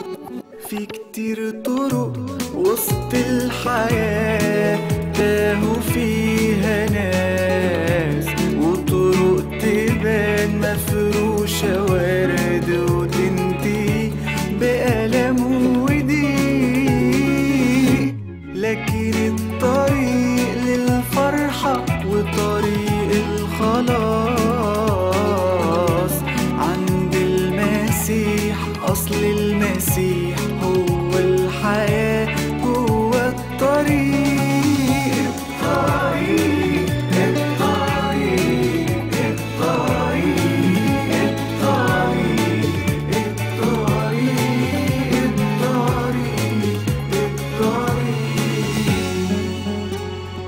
في كتير طرق وسط الحياة تاهوا فيها ناس وطرق تبان مفروشة ورد وتنتهي بألم وضيق لكن الطريق للفرحة وطريق الخلاص عند المسيح أصل المسيح هو الحياة هو الطريق الطريق الطريق الطريق الطريق الطريق الطريق الطريق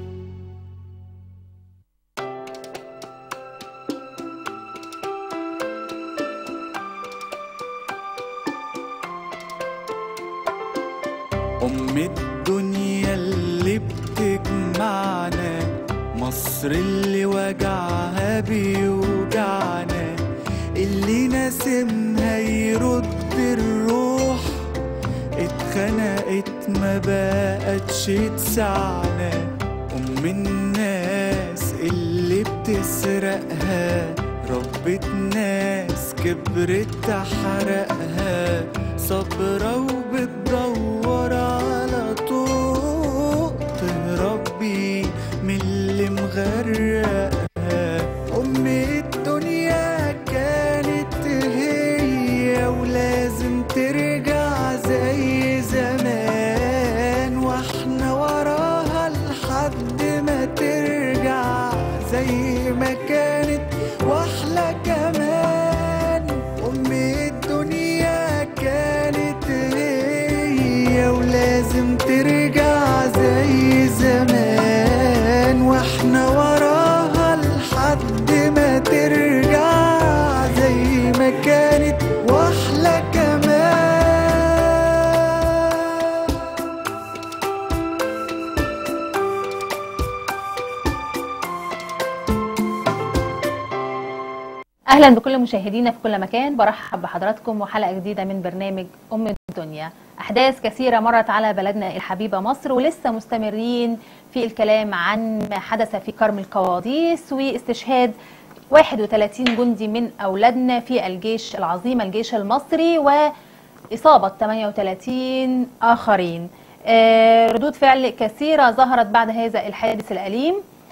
أم الدنيا اللي بتجمعنا مصر اللي وجعها بيوجعنا اللي ناسمها يرد الروح اتخنقت ما بقتش تسعنا أم الناس اللي بتسرقها ربة ناس كبرت تحرقها صبرة وبتدور على طوق تهرب بيه من اللي مغرقها أم الدنيا كانت هي ولازم ترجع زي زمان واحنا وراها لحد ما ترجع زي ما كانت واحلى كمان أم الدنيا كانت هي ولازم ترجع زي زمان واحنا وراها لحد ما ترجع زي ما كانت واحلى كمان اهلا بكل مشاهدينا في كل مكان برحب بحضراتكم وحلقه جديده من برنامج ام الدنيا احداث كثيره مرت على بلدنا الحبيبه مصر ولسه مستمرين في الكلام عن ما حدث في كرم القواديس واستشهاد 31 جندي من اولادنا في الجيش العظيم الجيش المصري واصابه 38 اخرين آه، ردود فعل كثيره ظهرت بعد هذا الحادث الاليم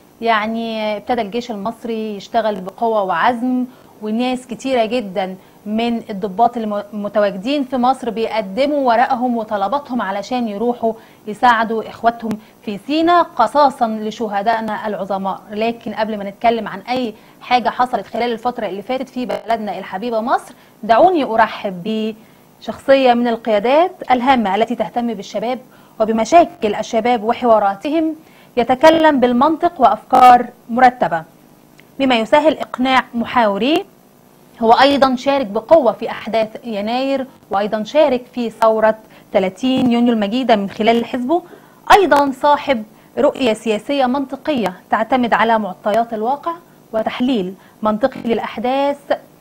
يعني ابتدى الجيش المصري يشتغل بقوة وعزم وناس كتيرة جدا من الضباط المتواجدين في مصر بيقدموا ورقهم وطلباتهم علشان يروحوا يساعدوا اخواتهم في سينا قصاصا لشهدائنا العظماء لكن قبل ما نتكلم عن اي حاجة حصلت خلال الفترة اللي فاتت في بلدنا الحبيبة مصر دعوني ارحب بشخصية من القيادات الهامة التي تهتم بالشباب وبمشاكل الشباب وحواراتهم يتكلم بالمنطق وافكار مرتبه بما يسهل اقناع محاوريه هو ايضا شارك بقوه في احداث يناير وايضا شارك في ثوره 30 يونيو المجيده من خلال حزبه ايضا صاحب رؤيه سياسيه منطقيه تعتمد على معطيات الواقع وتحليل منطقي للاحداث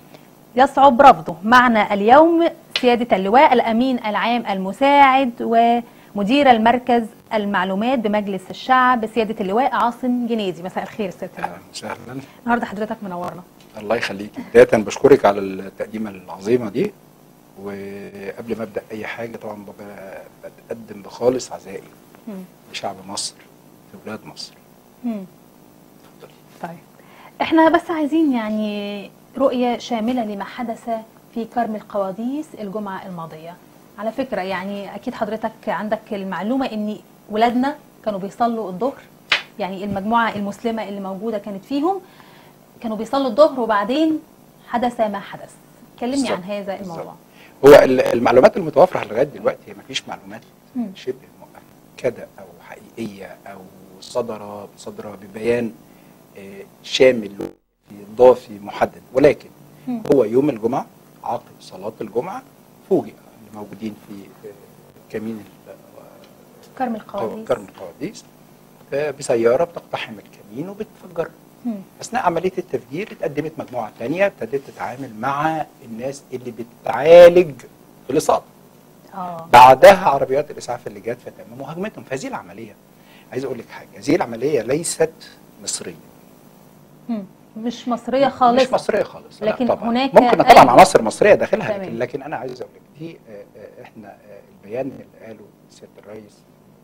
يصعب رفضه معنا اليوم سياده اللواء الامين العام المساعد ومدير المركز المعلومات بمجلس الشعب سياده اللواء عاصم جنيدي مساء الخير سياده اللواء اهلا وسهلا النهارده حضرتك منورنا الله يخليك بدايه بشكرك على التقديمه العظيمه دي وقبل ما ابدا اي حاجه طبعا ببقى بتقدم بخالص عزائي مم. لشعب مصر لاولاد مصر مم. اتفضلي طيب احنا بس عايزين يعني رؤية شاملة لما حدث في كرم القواديس الجمعة الماضية على فكرة يعني أكيد حضرتك عندك المعلومة إن ولادنا كانوا بيصلوا الظهر يعني المجموعة المسلمة اللي موجودة كانت فيهم كانوا بيصلوا الظهر وبعدين حدث ما حدث كلمني عن بالظبط، هذا بالظبط. الموضوع هو ال- المعلومات المتوفره لغايه دلوقتي هي مفيش معلومات مم. شبه مؤكده او حقيقيه او صدر صدر ببيان آه، شامل اضافي محدد ولكن مم. هو يوم الجمعه عقب صلاه الجمعه فوجئ الموجودين في آه، كمين ال- كرم آه، القواديس كرم القواديس آه، بسياره بتقتحم الكمين وبتفجر مم. اثناء عمليه التفجير اتقدمت مجموعه ثانيه ابتدت تتعامل مع الناس اللي بتعالج الاصابه اه بعدها عربيات الاسعاف اللي جت فتم مهاجمتهم فهذه العمليه عايز اقول لك حاجه هذه العمليه ليست مصريه مم. مش مصريه خالص مش مصريه خالص لا لكن طبعا هناك ممكن أي- طبعا عناصر مصريه داخلها تمام. لكن, لكن انا عايز اقول لك دي آه، آه، احنا آه، البيان اللي قاله سياده الرئيس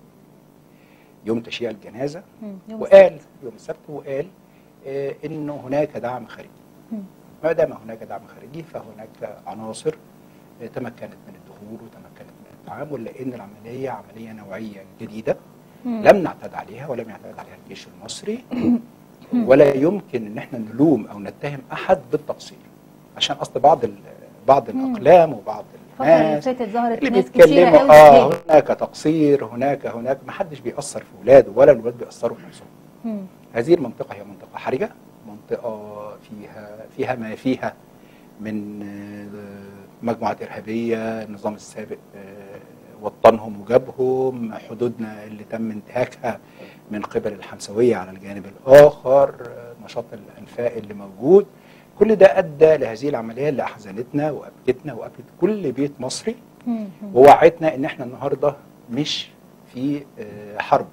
يوم تشييع الجنازه مم. يوم وقال السبت. يوم السبت وقال آه، انه هناك دعم خارجي مم. ما دام هناك دعم خارجي فهناك عناصر آه، تمكنت من الدخول وتمكنت من التعامل لان العمليه عمليه نوعيه جديده مم. لم نعتاد عليها ولم يعتاد عليها الجيش المصري ولا يمكن ان احنا نلوم او نتهم احد بالتقصير عشان اصل بعض ال- بعض مم. الاقلام وبعض الفتره اللي الناس فاتت ظهرت اللي ناس كتيره بيتكلموا قوي اه بتهاجم. هناك تقصير هناك هناك ما حدش بيأثر في ولاده ولا الولاد بيأثروا في نفسهم مم. هذه المنطقة هي منطقة حرجة منطقة فيها فيها ما فيها من آه، مجموعات إرهابية النظام السابق آه، وطنهم وجابهم حدودنا اللي تم انتهاكها من قبل الحمسوية على الجانب الآخر آه، نشاط الأنفاق اللي موجود كل ده أدى لهذه العملية اللي أحزنتنا وأبكتنا وأبكت كل بيت مصري مم. مم. ووعدنا ان احنا النهارده مش في آه، حرب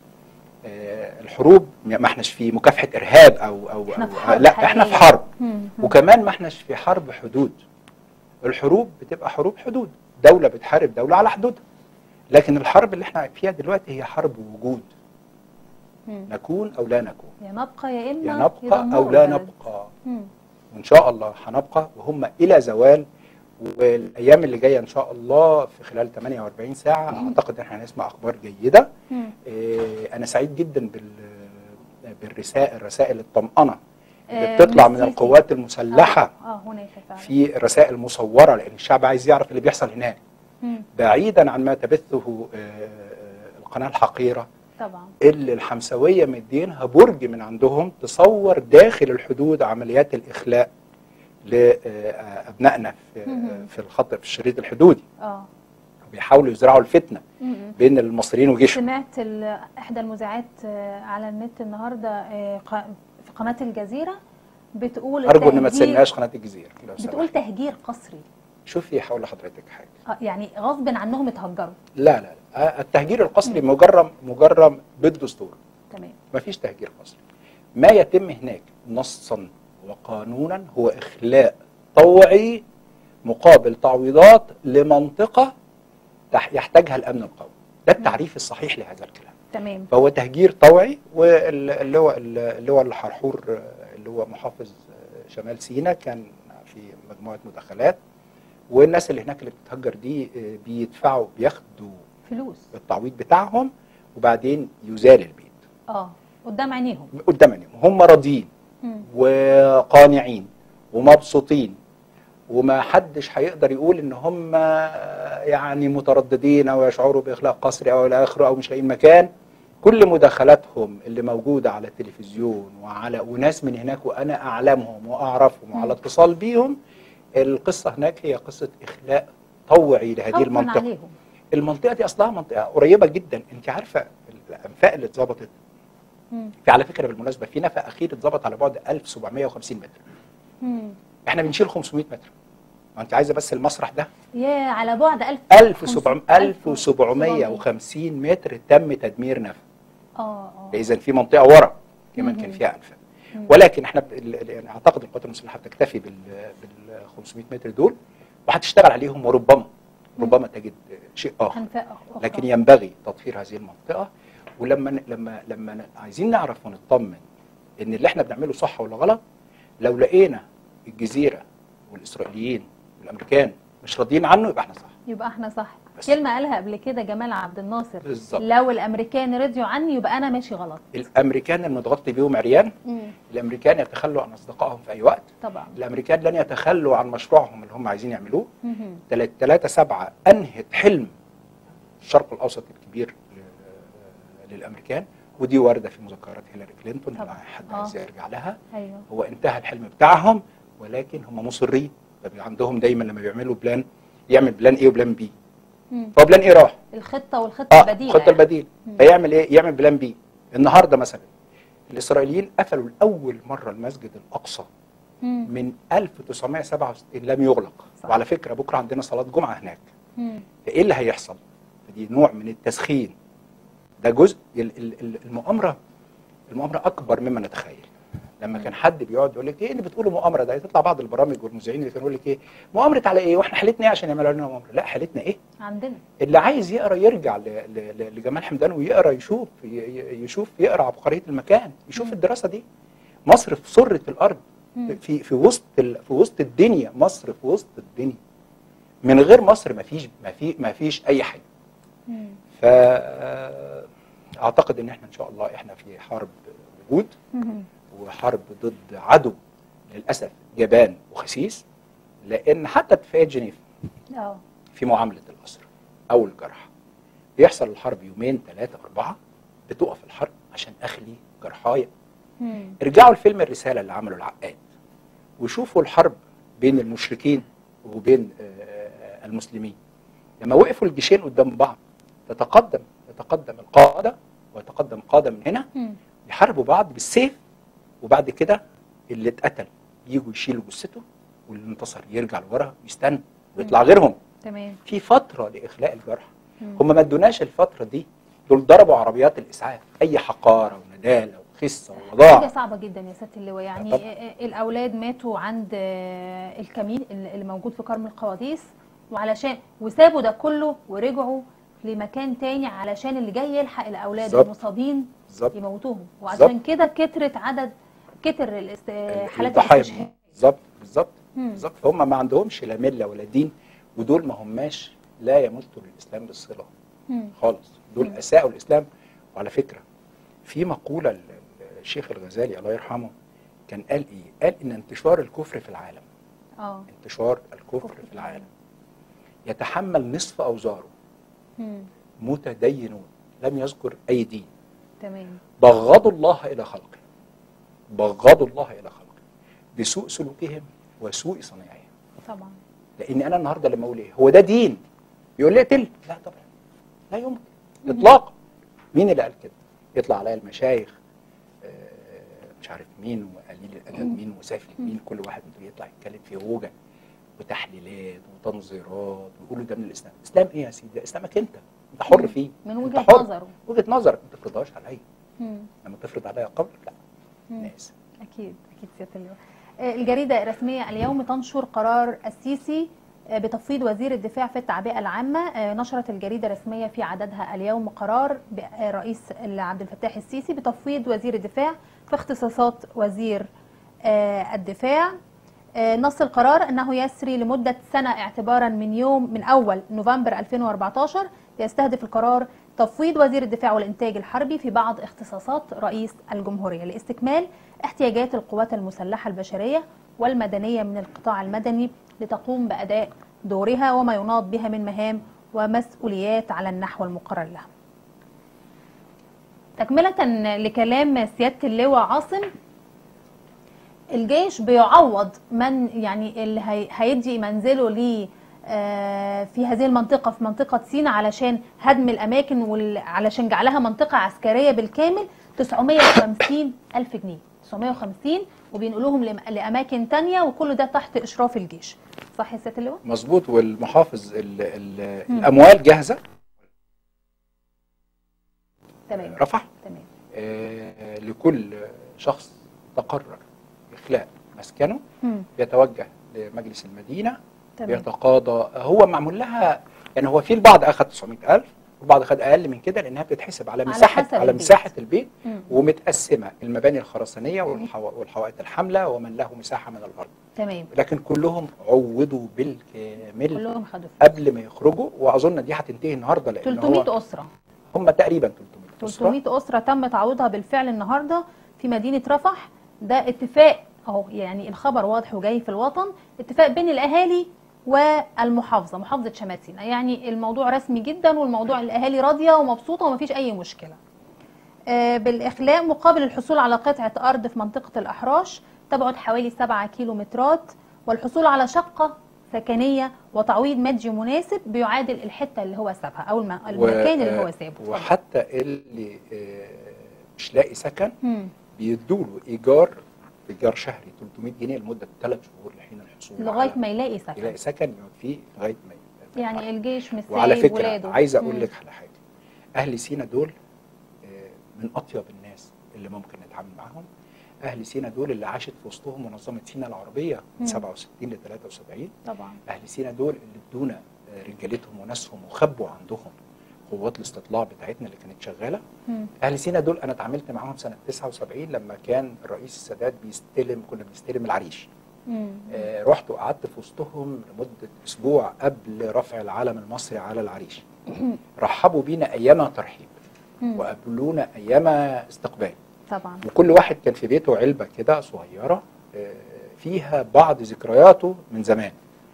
آه، الحروب ما احناش في مكافحه ارهاب او او, احنا أو في حرب لا احنا في حقيقية. حرب مم. مم. وكمان ما احناش في حرب حدود الحروب بتبقى حروب حدود دوله بتحارب دوله على حدودها لكن الحرب اللي احنا فيها دلوقتي هي حرب وجود مم. نكون او لا نكون يا نبقى يا اما يا نبقى يدمروا او لا البلد. نبقى مم. وان شاء الله هنبقى وهم الى زوال والايام اللي جايه ان شاء الله في خلال 48 ساعه اعتقد ان احنا هنسمع اخبار جيده مم. إيه، انا سعيد جدا بال بالرسائل الرسائل الطمأنة اللي آه، بتطلع من من السيسي. القوات المسلحة اه آه، هناك فعلا في رسائل مصورة لأن الشعب عايز يعرف اللي بيحصل هناك مم. بعيدا عن ما تبثه آه، القناة الحقيرة طبعا اللي الحمسوية مدينها برج من عندهم تصور داخل الحدود عمليات الإخلاء لأبنائنا في, مهم. في الخط في الشريط الحدودي اه بيحاولوا يزرعوا الفتنة مم. بين المصريين وجيشهم سمعت ال- احدى المذيعات آه، على النت النهارده آه، ق- في قناه الجزيره بتقول أرجو إن ما التهجير- تسميهاش قناة الجزيرة لو بتقول سمحت. تهجير قصري شوفي هقول لحضرتك حاجة آه، يعني غصب عنهم اتهجروا لا لا لا التهجير القسري مجرم مجرم بالدستور تمام ما فيش تهجير قسري ما يتم هناك نصا وقانونا هو اخلاء طوعي مقابل تعويضات لمنطقه تح- يحتاجها الامن القومي ده التعريف الصحيح لهذا الكلام تمام فهو تهجير طوعي واللي هو اللي هو الحرحور اللي هو محافظ شمال سيناء كان في مجموعه مداخلات والناس اللي هناك اللي بتتهجر دي بيدفعوا بياخدوا فلوس التعويض بتاعهم وبعدين يزال البيت اه قدام عينيهم قدام عينيهم هم راضيين مم. وقانعين ومبسوطين وما حدش هيقدر يقول ان هم يعني مترددين او يشعروا باخلاء قسري او الى اخره او مش لاقيين مكان كل مداخلاتهم اللي موجوده على التلفزيون وعلى وناس من هناك وانا اعلمهم واعرفهم وعلى اتصال بيهم القصه هناك هي قصه اخلاء طوعي لهذه خوفاً المنطقه عليهم المنطقه دي اصلها منطقه قريبه جدا انت عارفه الانفاق اللي اتظبطت مم. في على فكره بالمناسبه في نفق اخير اتظبط على بعد 1750 متر مم. احنا بنشيل 500 متر ما انت عايزه بس المسرح ده يا على بعد 1000 1700 1750 متر تم تدمير نفق اه اه اذا في منطقه ورا كمان كان مهم. فيها انفاق مم. ولكن احنا ب- ال- يعني اعتقد القوات المسلحه بتكتفي بال بال 500 متر دول وهتشتغل عليهم وربما ربما تجد شيء اخر أنفاق أخرى. لكن ينبغي تطهير هذه المنطقه ولما ن- لما لما ن- عايزين نعرف ونطمن ان اللي احنا بنعمله صح ولا غلط لو لقينا الجزيره والاسرائيليين والامريكان مش راضيين عنه يبقى احنا صح يبقى احنا صح بس. كلمة قالها قبل كده جمال عبد الناصر بالظبط. لو الامريكان رضيوا عني يبقى انا ماشي غلط الامريكان المتغطي بيهم عريان مم. الامريكان يتخلوا عن اصدقائهم في اي وقت طبعا الامريكان لن يتخلوا عن مشروعهم اللي هم عايزين يعملوه مهم. 3 7 انهت حلم الشرق الاوسط الكبير ل- للامريكان ودي وارده في مذكرات هيلاري كلينتون لو طبعا. حد آه. عايز يرجع لها ايوه هو انتهى الحلم بتاعهم ولكن هم مصرين فبي- عندهم دايما لما بيعملوا بلان يعمل بلان ايه وبلان بي مم. فبلان ايه راح الخطة والخطة اه البديلة خطه يعني. البديل مم. فيعمل ايه يعمل بلان بي النهارده مثلا الاسرائيليين قفلوا لاول مره المسجد الاقصى مم. من 1967 لم يغلق صح. وعلى فكره بكره عندنا صلاه جمعه هناك مم. فايه اللي هيحصل؟ فدي نوع من التسخين ده جزء ال- ال- ال- المؤامره المؤامره اكبر مما نتخيل لما كان حد بيقعد يقول لك ايه اللي بتقوله مؤامره ده تطلع بعض البرامج والمذيعين اللي كانوا يقول لك ايه مؤامره على ايه واحنا حالتنا ايه عشان يعملوا لنا مؤامره لا حالتنا ايه عندنا اللي عايز يقرا يرجع ل- ل- ل- لجمال حمدان ويقرا يشوف ي- ي- يشوف يقرا عبقريه المكان يشوف مم. الدراسه دي مصر في سره الارض مم. في في وسط ال- في وسط الدنيا مصر في وسط الدنيا من غير مصر ما فيش ما في ما فيش اي حاجه مم. فاعتقد ان احنا ان شاء الله احنا في حرب وجود مم. وحرب ضد عدو للاسف جبان وخسيس لان حتى اتفاقيه جنيف اه في معامله الاسرى او الجرحى بيحصل الحرب يومين ثلاثه اربعه بتقف الحرب عشان اخلي جرحايا مم. ارجعوا لفيلم الرساله اللي عمله العقاد وشوفوا الحرب بين المشركين وبين آه، المسلمين لما وقفوا الجيشين قدام بعض تتقدم يتقدم القاده ويتقدم قاده من هنا مم. يحاربوا بعض بالسيف وبعد كده اللي اتقتل يجوا يشيلوا جثته واللي انتصر يرجع لورا ويستنى ويطلع غيرهم تمام في فتره لاخلاء الجرح مم. هم ما ادوناش الفتره دي دول ضربوا عربيات الاسعاف اي حقاره ونداله وخسه حاجة ووضاعه صعبة جدا يا سيادة اللواء يعني طبعا. آه، آه، الأولاد ماتوا عند آه، الكمين اللي اللي موجود في كرم القواديس وعلشان وسابوا ده كله ورجعوا لمكان تاني علشان اللي جاي يلحق الأولاد بالظبط. المصابين بالظبط يموتوهم وعشان بالظبط. كده كترت عدد كتر الاست... آه، حالات الضحايا الاستشهاد بالظبط بالظبط مم. بالظبط هم ما عندهمش لا مله ولا دين ودول ما هماش لا يمتوا للاسلام بالصله مم. خالص دول مم. اساءوا الاسلام وعلى فكره في مقوله ل- الشيخ الغزالي الله يرحمه كان قال ايه؟ قال ان انتشار الكفر في العالم اه انتشار الكفر في العالم يتحمل نصف اوزاره مم. متدينون لم يذكر اي دين تمام بغضوا الله الى خلقه بغضوا الله الى خلقه بسوء سلوكهم وسوء صنيعهم طبعا لان انا النهارده لما اقول ايه هو ده دين يقول لي اقتل لا طبعا لا يمكن اطلاقا مين اللي قال كده يطلع عليا المشايخ آه، مش عارف مين وقليل الادب مين وسافل مين كل واحد من دول يطلع يتكلم في هوجه وتحليلات وتنظيرات ويقولوا ده من الاسلام الاسلام ايه يا سيدي ده اسلامك انت انت حر فيه من أنت وجهة حر. نظره وجهه نظرك ما تفرضهاش عليا مم. لما تفرض عليا قولك لا مم. ناس أكيد أكيد سيادة اللواء آه، الجريدة الرسمية اليوم تنشر قرار السيسي آه، بتفويض وزير الدفاع في التعبئة العامة آه، نشرت الجريدة الرسمية في عددها اليوم قرار رئيس عبد الفتاح السيسي بتفويض وزير الدفاع في اختصاصات وزير آه، الدفاع آه، نص القرار أنه يسري لمدة سنة اعتبارا من يوم من أول نوفمبر 2014 يستهدف القرار تفويض وزير الدفاع والإنتاج الحربي في بعض اختصاصات رئيس الجمهورية لاستكمال احتياجات القوات المسلحة البشرية والمدنية من القطاع المدني لتقوم بأداء دورها وما يناط بها من مهام ومسؤوليات على النحو المقرر لها تكملة لكلام سيادة اللواء عاصم الجيش بيعوض من يعني اللي هي- هيدي منزله ليه آه، في هذه المنطقة في منطقة سيناء علشان هدم الأماكن وعلشان جعلها منطقة عسكرية بالكامل 950 ألف جنيه 950 وبينقلوهم لم- لأماكن تانية وكل ده تحت إشراف الجيش صح يا سيادة اللواء؟ مظبوط والمحافظ ال ال مم. الاموال جاهزه تمام رفح تمام آه، لكل شخص تقرر إخلاء مسكنه مم. بيتوجه لمجلس المدينة تمام بيتقاضى هو معمول لها يعني هو في البعض أخذ 900000 والبعض أخذ أقل من كده لأنها بتتحسب على على مساحة حسب على البيت. مساحة البيت مم. ومتقسمة المباني الخرسانية والحوا- والحوائط الحاملة ومن له مساحة من الأرض تمام لكن كلهم عوضوا بالكامل كلهم خدوا فلوس. قبل ما يخرجوا وأظن دي هتنتهي النهاردة لأن 300 هو أسرة هم تقريبا 300 أسرة 300 أسرة تم تعويضها بالفعل النهاردة في مدينة رفح ده اتفاق اهو يعني الخبر واضح وجاي في الوطن اتفاق بين الأهالي والمحافظة محافظة شمال سيناء يعني الموضوع رسمي جدا والموضوع الأهالي راضية ومبسوطة ومفيش أي مشكلة آه، بالإخلاء مقابل الحصول على قطعة أرض في منطقة الأحراش تبعد حوالي 7 كيلومترات والحصول على شقة سكنية وتعويض مادي مناسب بيعادل الحتة اللي هو سابها أو الم- المكان اللي هو سابه اتفضل. وحتى اللي آه، مش لاقي سكن مم. بيدوا له ايجار ايجار شهري 300 جنيه لمده ثلاث شهور لحين الحصول لغايه على- ما يلاقي سكن يلاقي سكن يقعد فيه لغايه ما يعني الجيش مش وعلى سايب فكره ولاده عايز مم. اقول لك على حاجه اهل سينا دول آه، من اطيب الناس اللي ممكن نتعامل معاهم اهل سينا دول اللي عاشت في وسطهم منظمه سينا العربيه مم. من 67 ل 73 طبعا اهل سينا دول اللي ادونا آه، رجالتهم وناسهم وخبوا عندهم قوات الاستطلاع بتاعتنا اللي كانت شغاله مم. اهل سينا دول انا اتعاملت معاهم سنه 79 لما كان الرئيس السادات بيستلم كنا بنستلم العريش مم. آه، رحت وقعدت في وسطهم لمده اسبوع قبل رفع العلم المصري على العريش رحبوا بينا ايما ترحيب مم. وقابلونا ايما استقبال طبعا وكل واحد كان في بيته علبه كده صغيره آه، فيها بعض ذكرياته من زمان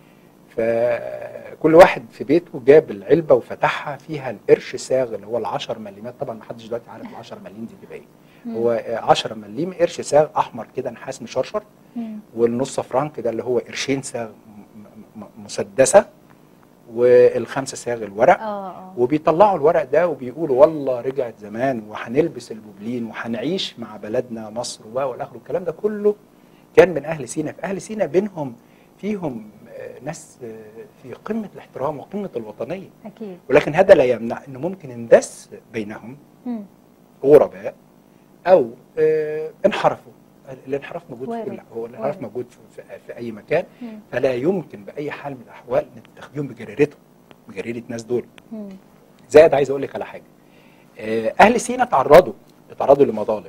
فكل واحد في بيته جاب العلبه وفتحها فيها القرش ساغ اللي هو ال 10 مليمات طبعا ما حدش دلوقتي عارف ال 10 مليم دي بتبقى ايه مم. هو آه، 10 مليم قرش ساغ احمر كده نحاس مشرشر مم. والنص فرنك ده اللي هو قرشين ساغ م- م- مسدسه والخمسه ساغ الورق اه اه وبيطلعوا الورق ده وبيقولوا والله رجعت زمان وهنلبس البوبلين وهنعيش مع بلدنا مصر و والاخر الكلام ده كله كان من اهل سينا في اهل سينا بينهم فيهم آه، ناس آه، في قمه الاحترام وقمه الوطنيه اكيد ولكن هذا لا يمنع انه ممكن يندس بينهم مم. غرباء او آه، انحرفوا الانحراف موجود في وارد. كل هو الانحراف وارد. موجود في, في, في اي مكان مم. فلا يمكن باي حال من الاحوال ان تاخديهم بجريرتهم بجريره ناس دول مم. زائد عايز اقول لك على حاجه آه، اهل سينا تعرضوا تعرضوا لمظالم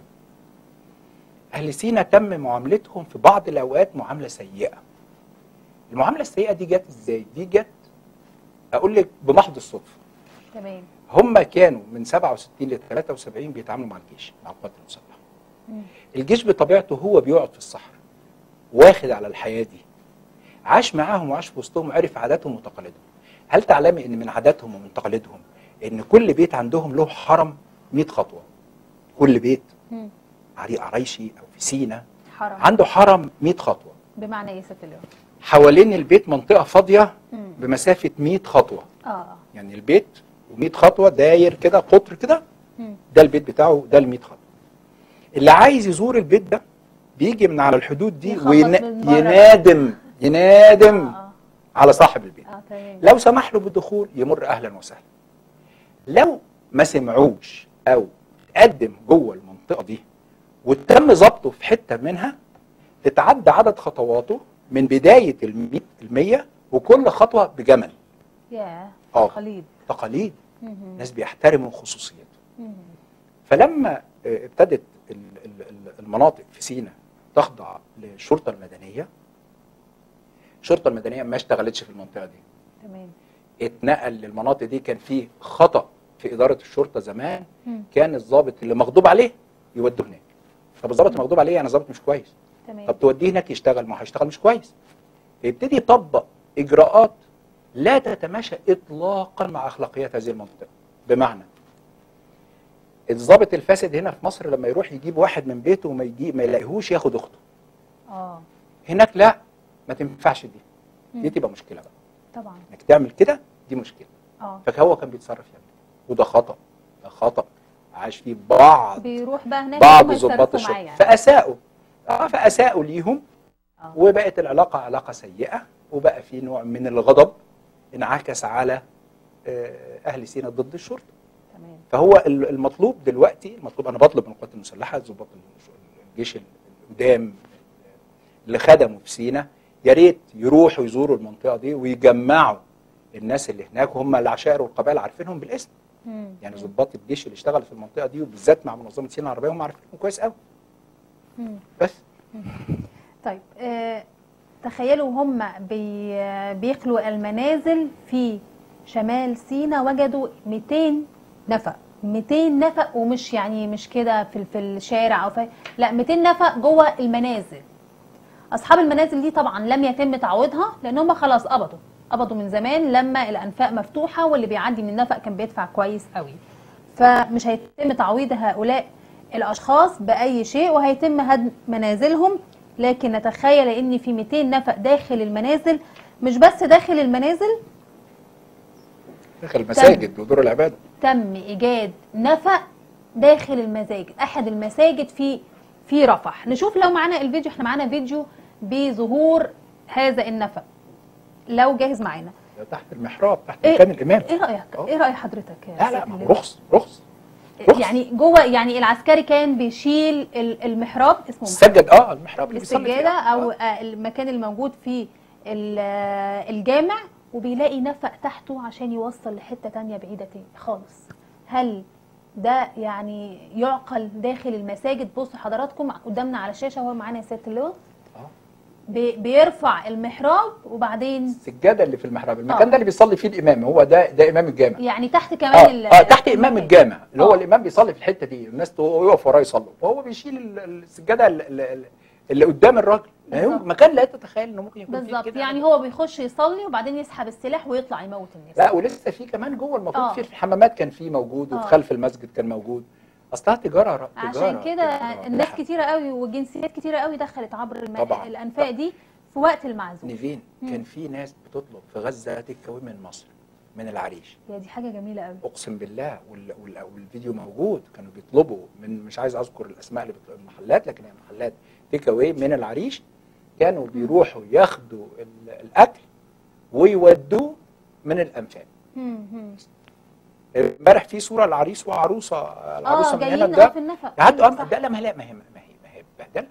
اهل سينا تم معاملتهم في بعض الاوقات معامله سيئه المعامله السيئه دي جت ازاي دي جت اقول لك بمحض الصدفه تمام هم كانوا من 67 ل 73 بيتعاملوا مع الجيش مع القوات المسلحه مم. الجيش بطبيعته هو بيقعد في الصحراء واخد على الحياه دي عاش معاهم وعاش في وسطهم وعرف عاداتهم وتقاليدهم هل تعلمي ان من عاداتهم ومن تقاليدهم ان كل بيت عندهم له حرم 100 خطوه كل بيت مم. عري عريشي او في سينا حرام عنده حرم 100 خطوه بمعنى ايه يا ست اليوم حوالين البيت منطقه فاضيه مم. بمسافه 100 خطوه اه اه يعني البيت و100 خطوه داير كده قطر كده مم. ده البيت بتاعه ده ال 100 خطوه اللي عايز يزور البيت ده بيجي من على الحدود دي يخبط من بره. وينادم ينادم اه على صاحب البيت اه اه تمام لو سمح له بالدخول يمر اهلا وسهلا لو ما سمعوش او قدم جوه المنطقه دي وتم ضبطه في حته منها تتعدى عدد خطواته من بدايه ال 100 وكل خطوه بجمل ياه اه خليط تقاليد مهم. ناس بيحترموا خصوصيته مهم. فلما آه، ابتدت ال- ال- ال- المناطق في سينا تخضع للشرطه المدنيه الشرطه المدنيه ما اشتغلتش في المنطقه دي تمام اتنقل للمناطق دي كان في خطا في اداره الشرطه زمان مم. كان الضابط اللي مغضوب عليه يوديه هناك طب الضابط المغضوب عليه يعني ضابط مش كويس تمام طب توديه هناك يشتغل ما هو هيشتغل مش كويس فيبتدي يطبق اجراءات لا تتماشى اطلاقا مع اخلاقيات هذه المنطقه بمعنى الضابط الفاسد هنا في مصر لما يروح يجيب واحد من بيته وما يجي ما يلاقيهوش ياخد اخته اه هناك لا ما تنفعش دي دي مم. تبقى مشكله بقى طبعا انك تعمل كده دي مشكله اه فهو كان بيتصرف يعني وده خطا ده خطا عاش فيه بعض بيروح بقى هناك بعض هم ضباط يتصرفوا الشرطه معاه يعني. فاساءوا اه فاساءوا ليهم آه. وبقت العلاقه علاقه سيئه وبقى في نوع من الغضب انعكس على آه، اهل سينا ضد الشرطه تمام فهو ال- المطلوب دلوقتي المطلوب انا بطلب من القوات المسلحه ضباط الجيش القدام اللي خدموا في سينا يا ريت يروحوا يزوروا المنطقه دي ويجمعوا الناس اللي هناك وهم العشائر والقبائل عارفينهم بالاسم مم. يعني مم. ضباط الجيش اللي اشتغل في المنطقه دي وبالذات مع منظمه سينا العربيه هم عارفينهم كويس قوي مم. بس طيب آه تخيلوا هم بي آه، بيخلوا المنازل في شمال سينا وجدوا 200 نفق 200 نفق ومش يعني مش كده في في الشارع او في لا 200 نفق جوه المنازل اصحاب المنازل دي طبعا لم يتم تعويضها لان هم خلاص قبضوا قبضوا من زمان لما الانفاق مفتوحه واللي بيعدي من النفق كان بيدفع كويس قوي فمش هيتم تعويض هؤلاء الاشخاص باي شيء وهيتم هدم منازلهم لكن نتخيل ان في 200 نفق داخل المنازل مش بس داخل المنازل داخل المساجد ودور العباده تم ايجاد نفق داخل المساجد احد المساجد في في رفح نشوف لو معانا الفيديو احنا معانا فيديو بظهور هذا النفق لو جاهز معانا ده تحت المحراب تحت إيه؟ مكان الامام ايه رايك آه. ايه راي حضرتك يا لا لا سيادة ما هو اللواء؟ رخص رخص رخص. يعني جوه يعني العسكري كان بيشيل ال- المحراب اسمه السجد اه المحراب اللي بيصلي فيه. السجاده او آه. آه، المكان الموجود في ال- آه، الجامع وبيلاقي نفق تحته عشان يوصل لحته تانية بعيده تاني خالص هل ده يعني يعقل داخل المساجد بصوا حضراتكم قدامنا على الشاشه وهو معانا يا سياده اللواء آه. بي- بيرفع المحراب وبعدين السجاده اللي في المحراب المكان آه. ده اللي بيصلي فيه الامام هو ده ده امام الجامع يعني تحت كمان اه, ال- آه تحت امام الجامع اللي هو آه. الامام بيصلي في الحته دي الناس تو- يقف وراه يصلوا وهو بيشيل ال- ال- السجاده ال- ال- ال- اللي قدام الراجل يعني هو بالظبط. مكان لا تتخيل انه ممكن يكون فيه بالظبط كده يعني هو بيخش يصلي وبعدين يسحب السلاح ويطلع يموت الناس لا ولسه في كمان جوه المفروض آه. في في الحمامات كان في موجود آه. وفي خلف المسجد كان موجود اصلها تجاره عشان تجارة- كده تجارة الناس ملحة. كتيره قوي وجنسيات كتيره قوي دخلت عبر الم... طبعاً. الانفاق دي في وقت المعزول نيفين مم. كان في ناس بتطلب في غزه تكوي من مصر من العريش هي دي حاجه جميله قوي اقسم بالله وال... وال... والفيديو موجود كانوا بيطلبوا من مش عايز اذكر الاسماء اللي بتطلب المحلات لكن هي محلات تيك اواي من العريش كانوا بيروحوا ياخدوا ال... الاكل ويودوه من الانفاق امبارح في صوره العريس وعروسه العروسه اه من هنا جايين ده اه في النفق يعدوا أيوة أم صح. ده لا ما هي ما هي ما هي ما هي بهدله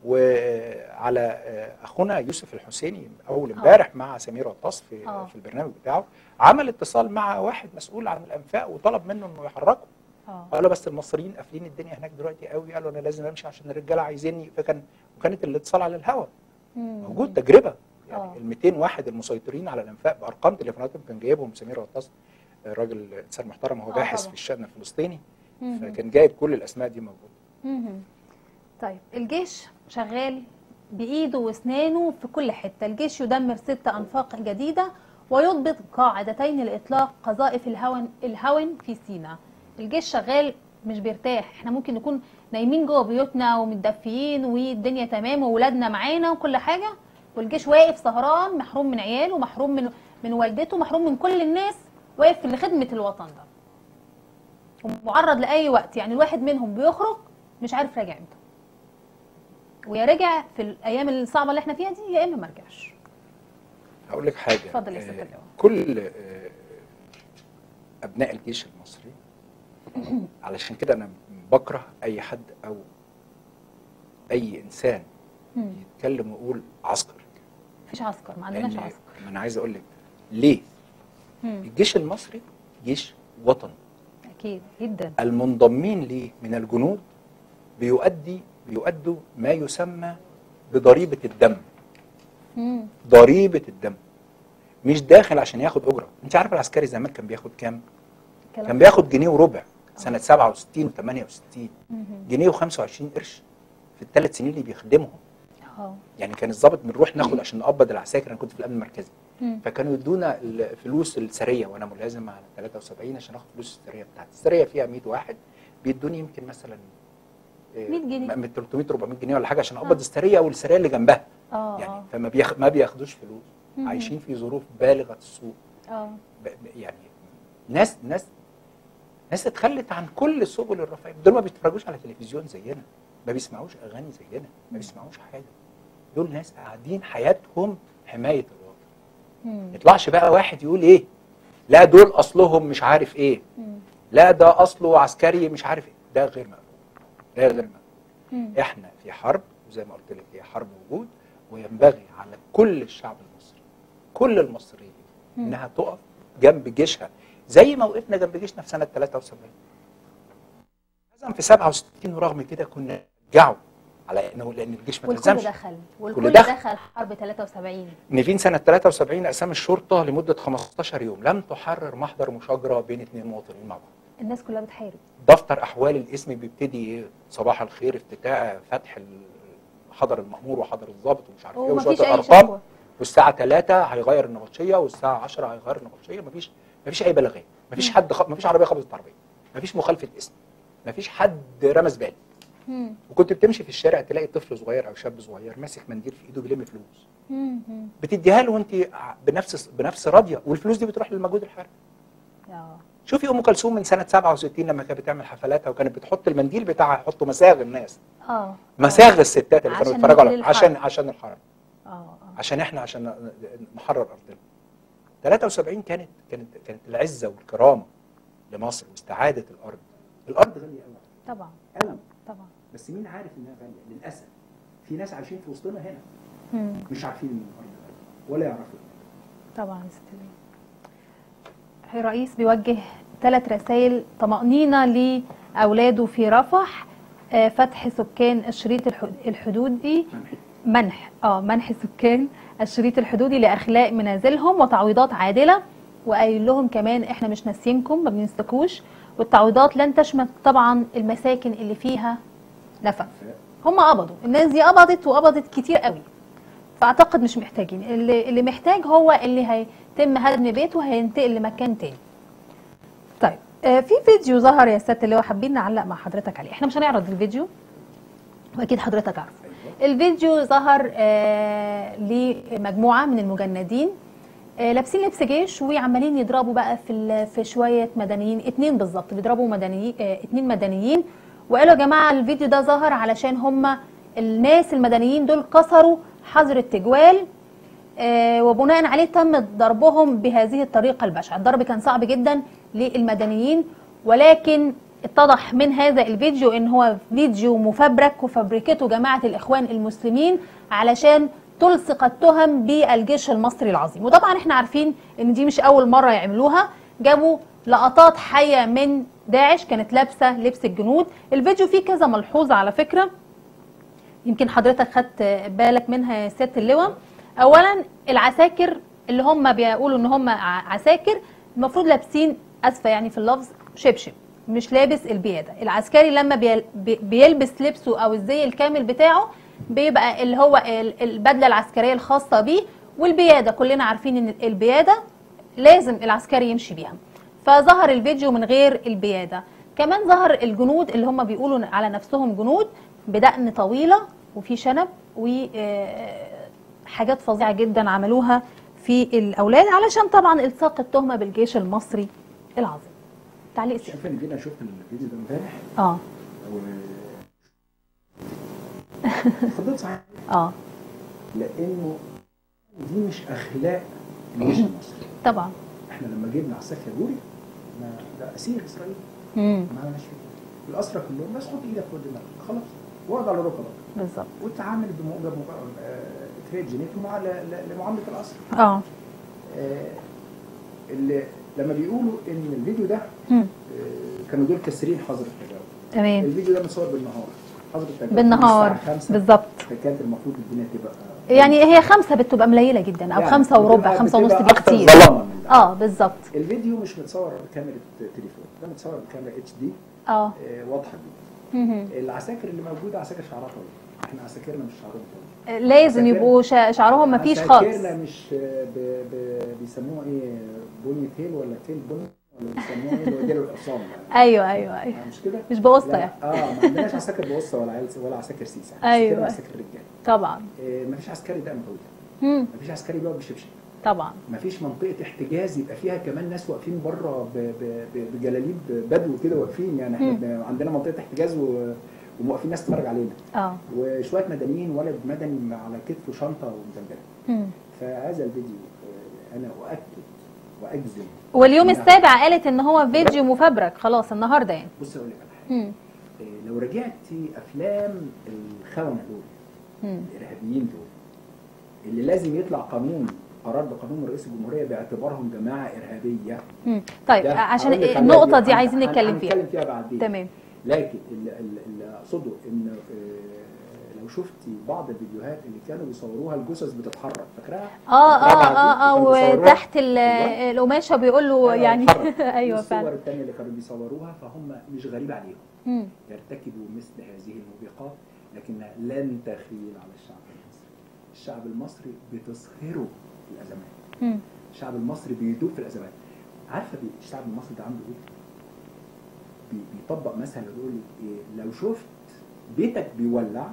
وعلى آه، اخونا يوسف الحسيني اول امبارح مع سمير غطاس في آه. في البرنامج بتاعه عمل اتصال مع واحد مسؤول عن الانفاق وطلب منه انه يحركه اه قال له بس المصريين قافلين الدنيا هناك دلوقتي قوي قالوا انا لازم امشي عشان الرجاله عايزيني فكان وكانت الاتصال على الهواء مم. موجود تجربه آه. يعني ال 200 واحد المسيطرين على الانفاق بارقام تليفوناتهم كان جايبهم سمير غطاس راجل انسان محترم هو آه باحث طبعا. في الشان الفلسطيني مم. فكان جايب كل الاسماء دي موجوده مهم. طيب الجيش شغال بإيده وأسنانه في كل حتة الجيش يدمر ست أنفاق جديدة ويضبط قاعدتين لإطلاق قذائف الهون الهون في سيناء الجيش شغال مش بيرتاح احنا ممكن نكون نايمين جوه بيوتنا ومتدفيين والدنيا تمام وولادنا معانا وكل حاجة والجيش واقف سهران محروم من عياله ومحروم من من والدته محروم من كل الناس واقف لخدمة الوطن ده ومعرض لأي وقت يعني الواحد منهم بيخرج مش عارف راجع امتى ويا رجع في الايام الصعبه اللي احنا فيها دي يا اما ما رجعش هقول لك حاجه اتفضل يا آه، سيادة اللواء. كل آه، ابناء الجيش المصري علشان كده انا بكره اي حد او اي انسان مم. يتكلم ويقول عسكر مفيش عسكر ما عندناش لأن- عسكر ما انا عايز اقول لك ليه مم. الجيش المصري جيش وطني اكيد جدا المنضمين ليه من الجنود بيؤدي بيؤدوا ما يسمى بضريبه الدم مم. ضريبه الدم مش داخل عشان ياخد اجره انت عارف العسكري زمان كان بياخد كام كلام كان بياخد جنيه وربع سنه 67 و68 مم. جنيه و25 قرش في الثلاث سنين اللي بيخدمهم اه يعني كان الضابط بنروح ناخد عشان نقبض العساكر انا كنت في الامن المركزي مم. فكانوا يدونا الفلوس السريه وانا ملازم على 73 عشان اخد فلوس السريه بتاعتي السريه فيها 100 واحد بيدوني يمكن مثلا إيه، 100 جنيه. من 300 400 جنيه ولا حاجه عشان اقبض آه. السريه والسريه اللي جنبها اه يعني اه فما بياخ... ما بياخدوش فلوس مم. عايشين في ظروف بالغه السوء اه ب- ب- يعني ناس ناس ناس اتخلت عن كل سبل الرفاه دول ما بيتفرجوش على تلفزيون زينا ما بيسمعوش اغاني زينا ما بيسمعوش حاجه دول ناس قاعدين حياتهم حمايه الوطن مم. ما يطلعش بقى واحد يقول ايه لا دول اصلهم مش عارف ايه مم. لا ده اصله عسكري مش عارف ايه ده غير مقبول ده غير مقبول مم. احنا في حرب وزي ما قلت لك هي حرب وجود وينبغي على كل الشعب المصري كل المصريين مم. انها تقف جنب جيشها زي ما وقفنا جنب جيشنا في سنه 73 لازم في 67 ورغم كده كنا نرجعوا على انه لان الجيش ما والكل التزمش دخل والكل دخل. دخل حرب 73 نيفين سنه 73 اقسام الشرطه لمده 15 يوم لم تحرر محضر مشاجره بين اثنين مواطنين مع بعض الناس كلها بتحارب دفتر احوال الاسم بيبتدي صباح الخير افتتاح فتح حضر المأمور وحضر الضابط ومش عارف ايه ومفيش وشويه اي الارقام شكوى والساعه 3 هيغير النبطشيه والساعه 10 هيغير النبطشيه مفيش مفيش اي بلاغات مفيش حد خ... مفيش عربيه خبطت عربيه مفيش مخالفه اسم مفيش حد رمى زباله مم. وكنت بتمشي في الشارع تلاقي طفل صغير او شاب صغير ماسك منديل في ايده بيلم فلوس مم. مم. بتديها له وانت بنفس بنفس راضيه والفلوس دي بتروح للمجهود الحربي اه شوفي ام كلثوم من سنه 67 لما كانت بتعمل حفلاتها وكانت بتحط المنديل بتاعها يحطوا مساغ الناس اه مساغ الستات اللي كانوا عشان بيتفرجوا ننزل على الحرب. عشان عشان الحرب اه اه عشان احنا عشان نحرر ارضنا 73 كانت كانت كانت العزه والكرامه لمصر واستعاده الارض الارض غاليه قوي طبعا قوي طبعا بس مين عارف انها غاليه للاسف في ناس عايشين في وسطنا هنا مم. مش عارفين ان الارض غاليه ولا يعرفوا طبعا يا ست ليا. الرئيس بيوجه ثلاث رسائل طمأنينة لأولاده في رفح آه، فتح سكان الشريط الح- الحدودي منح اه منح سكان الشريط الحدودي لأخلاء منازلهم وتعويضات عادلة وقايل لهم كمان احنا مش ناسيينكم ما بننساكوش والتعويضات لن تشمل طبعا المساكن اللي فيها نفق هم قبضوا الناس دي قبضت وقبضت كتير قوي فاعتقد مش محتاجين اللي, اللي محتاج هو اللي هيتم هدم بيته وهينتقل لمكان تاني طيب آه، في فيديو ظهر يا سياده اللي هو حابين نعلق مع حضرتك عليه احنا مش هنعرض الفيديو واكيد حضرتك عارفه الفيديو ظهر آه لمجموعه من المجندين آه لابسين لبس جيش وعمالين يضربوا بقى في ال- في شويه مدنيين اتنين بالظبط بيضربوا مدنيين آه اتنين مدنيين وقالوا يا جماعه الفيديو ده ظهر علشان هم الناس المدنيين دول كسروا حظر التجوال آه، وبناء عليه تم ضربهم بهذه الطريقه البشعه، الضرب كان صعب جدا للمدنيين ولكن اتضح من هذا الفيديو ان هو فيديو مفبرك وفبركته جماعه الاخوان المسلمين علشان تلصق التهم بالجيش المصري العظيم، وطبعا احنا عارفين ان دي مش اول مره يعملوها، جابوا لقطات حيه من داعش كانت لابسه لبس الجنود، الفيديو فيه كذا ملحوظه على فكره يمكن حضرتك خدت بالك منها يا سياده اللواء اولا العساكر اللي هم بيقولوا ان هم ع- عساكر المفروض لابسين اسفه يعني في اللفظ شبشب مش لابس البياده العسكري لما بيل- بي- بيلبس لبسه او الزي الكامل بتاعه بيبقى اللي هو ال- البدله العسكريه الخاصه بيه والبياده كلنا عارفين ان البياده لازم العسكري يمشي بيها فظهر الفيديو من غير البياده كمان ظهر الجنود اللي هم بيقولوا على نفسهم جنود بدقن طويله وفي شنب وحاجات فظيعه جدا عملوها في الاولاد علشان طبعا الصاق التهمه بالجيش المصري العظيم تعليق سيادة. شوف ان جينا شفت الفيديو ده امبارح اه و خضيت صحيح اه لانه دي مش اخلاق الجيش المصري طبعا احنا لما جبنا عساكر يوري ما ده اسير اسرائيلي امم ما عملناش كده الاسرى كلهم بس حط ايدك فوق دماغك خلاص واقعد على ركبك بالظبط وتعامل بموجب تريد جينيت لمعامله الاسرى اه آه، اللي لما بيقولوا ان الفيديو ده مم. آه، كانوا دول كسرين حظر التجاوز تمام الفيديو ده متصور بالنهار حظر التجاوز بالنهار الساعة 5 بالظبط فكانت المفروض الدنيا تبقى يعني هي خمسة بتبقى قليلة جدا او يعني خمسة وربع بتبقى- خمسة ونص بتبقى دي أكتر كتير ظلاما من ده. اه بالظبط الفيديو مش متصور بكاميرا تليفون ده متصور بكاميرا اتش دي اه واضحه جدا مهم. العساكر اللي موجوده عساكر شعرها طويل احنا عساكرنا مش شعرهم طويل لازم عساكر- يبقوا شا- شعرهم ما فيش خالص عساكرنا مش ب... ب... بيسموها ايه بني تيل ولا تيل بني ولا بيسموها ايه اللي هو ديل الحصان يعني. ايوه ايوه ايوه مش كده؟ مش بقصة لا، يعني اه ما عندناش عساكر بقصه ولا عيال ولا عساكر سيسه أيوة. عساكر عساكر رجاله طبعا آه ما فيش عسكري دقن طويل مم. ما فيش عسكري بيقعد بشبشب طبعا ما فيش منطقه احتجاز يبقى فيها كمان ناس واقفين بره ب... ب... ب... بجلاليب بدو كده واقفين يعني احنا مم. ب... عندنا منطقه احتجاز و... وموقفين ناس تتفرج علينا اه وشويه مدنيين ولد مدني على كتفه شنطه ومزنجله مم. فهذا الفيديو آه، انا اؤكد واجزم واليوم نعم. السابع قالت ان هو فيديو مفبرك خلاص النهارده يعني بص اقول لك على حاجه مم. آه، لو رجعتي افلام الخونه دول مم. الارهابيين دول اللي لازم يطلع قانون قرار بقانون رئيس الجمهوريه باعتبارهم جماعه ارهابيه مم. طيب ده عشان هقول لك عليها النقطة دي. دي هن- عايزين هن- نتكلم فيها هنتكلم فيها بعدين تمام لكن اللي, اللي- اللي اقصده ان آه، لو شفتي بعض الفيديوهات اللي كانوا بيصوروها الجثث بتتحرك فاكراها؟ اه اه فاكراها دي؟ اه اه كانوا بيصوروها؟ وتحت ال- أيوة. القماشة بيقول له أيوة، يعني بتتحرك. ايوه والصور فعلا الثانيه اللي كانوا بيصوروها فهم مش غريب عليهم مم. يرتكبوا مثل هذه الموبقات لكنها لن تخيل على الشعب المصري الشعب المصري بتصهره الازمات مم. الشعب المصري بيدوب في الازمات عارفه بي- الشعب المصري ده عنده ايه بي- بيطبق مثلا يقول لك إيه لو شفت بيتك بيولع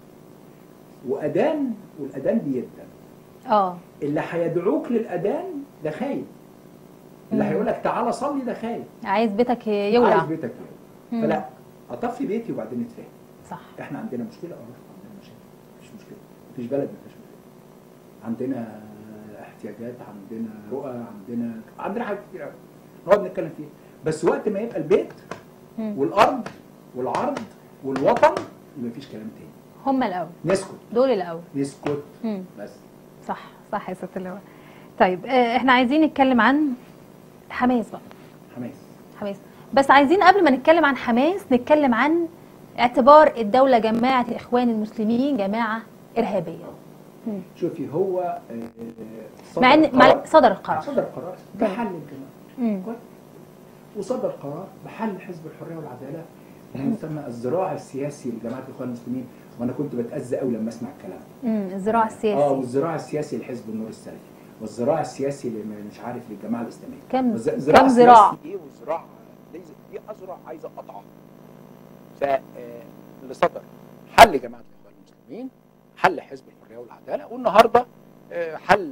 واذان والاذان بيدن اه اللي هيدعوك للاذان ده خايف اللي مم. هيقول لك تعالى صلي ده خايف عايز بيتك عايز يولع بيتك يولع مم. فلا اطفي بيتي وبعدين نتفاهم صح احنا عندنا مشكله اه عندنا مشاكل مفيش مشكله مفيش بلد ما فيهاش مشكله عندنا احتياجات عندنا رؤى عندنا عندنا حاجات كتير قوي نقعد نتكلم فيها بس وقت ما يبقى البيت مم. والارض والعرض والوطن يبقى مفيش كلام تاني هم الاول نسكت دول الاول نسكت مم. بس صح صح يا ست اللواء طيب آه، احنا عايزين نتكلم عن حماس بقى حماس حماس بس عايزين قبل ما نتكلم عن حماس نتكلم عن اعتبار الدولة جماعة الإخوان المسلمين جماعة إرهابية مم. شوفي هو آه، صدر مع ان قرار- مع صدر القرار صدر قرار بحل الجماعه مم. كويس وصدر قرار بحل حزب الحريه والعداله ما يسمى الذراع السياسي لجماعه الاخوان المسلمين وانا كنت بتاذى قوي لما اسمع الكلام مم. الذراع اه السياسي والذراع السياسي لحزب النور السلفي والذراع السياسي اللي مش عارف للجماعه الاسلاميه كم- والز- كم ذراع ذراع؟ سياسي ايه وذراع دي دي اذرع عايزه قطعها فاللي صدر حل جماعه الاخوان المسلمين حل حزب الحريه والعداله والنهارده آه، حل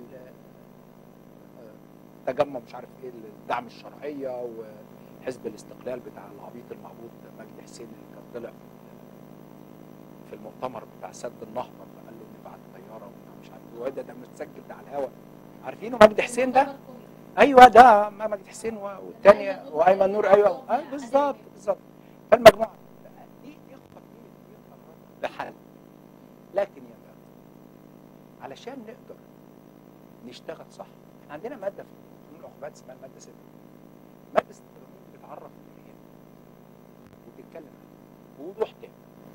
آه، تجمع مش عارف ايه الدعم الشرعيه وحزب الاستقلال بتاع العبيط المعبود مجدي حسين اللي كان طلع في المؤتمر بتاع سد النهضه قال له نبعت طياره وبتاع مش عارف إيه. وده ده متسجل ده على الهوا عارفينه مجدي حسين ده؟ ايوه ده ما مجدي حسين و- والتاني وايمن نور ايوه آه بالظبط بالظبط فالمجموعه دي دي خطه دي دي قرارات بحل لكن يا جماعه علشان نقدر نشتغل صح احنا عندنا ماده في قانون العقوبات اسمها الماده 6 ماده 6 بتعرف الارهاب وبتتكلم عنه بوضوح تام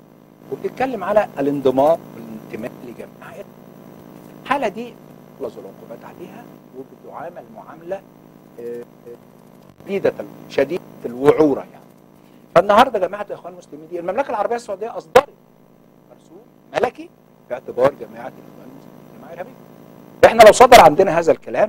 وبتتكلم على الانضمام والانتماء لجماعات الحاله دي تطلق العقوبات عليها وبتعامل معامله آه، آه، شديده شديده الوعوره يعني فالنهارده جماعه الاخوان المسلمين دي المملكه العربيه السعوديه اصدرت مرسوم ملكي باعتبار جماعه الاخوان المسلمين جماعه ارهابيه احنا لو صدر عندنا هذا الكلام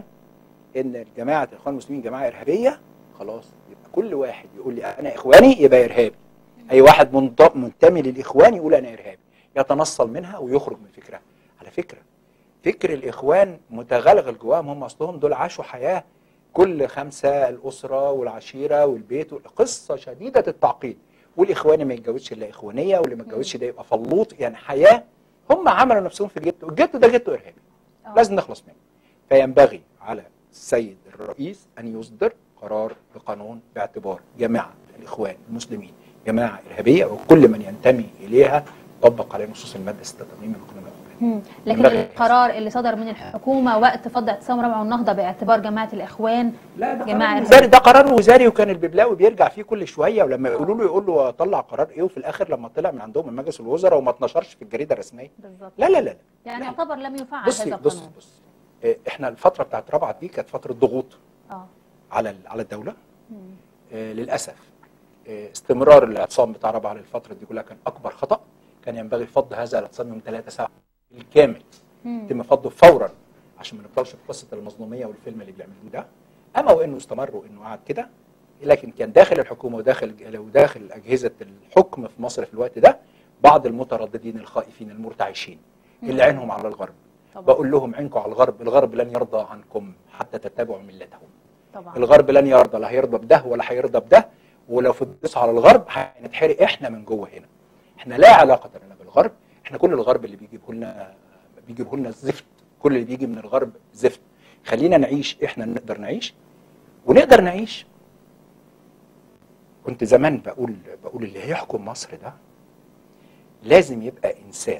ان جماعه الاخوان المسلمين جماعه ارهابيه خلاص يبقى كل واحد يقول لي انا اخواني يبقى ارهابي اي واحد منط- منتمي للاخوان يقول انا ارهابي يتنصل منها ويخرج من فكرها على فكره فكر الاخوان متغلغل جواهم هم اصلهم دول عاشوا حياه كل خمسه الاسره والعشيره والبيت قصه شديده التعقيد والاخواني ما يتجوزش الا اخوانيه واللي ما يتجوزش ده يبقى فلوط يعني حياه هم عملوا نفسهم في جتو الجتو ده جتو ارهابي آه. لازم نخلص منه فينبغي على السيد الرئيس ان يصدر قرار بقانون باعتبار جماعه الاخوان المسلمين جماعه ارهابيه وكل من ينتمي اليها طبق عليه نصوص الماده 86 من قانون العقوبات مم. لكن ينبغي. القرار اللي صدر من الحكومة وقت فض اعتصام رابعة والنهضة باعتبار جماعة الإخوان لا ده جماعة قرار إرهابية. وزاري ده قرار وزاري وكان الببلاوي بيرجع فيه كل شويه ولما يقولوا له يقول له طلع قرار ايه وفي الاخر لما طلع من عندهم من مجلس الوزراء وما اتنشرش في الجريده الرسميه بالظبط لا لا لا لا. يعني لا. يعتبر لم يفعل بصي هذا بص القانون بص إيه، احنا الفتره بتاعت رابعه دي كانت فتره ضغوط اه على ال- على الدوله مم. آه، للاسف آه، استمرار الاعتصام بتاع رابعه للفتره دي كلها كان اكبر خطا كان ينبغي فض هذا الاعتصام يوم 3 7 بالكامل مم. يتم فضه فورا عشان ما نفضلش في قصه المظلوميه والفيلم اللي بيعملوه ده اما وانه استمر وانه قعد كده لكن كان داخل الحكومه وداخل وداخل اجهزه الحكم في مصر في الوقت ده بعض المترددين الخائفين المرتعشين اللي عينهم على الغرب طبعا بقول لهم عينكم على الغرب الغرب لن يرضى عنكم حتى تتبعوا ملتهم طبعا الغرب لن يرضى لا هيرضى بده ولا هيرضى بده ولو فضلتوا على الغرب هنتحرق احنا من جوه هنا احنا لا علاقه لنا بالغرب احنا كل الغرب اللي بيجيبه لنا بيجيبه لنا زفت كل اللي بيجي من الغرب زفت خلينا نعيش احنا نقدر نعيش ونقدر نعيش كنت زمان بقول بقول اللي هيحكم مصر ده لازم يبقى انسان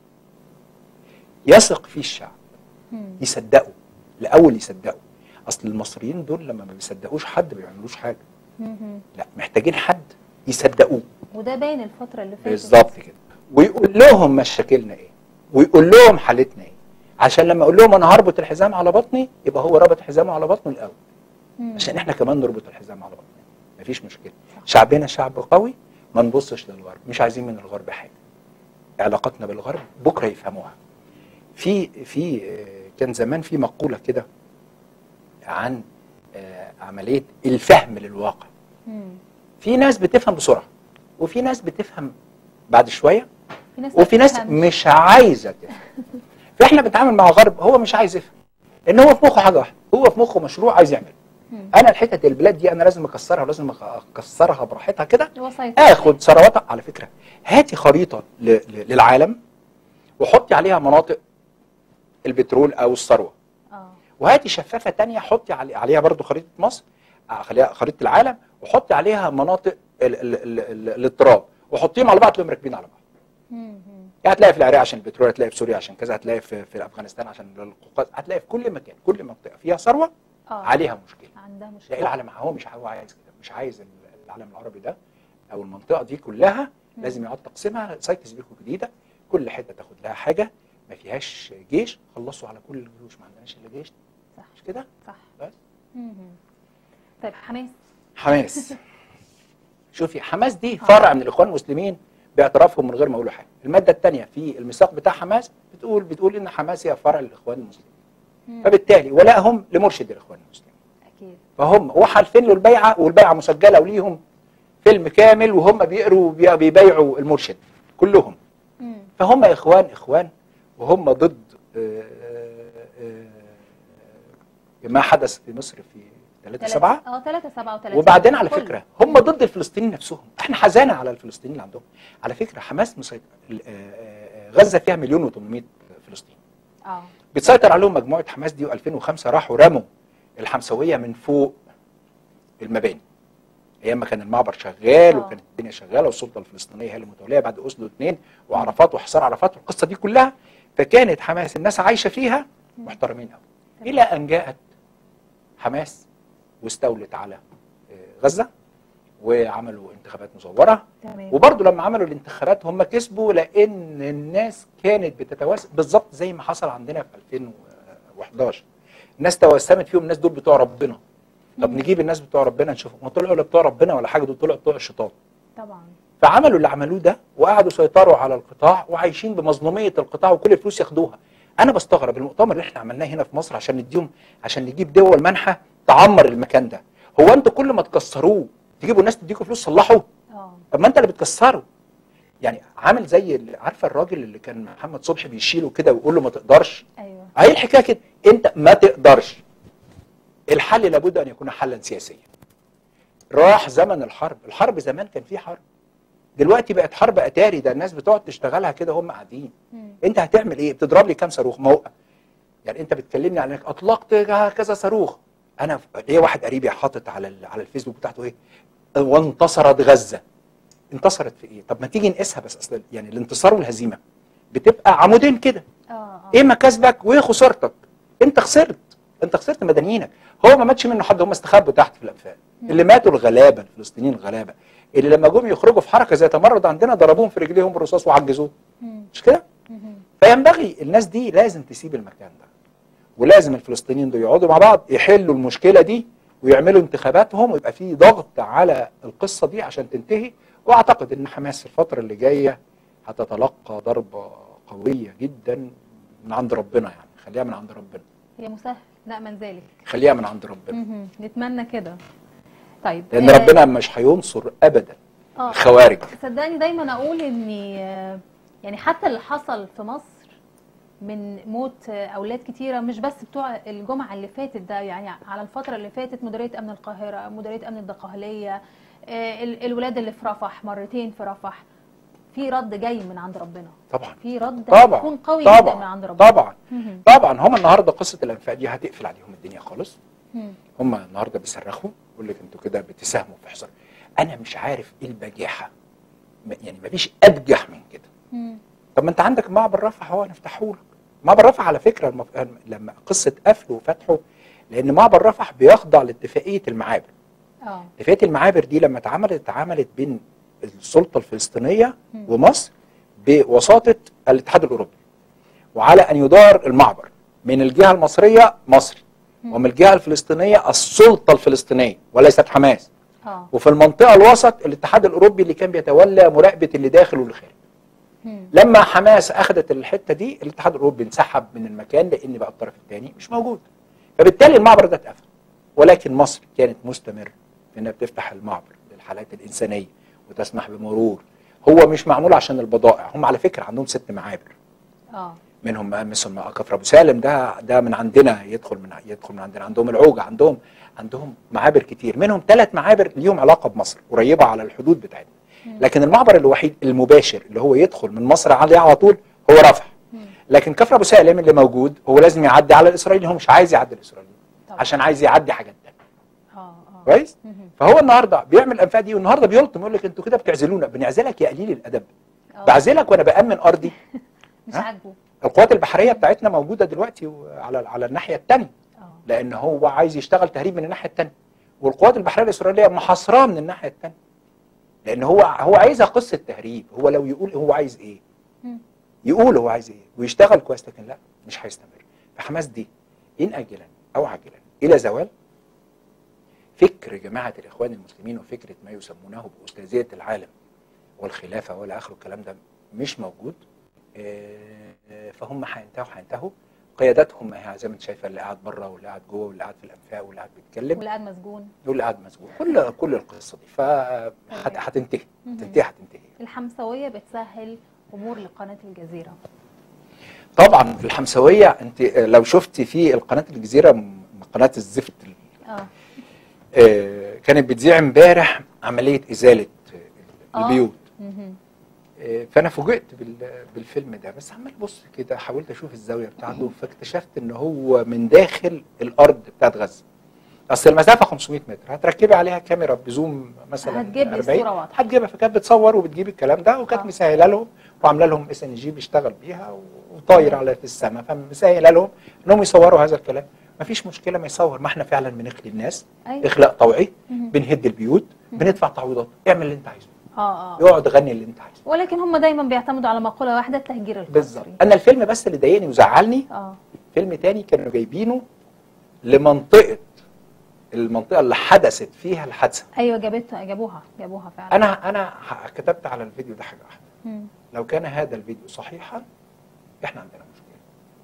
يثق فيه الشعب مم. يصدقوا الاول يصدقوا اصل المصريين دول لما ما بيصدقوش حد ما بيعملوش حاجه مم. لا محتاجين حد يصدقوه وده باين الفترة اللي فاتت بالظبط كده ويقول لهم مشاكلنا ايه ويقول لهم حالتنا ايه عشان لما اقول لهم انا هربط الحزام على بطني يبقى هو ربط حزامه على بطنه الاول مم. عشان احنا كمان نربط الحزام على بطننا مفيش مشكله شعبنا شعب قوي ما نبصش للغرب مش عايزين من الغرب حاجه علاقتنا بالغرب بكره يفهموها في في آه، كان زمان في مقوله كده عن آه، عمليه الفهم للواقع مم. في ناس بتفهم بسرعه وفي ناس بتفهم بعد شويه في ناس وفي ناس بتفهمش. مش عايزه تفهم فاحنا بنتعامل مع غرب هو مش عايز يفهم ان هو في مخه حاجه واحده هو في مخه مشروع عايز يعمله مم. انا الحتت البلاد دي انا لازم اكسرها ولازم اكسرها براحتها كده هو سيطرة. اخد ثرواتها على فكره هاتي خريطه ل- ل- للعالم وحطي عليها مناطق البترول او الثروه اه وهاتي شفافه تانية حطي علي- عليها برضو خريطه مصر آه، خليها خريطه العالم وحطي عليها مناطق ال- ال- ال- ال- الاضطراب وحطيهم على بعض تلاقيهم راكبين على بعض مم. يعني هتلاقي في العراق عشان البترول هتلاقي في سوريا عشان كذا هتلاقي في, في افغانستان عشان القوقاز هتلاقي في كل مكان كل منطقه فيها ثروه اه عليها مشكله عندها لا مشكله العالم هو مش هو عايز كده مش عايز العالم العربي ده او المنطقه دي كلها مم. لازم يقعد تقسيمها سايتس بيكو جديده كل حته تاخد لها حاجه ما فيهاش جيش خلصوا على كل الجيوش ما عندناش الا جيش صح مش كده صح بس مم. طيب حماس حماس شوفي حماس دي فرع من الاخوان المسلمين باعترافهم من غير ما يقولوا حاجه الماده الثانيه في الميثاق بتاع حماس بتقول بتقول ان حماس هي فرع للاخوان المسلمين مم. فبالتالي ولاهم لمرشد الاخوان المسلمين اكيد فهم وحالفين له البيعه والبيعه مسجله وليهم فيلم كامل وهم بيقروا بي- بيبايعوا المرشد كلهم مم. فهم اخوان اخوان وهم ضد آه، آه، آه، ما حدث في مصر في 3 تلاتة- 7 اه 3 37 وبعدين على كل. فكره هم ضد الفلسطينيين نفسهم احنا حزانه على الفلسطينيين اللي عندهم على فكره حماس مسيطر ال- آه، آه، آه، غزه فيها مليون و800 فلسطيني اه بتسيطر عليهم مجموعه حماس دي و2005 راحوا رموا الحمسويه من فوق المباني ايام ما كان المعبر شغال آه. وكانت الدنيا شغاله والسلطه الفلسطينيه هي اللي متوليه بعد اوسلو اثنين وعرفات وحصار عرفات والقصه دي كلها فكانت حماس الناس عايشه فيها محترمين قوي الى ان جاءت حماس واستولت على آه، غزه وعملوا انتخابات مزوره تمام وبرضه لما عملوا الانتخابات هم كسبوا لان الناس كانت بتتواسم بالظبط زي ما حصل عندنا في 2011 الناس توسمت فيهم الناس دول بتوع ربنا طب مم. نجيب الناس بتوع ربنا نشوفهم ما طلعوا لا بتوع ربنا ولا حاجه دول طلعوا بتوع الشيطان طبعا فعملوا اللي عملوه ده وقعدوا سيطروا على القطاع وعايشين بمظلوميه القطاع وكل الفلوس ياخدوها انا بستغرب المؤتمر اللي احنا عملناه هنا في مصر عشان نديهم عشان نجيب دول منحه تعمر المكان ده هو انتوا كل ما تكسروه تجيبوا الناس تديكوا فلوس تصلحوا اه طب ما انت اللي بتكسره يعني عامل زي ال- عارفه الراجل اللي كان محمد صبحي بيشيله كده ويقول له ما تقدرش ايوه اهي الحكايه كده انت ما تقدرش الحل لابد ان يكون حلا سياسيا راح زمن الحرب الحرب زمان كان في حرب دلوقتي بقت حرب اتاري ده الناس بتقعد تشتغلها كده هم قاعدين مم. انت هتعمل ايه بتضرب لي كام صاروخ ما هو يعني انت بتكلمني على انك اطلقت كذا صاروخ انا ليا واحد قريبي حاطط على ال- على الفيسبوك بتاعته ايه وانتصرت غزه انتصرت في ايه طب ما تيجي نقيسها بس اصل يعني الانتصار والهزيمه بتبقى عمودين كده اه اه ايه مكاسبك وايه خسارتك انت خسرت انت خسرت مدنيينك هو ما ماتش منه حد هم استخبوا تحت في الانفاق اللي ماتوا الغلابه الفلسطينيين الغلابه اللي لما جم يخرجوا في حركه زي تمرد عندنا ضربوهم في رجليهم بالرصاص وعجزوه مم. مش كده مم. فينبغي الناس دي لازم تسيب المكان ده ولازم الفلسطينيين دول يقعدوا مع بعض يحلوا المشكله دي ويعملوا انتخاباتهم ويبقى في ضغط على القصه دي عشان تنتهي واعتقد ان حماس الفتره اللي جايه هتتلقى ضربه قويه جدا من عند ربنا يعني خليها من عند ربنا هي مسهل نأمن ذلك خليها من عند ربنا مهم. نتمنى كده طيب لان آه، ربنا مش هينصر ابدا اه الخوارج صدقني دايما اقول اني آه، يعني حتى اللي حصل في مصر من موت آه، اولاد كتيره مش بس بتوع الجمعه اللي فاتت ده يعني على الفتره اللي فاتت مديريه امن القاهره مديريه امن الدقهليه آه، ال- الولاد اللي في رفح مرتين في رفح في رد جاي من عند ربنا طبعا في رد طبعا هيكون قوي جدا من طبعا عند ربنا طبعا مهم. طبعا هم النهارده قصه الانفاق دي هتقفل عليهم الدنيا خالص مم. هم النهارده بيصرخوا يقول لك انتوا كده بتساهموا في حصار انا مش عارف ايه البجاحه م- يعني مفيش ابجح من كده مم. طب ما انت عندك معبر رفح اهو هنفتحه لك معبر رفح على فكره المف... لما قصه قفله وفتحه لان معبر رفح بيخضع لاتفاقيه المعابر اه اتفاقيه المعابر دي لما اتعملت اتعملت بين السلطه الفلسطينيه مم. ومصر بوساطه الاتحاد الاوروبي وعلى ان يدار المعبر من الجهه المصريه مصري مم. ومن الجهه الفلسطينيه السلطه الفلسطينيه وليست حماس اه وفي المنطقه الوسط الاتحاد الاوروبي اللي كان بيتولى مراقبه اللي داخل واللي خارج مم. لما حماس اخذت الحته دي الاتحاد الاوروبي انسحب من المكان لان بقى الطرف الثاني مش موجود فبالتالي المعبر ده اتقفل ولكن مصر كانت مستمره في انها بتفتح المعبر للحالات الانسانيه وتسمح بمرور هو مش معمول عشان البضائع هم على فكره عندهم ست معابر اه منهم مثل ما كفر ابو سالم ده ده من عندنا يدخل من يدخل من عندنا عندهم العوجه عندهم عندهم معابر كتير منهم ثلاث معابر ليهم علاقه بمصر قريبه على الحدود بتاعتنا لكن المعبر الوحيد المباشر اللي هو يدخل من مصر عليه على طول هو رفح مم. لكن كفر ابو سالم اللي موجود هو لازم يعدي على الاسرائيلي هو مش عايز يعدي الاسرائيلي طبعا. عشان عايز يعدي حاجات تانية اه اه كويس مهم. فهو النهارده بيعمل الانفاق دي والنهارده بيلطم يقول لك انتوا كده بتعزلونا بنعزلك يا قليل الادب آه. بعزلك وانا بامن ارضي مش ها؟ عاجبه القوات البحريه بتاعتنا موجوده دلوقتي على على الناحيه الثانيه اه لان هو عايز يشتغل تهريب من الناحيه الثانيه والقوات البحريه الاسرائيليه محاصراه من الناحيه الثانيه لان هو هو عايزها قصه تهريب هو لو يقول هو عايز ايه مم. يقول هو عايز ايه ويشتغل كويس لكن لا مش هيستمر فحماس دي ان اجلا او عاجلا الى زوال فكر جماعه الاخوان المسلمين وفكره ما يسمونه باستاذيه العالم والخلافه والى اخره الكلام ده مش موجود آه، آه، فهم هينتهوا هينتهوا قياداتهم هي زي ما انت شايفه اللي قاعد بره واللي قاعد جوه واللي قاعد في الانفاق واللي قاعد بيتكلم واللي قاعد مسجون واللي قاعد مسجون كل كل القصه دي فهتنتهي مهم. هتنتهي هتنتهي الحمسويه بتسهل امور لقناه الجزيره طبعا الحمسويه انت لو شفتي في القناه الجزيره م- قناه الزفت اه آه، كانت بتذيع امبارح عمليه ازاله آه. البيوت مهم. آه، فانا فوجئت بال- بالفيلم ده بس عمال ابص كده حاولت اشوف الزاويه بتاعته فاكتشفت ان هو من داخل الارض بتاعت غزه اصل المسافه 500 متر هتركبي عليها كاميرا بزوم مثلا هتجيب لي 40 الصورة واضحة. هتجيبها فكانت بتصور وبتجيب الكلام ده وكانت آه. مسهله لهم وعامله لهم اس ان جي بيشتغل بيها وطاير على في السماء فمسهله لهم انهم يصوروا هذا الكلام مفيش مشكله ما يصور ما احنا فعلا بنخلي الناس أيوة. اخلاء طوعي مهم. بنهد البيوت بندفع تعويضات اعمل اللي انت عايزه اه اه يقعد غني اللي انت عايزه ولكن هم دايما بيعتمدوا على مقوله واحده التهجير القسري بالظبط انا الفيلم بس اللي ضايقني وزعلني اه فيلم تاني كانوا جايبينه لمنطقه المنطقه اللي حدثت فيها الحادثه ايوه جابتها جابوها جابوها فعلا انا انا ح- كتبت على الفيديو ده حاجه واحده مم. لو كان هذا الفيديو صحيحا احنا عندنا مشكله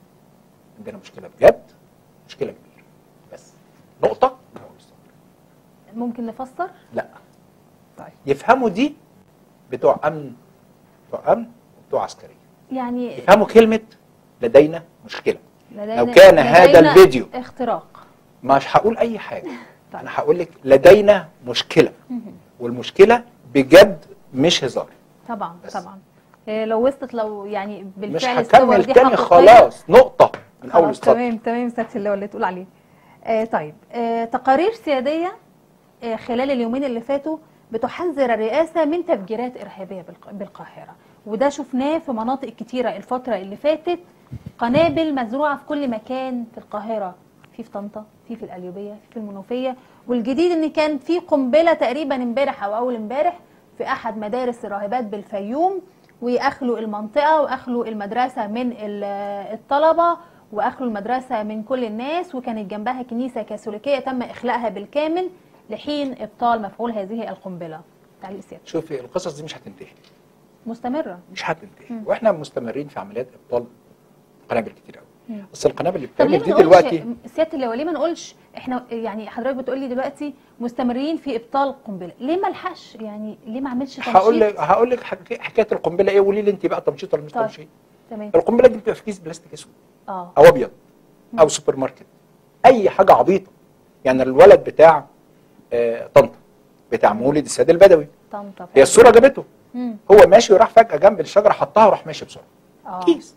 عندنا مشكله بجد مشكله كبيره بس نقطه من أول السطر. ممكن نفسر لا طيب يفهموا دي بتوع امن بتوع امن وبتوع عسكريه يعني يفهموا كلمه لدينا مشكله لدينا لو كان هذا لدينا الفيديو اختراق مش هقول اي حاجه طيب. انا هقول لك لدينا مشكله مهم. والمشكله بجد مش هزار طبعا بس. طبعا إيه لو وصلت لو يعني مش بالفعل الصور هكمل دي تاني حقيقية، خلاص نقطه من اول خلاص السطر تمام تمام سياده اللواء اللي تقول عليه آه طيب آه تقارير سياديه آه خلال اليومين اللي فاتوا بتحذر الرئاسه من تفجيرات ارهابيه بالق- بالقاهره وده شفناه في مناطق كتيره الفتره اللي فاتت قنابل مزروعه في كل مكان في القاهره في في طنطا في في القليوبيه في في المنوفيه والجديد ان كان في قنبله تقريبا امبارح او اول امبارح في احد مدارس الراهبات بالفيوم واخلوا المنطقه واخلوا المدرسه من ال- الطلبه واخلوا المدرسه من كل الناس وكانت جنبها كنيسه كاثوليكيه تم اخلاءها بالكامل لحين ابطال مفعول هذه القنبله تعليق سيادة شوفي القصص دي مش هتنتهي مستمره مش هتنتهي مم. واحنا مستمرين في عمليات ابطال قنابل كتير قوي مم. بس القنابل اللي طب ليه بتعمل ما دي نقولش دلوقتي سياده اللواء ليه ما نقولش احنا يعني حضرتك بتقول لي دلوقتي مستمرين في ابطال قنبله ليه ما الحقش يعني ليه ما عملش تنشيط هقول لك هقول لك حك- حكايه القنبله ايه قولي لي انت بقى تنشيط ولا مش طيب. تنشيط تمام القنبله دي بتبقى في كيس بلاستيك اسود اه او ابيض او سوبر ماركت اي حاجه عبيطه يعني الولد بتاع آه، طنطا بتاع مولد السيد البدوي طنطا هي الصوره جابته مم. هو ماشي وراح فجاه جنب الشجره حطها وراح ماشي بسرعه اه كيس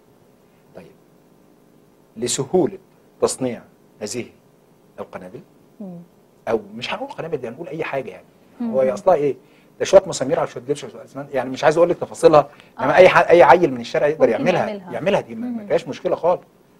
طيب لسهوله تصنيع هذه القنابل مم. او مش هنقول قنابل دي هنقول اي حاجه يعني مم. هو هي اصلها ايه ده شويه مسامير على شويه جبس وشويه اسمنت يعني مش عايز اقول لك تفاصيلها انما آه. اي ح- اي عيل من الشارع يقدر ممكن يعملها يعملها. يعملها دي ما ما مم. فيهاش مشكله خالص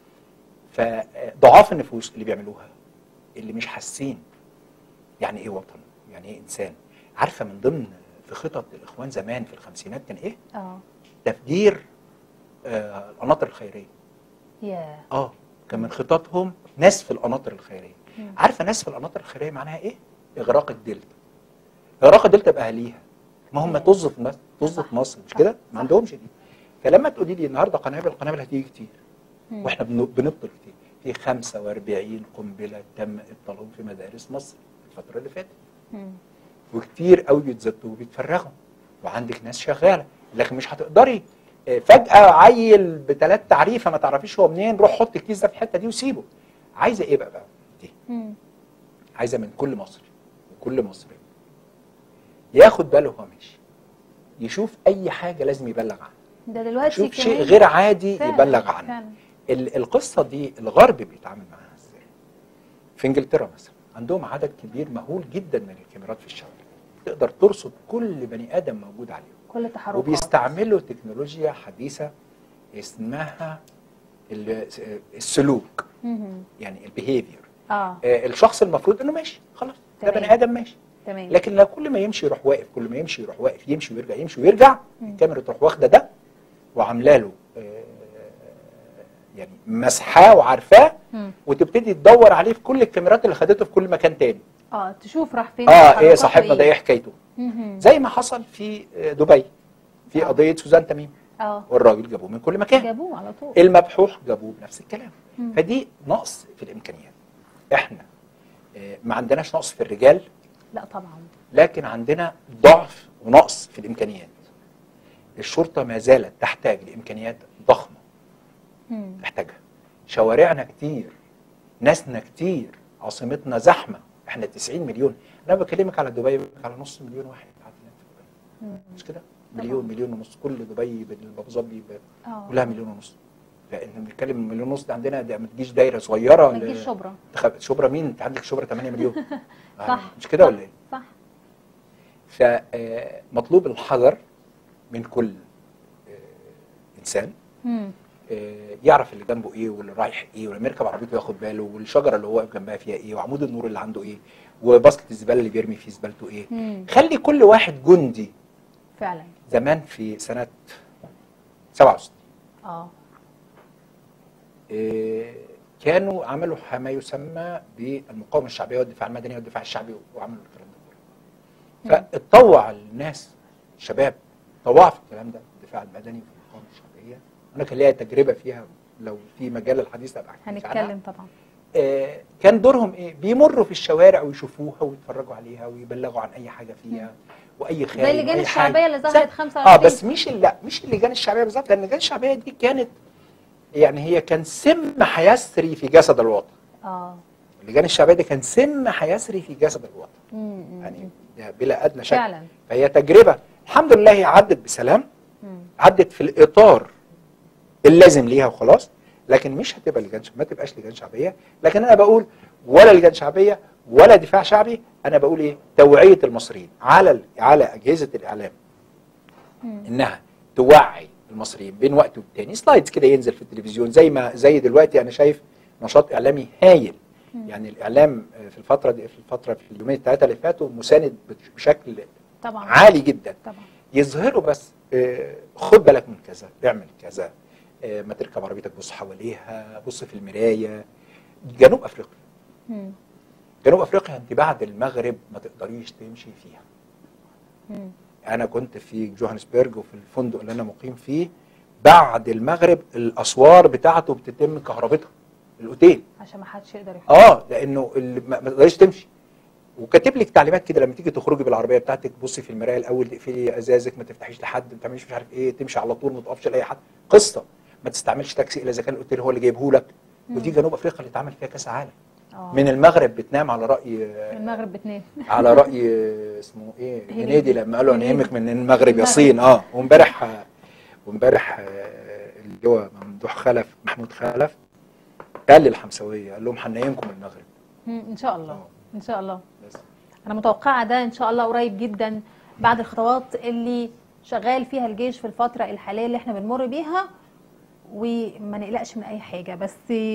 فضعاف النفوس اللي بيعملوها اللي مش حاسين يعني ايه وطن يعني ايه انسان عارفه من ضمن في خطط الاخوان زمان في الخمسينات كان ايه اه تفجير آه القناطر الخيريه يا اه كان من خططهم نسف القناطر الخيريه مم. عارفه نسف القناطر الخيريه معناها ايه اغراق الدلتا اغراق الدلتا باهاليها ما هم مم. طز في مصر طز صح. في مصر مش صح. كده صح. ما عندهمش دي فلما تقولي لي النهارده قنابل القنابل هتيجي كتير مم. واحنا بن- بنبطل كتير في 45 قنبله تم ابطالهم في مدارس مصر الفتره اللي فاتت مم. وكتير قوي بيتزتوا وبيتفرغوا وعندك ناس شغاله لكن مش هتقدري آه، فجاه عيل بثلاث تعريفه ما تعرفيش هو منين روح حط الكيس ده في الحته دي وسيبه عايزه ايه بقى بقى دي مم. عايزه من كل مصري وكل مصري ياخد باله وهو ماشي يشوف اي حاجه لازم يبلغ عنها ده دلوقتي شوف شيء كمان غير عادي فعلاً، يبلغ عنه فعلاً. ال- القصه دي الغرب بيتعامل معاها ازاي في انجلترا مثلا عندهم عدد كبير مهول جدا من الكاميرات في الشوارع تقدر ترصد كل بني ادم موجود عليهم كل تحركات وبيستعملوا تكنولوجيا حديثه اسمها ال- السلوك مهم. يعني البيهيفير اه الشخص المفروض انه ماشي خلاص ده تمام. بني ادم ماشي تمام لكن لو كل ما يمشي يروح واقف كل ما يمشي يروح واقف يمشي ويرجع يمشي ويرجع الكاميرا تروح واخده ده وعامله له آه، يعني مسحاه وعارفاه مم. وتبتدي تدور عليه في كل الكاميرات اللي خدته في كل مكان تاني اه تشوف راح فين اه ايه تحركاته صاحبنا ده ايه حكايته مهم. زي ما حصل في آه، دبي في آه. قضيه سوزان تميم اه والراجل جابوه من كل مكان جابوه على طول المبحوح جابوه بنفس الكلام مم. فدي نقص في الامكانيات احنا آه، ما عندناش نقص في الرجال لا طبعا لكن عندنا ضعف ونقص في الامكانيات الشرطه ما زالت تحتاج لامكانيات ضخمه مم. تحتاجها شوارعنا كتير ناسنا كتير عاصمتنا زحمه احنا 90 مليون انا بكلمك على دبي بكلمك على نص مليون واحد قاعد هناك في دبي مم. مش كده مليون مليون ونص كل دبي بالابو ظبي ب- اه كلها مليون ونص فاحنا بنتكلم مليون ونص ده عندنا ده ما تجيش دايره صغيره ما ل- تجيش شبرا تخ- شبرا مين انت عندك شبرا 8 مليون صح يعني مش كده صح، ولا ايه صح فمطلوب الحذر من كل آه، انسان مم. آه، يعرف اللي جنبه ايه واللي رايح ايه ولما يركب عربيته ياخد باله والشجره اللي هو واقف جنبها فيها ايه وعمود النور اللي عنده ايه وباسكت الزباله اللي بيرمي فيه زبالته ايه مم. خلي كل واحد جندي فعلا زمان في سنه 67 اه آه، كانوا عملوا ما يسمى بالمقاومه الشعبيه والدفاع المدني والدفاع الشعبي وعملوا الكلام ده كله فاتطوع الناس الشباب طوعوا في الكلام ده الدفاع المدني في المقاومه الشعبيه انا كان ليا تجربه فيها لو في مجال الحديث ابقى أحكي لك عنها. هنتكلم طبعا آه، كان دورهم ايه بيمروا في الشوارع ويشوفوها ويتفرجوا عليها ويبلغوا عن اي حاجه فيها واي خير زي اللجان وأي الشعبيه حاجة. اللي ظهرت زي- 25 اه بس مش لا مش اللجان الشعبيه بالظبط لان اللجان الشعبيه دي كانت يعني هي كان سم هيسري في جسد الوطن اه اللجان الشعبيه دي كان سم هيسري في جسد الوطن مم. مم. يعني ده بلا ادنى شك فعلا فهي تجربه الحمد لله هي عدت بسلام مم. عدت في الاطار اللازم ليها وخلاص لكن مش هتبقى لجان ما تبقاش لجان شعبيه لكن انا بقول ولا لجان شعبيه ولا دفاع شعبي انا بقول ايه توعيه المصريين على ال- على اجهزه الاعلام مم. انها توعي المصريين بين وقت والتاني سلايدز كده ينزل في التلفزيون زي ما زي دلوقتي انا شايف نشاط اعلامي هايل يعني الاعلام في الفتره دي في الفتره في اليومين الثلاثه اللي فاتوا مساند بشكل طبعا عالي جدا طبعا يظهروا بس آه، خد بالك من كذا اعمل كذا آه، ما تركب عربيتك بص حواليها بص في المرايه جنوب افريقيا مم. جنوب افريقيا انت بعد المغرب ما تقدريش تمشي فيها مم. انا كنت في جوهانسبرج وفي الفندق اللي انا مقيم فيه بعد المغرب الاسوار بتاعته بتتم كهربتها الاوتيل عشان ما حدش يقدر يخرج اه لانه اللي ما ما تقدريش تمشي وكاتب لك تعليمات كده لما تيجي تخرجي بالعربيه بتاعتك بصي في المرايه الاول تقفلي ازازك ما تفتحيش لحد ما تعمليش مش عارف ايه تمشي على طول ما تقفش لاي حد قصه ما تستعملش تاكسي الا اذا كان الاوتيل هو اللي جايبه لك ودي جنوب افريقيا اللي اتعمل فيها كاس عالم اه من المغرب بتنام على راي المغرب باتنين على راي اسمه ايه هنيدي. هنيدي لما قالوا هنيدي. انيمك من المغرب يا المغرب. صين اه وامبارح وامبارح آه، اللي هو ممدوح خلف محمود خلف قال للحمساويه قال لهم هنيمكم المغرب مم. ان شاء الله آه. ان شاء الله بس انا متوقعه ده ان شاء الله قريب جدا بعد الخطوات اللي شغال فيها الجيش في الفتره الحاليه اللي احنا بنمر بيها وما نقلقش من اي حاجه بس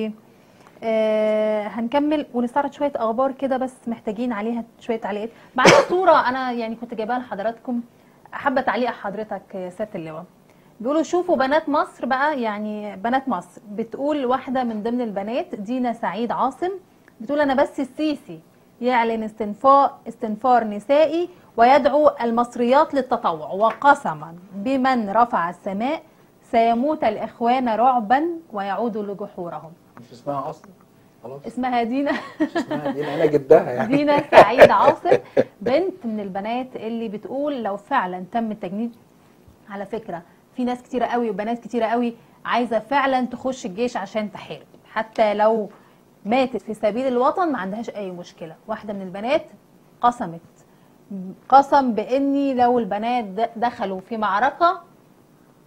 آه هنكمل ونستعرض شويه اخبار كده بس محتاجين عليها شويه تعليقات معانا صوره انا يعني كنت جايباها لحضراتكم حابه تعليق حضرتك يا سياده اللواء بيقولوا شوفوا بنات مصر بقى يعني بنات مصر بتقول واحده من ضمن البنات دينا سعيد عاصم بتقول انا بس السيسي يعلن استنفار استنفار نسائي ويدعو المصريات للتطوع وقسما بمن رفع السماء سيموت الاخوان رعبا ويعودوا لجحورهم مش اسمها اصلا خلاص اسمها دينا مش اسمها دي انا جدها يعني دينا سعيد عاصم بنت من البنات اللي بتقول لو فعلا تم التجنيد على فكره في ناس كتيره قوي وبنات كتيره قوي عايزه فعلا تخش الجيش عشان تحارب حتى لو ماتت في سبيل الوطن ما عندهاش اي مشكله واحده من البنات قسمت قسم باني لو البنات د- دخلوا في معركه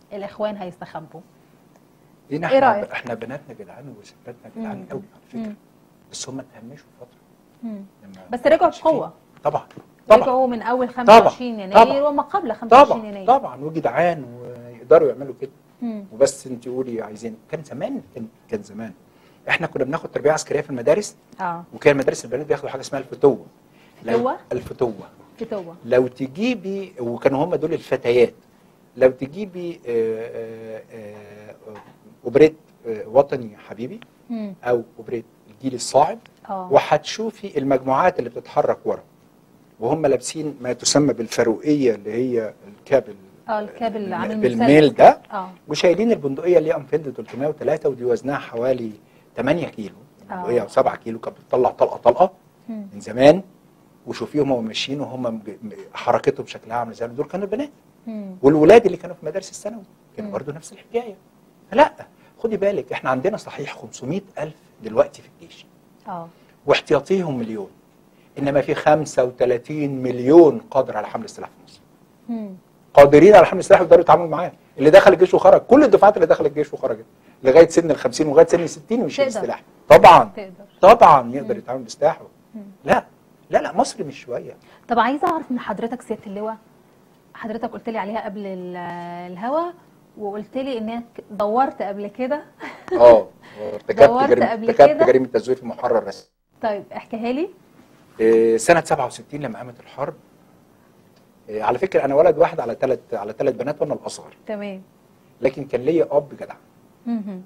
الاخوان هيستخبوا لينا إيه احنا رأيك؟ احنا بناتنا جدعان وستاتنا جدعان مم. قوي على مم. فكره بس هم اتهمشوا فتره مم. لما بس ما رجعوا كانش فيه. بقوه طبعا طبعا رجعوا من اول 25 يناير طبعاً. وما قبل 25 طبعا يناير طبعا وجدعان ويقدروا يعملوا كده مم. وبس انت قولي عايزين كان زمان كان, كان زمان احنا كنا بناخد تربيه عسكريه في المدارس اه وكان مدارس البنات بياخدوا حاجه اسمها الفتوه لو- فتوة؟ الفتوه فتوه لو تجيبي وكانوا هم دول الفتيات لو تجيبي آه، آه، آه، اوبريت آه، وطني حبيبي مم. او اوبريت الجيل الصاعد اه وهتشوفي المجموعات اللي بتتحرك ورا وهم لابسين ما تسمى بالفاروقيه اللي هي الكاب ال- اه الكاب اللي عامل بالميل مثلث. ده اه وشايلين البندقيه اللي هي انفيلد 303 ودي وزنها حوالي 8 كيلو البندقيه او 7 كيلو كانت بتطلع طلقه طلقه مم. من زمان وشوفيهم وهم ماشيين وهم مج- م- حركتهم شكلها عامل ازاي دول كانوا البنات مم. والولاد اللي كانوا في مدارس الثانوي كانوا مم. برضه نفس الحكايه لا خدي بالك احنا عندنا صحيح 500 الف دلوقتي في الجيش اه واحتياطيهم مليون انما في 35 مليون قادر على حمل السلاح في مصر مم. قادرين على حمل السلاح ويقدروا يتعاملوا معاه اللي دخل الجيش وخرج كل الدفعات اللي دخلت الجيش وخرجت لغايه سن ال 50 ولغايه سن ال 60 ويشيل تقدر. السلاح طبعا تقدر طبعا يقدر مم. يتعامل بسلاحه مم. لا لا لا مصر مش شويه طب عايزه اعرف من حضرتك سياده اللواء حضرتك قلت لي عليها قبل ال- الهوا وقلت لي انك دورت قبل كده اه ارتكبت دورت جريمه قبل ارتكبت كده؟ جريمه تزوير في محرر رسمي طيب احكيها لي إيه، سنه 67 لما قامت الحرب إيه، على فكره انا ولد واحد على ثلاث على ثلاث بنات وانا الاصغر تمام لكن كان ليا اب جدع مهم.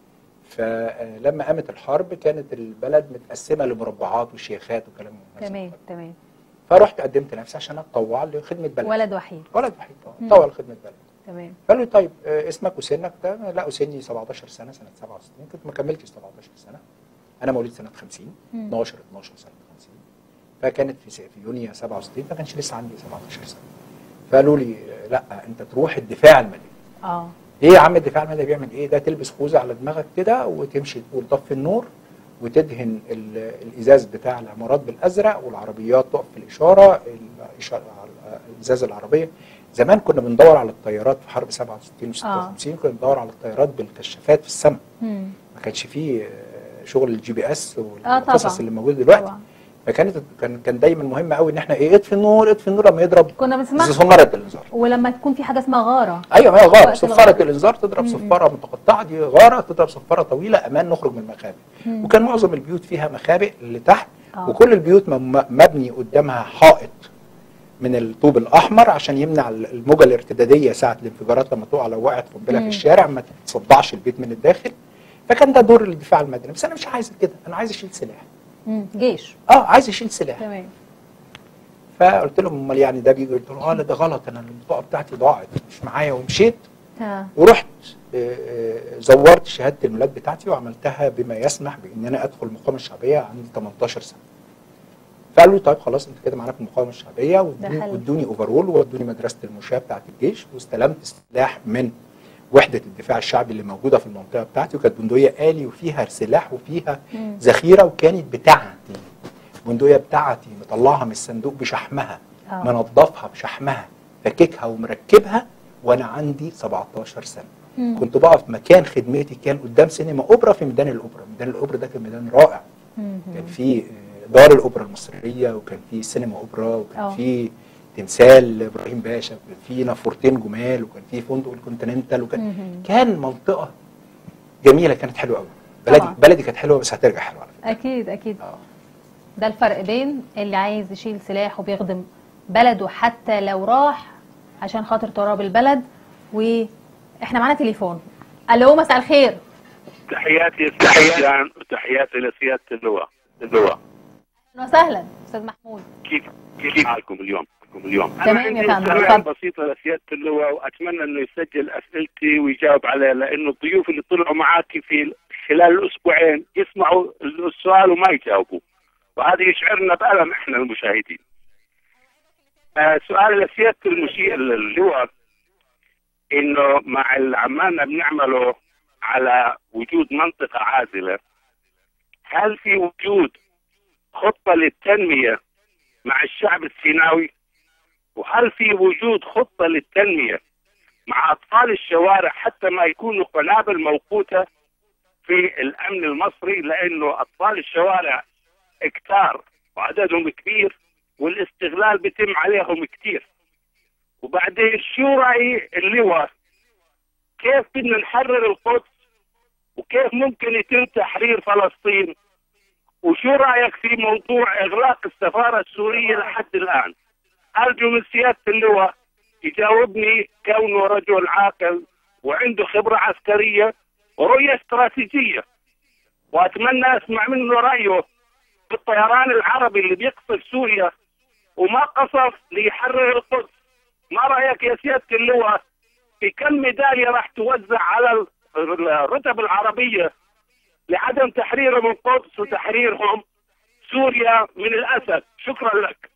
فلما قامت الحرب كانت البلد متقسمه لمربعات وشيخات وكلام من هذا تمام القبيل. تمام فرحت قدمت نفسي عشان اتطوع لخدمه بلد ولد وحيد ولد وحيد اه مم. اتطوع لخدمه بلد تمام قال لي طيب آه، اسمك وسنك ده لا سني 17 سنه سنه 67 كنت ما كملتش 17 سنه انا مواليد سنه 50 مم. 12 12 سنه 50 فكانت في س- في يونيو 67 ما كانش لسه عندي 17 سنه فقالوا لي آه، لا انت تروح الدفاع المدني اه ايه يا عم الدفاع المدني بيعمل ايه ده تلبس خوذه على دماغك كده وتمشي تقول طفي النور وتدهن ال- الازاز بتاع العمارات بالازرق والعربيات تقف في الاشاره الإشارة الازاز العربيه زمان كنا بندور على الطيارات في حرب 67 و 56 كنا بندور على الطيارات بالكشافات في السماء مم. ما كانش فيه آه، شغل الجي بي اس آه والقصص طبعا. اللي موجوده دلوقتي طبعا فكانت كان كان دايما مهم قوي ان احنا ايه اطفي النور اطفي النور لما يضرب كنا بنسمع صناره الانذار ولما تكون في حاجه اسمها غاره ايوه ما هي غاره وقت صفاره الغارة. الانذار تضرب مم. صفاره متقطعه دي غاره تضرب صفاره طويله امان نخرج من المخابئ مم. وكان معظم البيوت فيها مخابئ اللي تحت آه. وكل البيوت م- مبني قدامها حائط من الطوب الاحمر عشان يمنع الموجه الارتداديه ساعه الانفجارات لما تقع لو وقعت قنبله في مم. الشارع ما تصدعش البيت من الداخل فكان ده دور الدفاع المدني بس انا مش عايز كده انا عايز اشيل سلاح مم. جيش اه عايز اشيل سلاح تمام فقلت لهم امال يعني ده بيجي قلت له اه لا ده غلط انا البطاقه بتاعتي ضاعت مش معايا ومشيت ها ورحت آه، آه، زورت شهاده الميلاد بتاعتي وعملتها بما يسمح بان انا ادخل المقاومه الشعبيه عندي 18 سنه. فقالوا لي طيب خلاص انت كده معانا في المقاومه الشعبيه وادوني حلو. وادوني اوفرول وادوني مدرسه المشاه بتاعت الجيش واستلمت سلاح من وحده الدفاع الشعبي اللي موجوده في المنطقه بتاعتي وكانت بندقيه آلي وفيها سلاح وفيها مم. ذخيره وكانت بتاعتي البندقيه بتاعتي مطلعها من الصندوق بشحمها آه. منظفها بشحمها فككها ومركبها وانا عندي 17 سنه مم. كنت بقف مكان خدمتي كان قدام سينما اوبرا في ميدان الاوبرا ميدان الاوبرا ده كان ميدان رائع مم. كان في آه، دار الاوبرا المصريه وكان في سينما اوبرا وكان آه. في تمثال ابراهيم باشا وكان في نافورتين جمال وكان في فندق الكونتيننتال وكان مم. كان منطقه جميله كانت حلوه قوي بلدي طبعا. بلدي كانت حلوه بس هترجع حلوه على فكره اكيد اكيد اه ده الفرق بين اللي عايز يشيل سلاح وبيخدم بلده حتى لو راح عشان خاطر تراب البلد واحنا معانا تليفون الو مساء الخير تحياتي تحياتي وتحياتي لسياده اللواء اللواء اهلا وسهلا استاذ محمود كيف كيف حالكم اليوم؟ اليوم تمام أنا يا عندي فندم، سؤال اتفضل. بسيطه لسياده اللواء واتمنى انه يسجل اسئلتي ويجاوب عليها لانه الضيوف اللي طلعوا معك في خلال الاسبوعين يسمعوا السؤال وما يجاوبوا وهذا يشعرنا بالم احنا المشاهدين. آه سؤال لسياده المشير اللواء انه مع اللي عمالنا بنعمله على وجود منطقه عازله هل في وجود خطه للتنميه مع الشعب السيناوي وهل في وجود خطه للتنميه مع اطفال الشوارع حتى ما يكونوا قنابل موقوته في الامن المصري لانه اطفال الشوارع كتار وعددهم كبير والاستغلال بيتم عليهم كثير وبعدين شو راي اللواء كيف بدنا نحرر القدس وكيف ممكن يتم تحرير فلسطين وشو رايك في موضوع اغلاق السفاره السوريه لحد الان ارجو من سياده اللواء يجاوبني كونه رجل عاقل وعنده خبره عسكريه ورؤيه استراتيجيه واتمنى اسمع منه رايه في الطيران العربي اللي بيقصف سوريا وما قصف ليحرر القدس ما رايك يا سياده اللواء في كم ميداليه راح توزع على الرتب العربيه لعدم تحريرهم القدس وتحريرهم سوريا من الاسد شكرا لك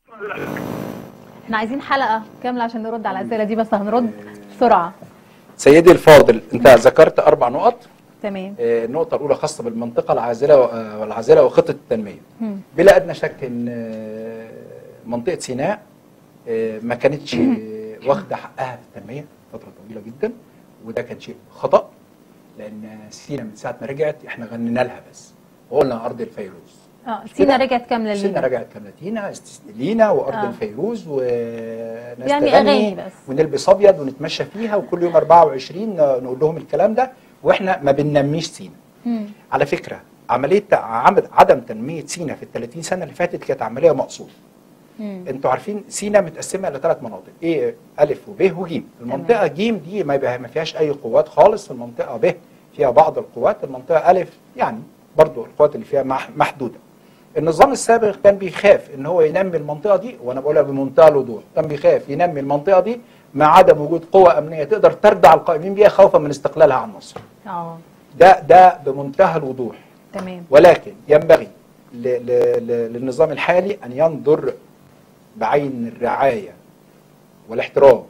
احنا عايزين حلقه كامله عشان نرد على الاسئله دي بس هنرد بسرعه سيدي الفاضل انت ذكرت اربع نقط تمام آه، النقطة الأولى خاصة بالمنطقة العازلة آه، والعازلة وخطة التنمية. مم. بلا أدنى شك إن آه، منطقة سيناء آه، ما كانتش آه، واخدة حقها في التنمية فترة طويلة جدا وده كان شيء خطأ لأن سيناء من ساعة ما رجعت إحنا غنينا لها بس وقلنا أرض الفيروز. اه سينا رجعت كامله سينا لينا رجعت كاملة لينا است- لينا وأرض آه. الفيروز وناس يعني تغني أغاني بس. ونلبس أبيض ونتمشى فيها وكل يوم 24 نقول لهم الكلام ده وإحنا ما بننميش سينا. مم. على فكره عمليه عمل عدم تنميه سينا في ال 30 سنه اللي فاتت كانت عمليه مقصوده. مم. انتوا عارفين سينا متقسمه الى ثلاث مناطق ايه الف وب وجيم المنطقه جيم دي ما يبقى- ما فيهاش اي قوات خالص المنطقه ب فيها بعض القوات المنطقه الف يعني برضو القوات اللي فيها مح- محدوده النظام السابق كان بيخاف ان هو ينمي المنطقه دي وانا بقولها بمنتهى الوضوح كان بيخاف ينمي المنطقه دي مع عدم وجود قوى امنيه تقدر تردع القائمين بيها خوفا من استقلالها عن مصر اه ده ده بمنتهى الوضوح تمام ولكن ينبغي ل- ل- ل- للنظام الحالي أن ينظر بعين الرعاية والاحترام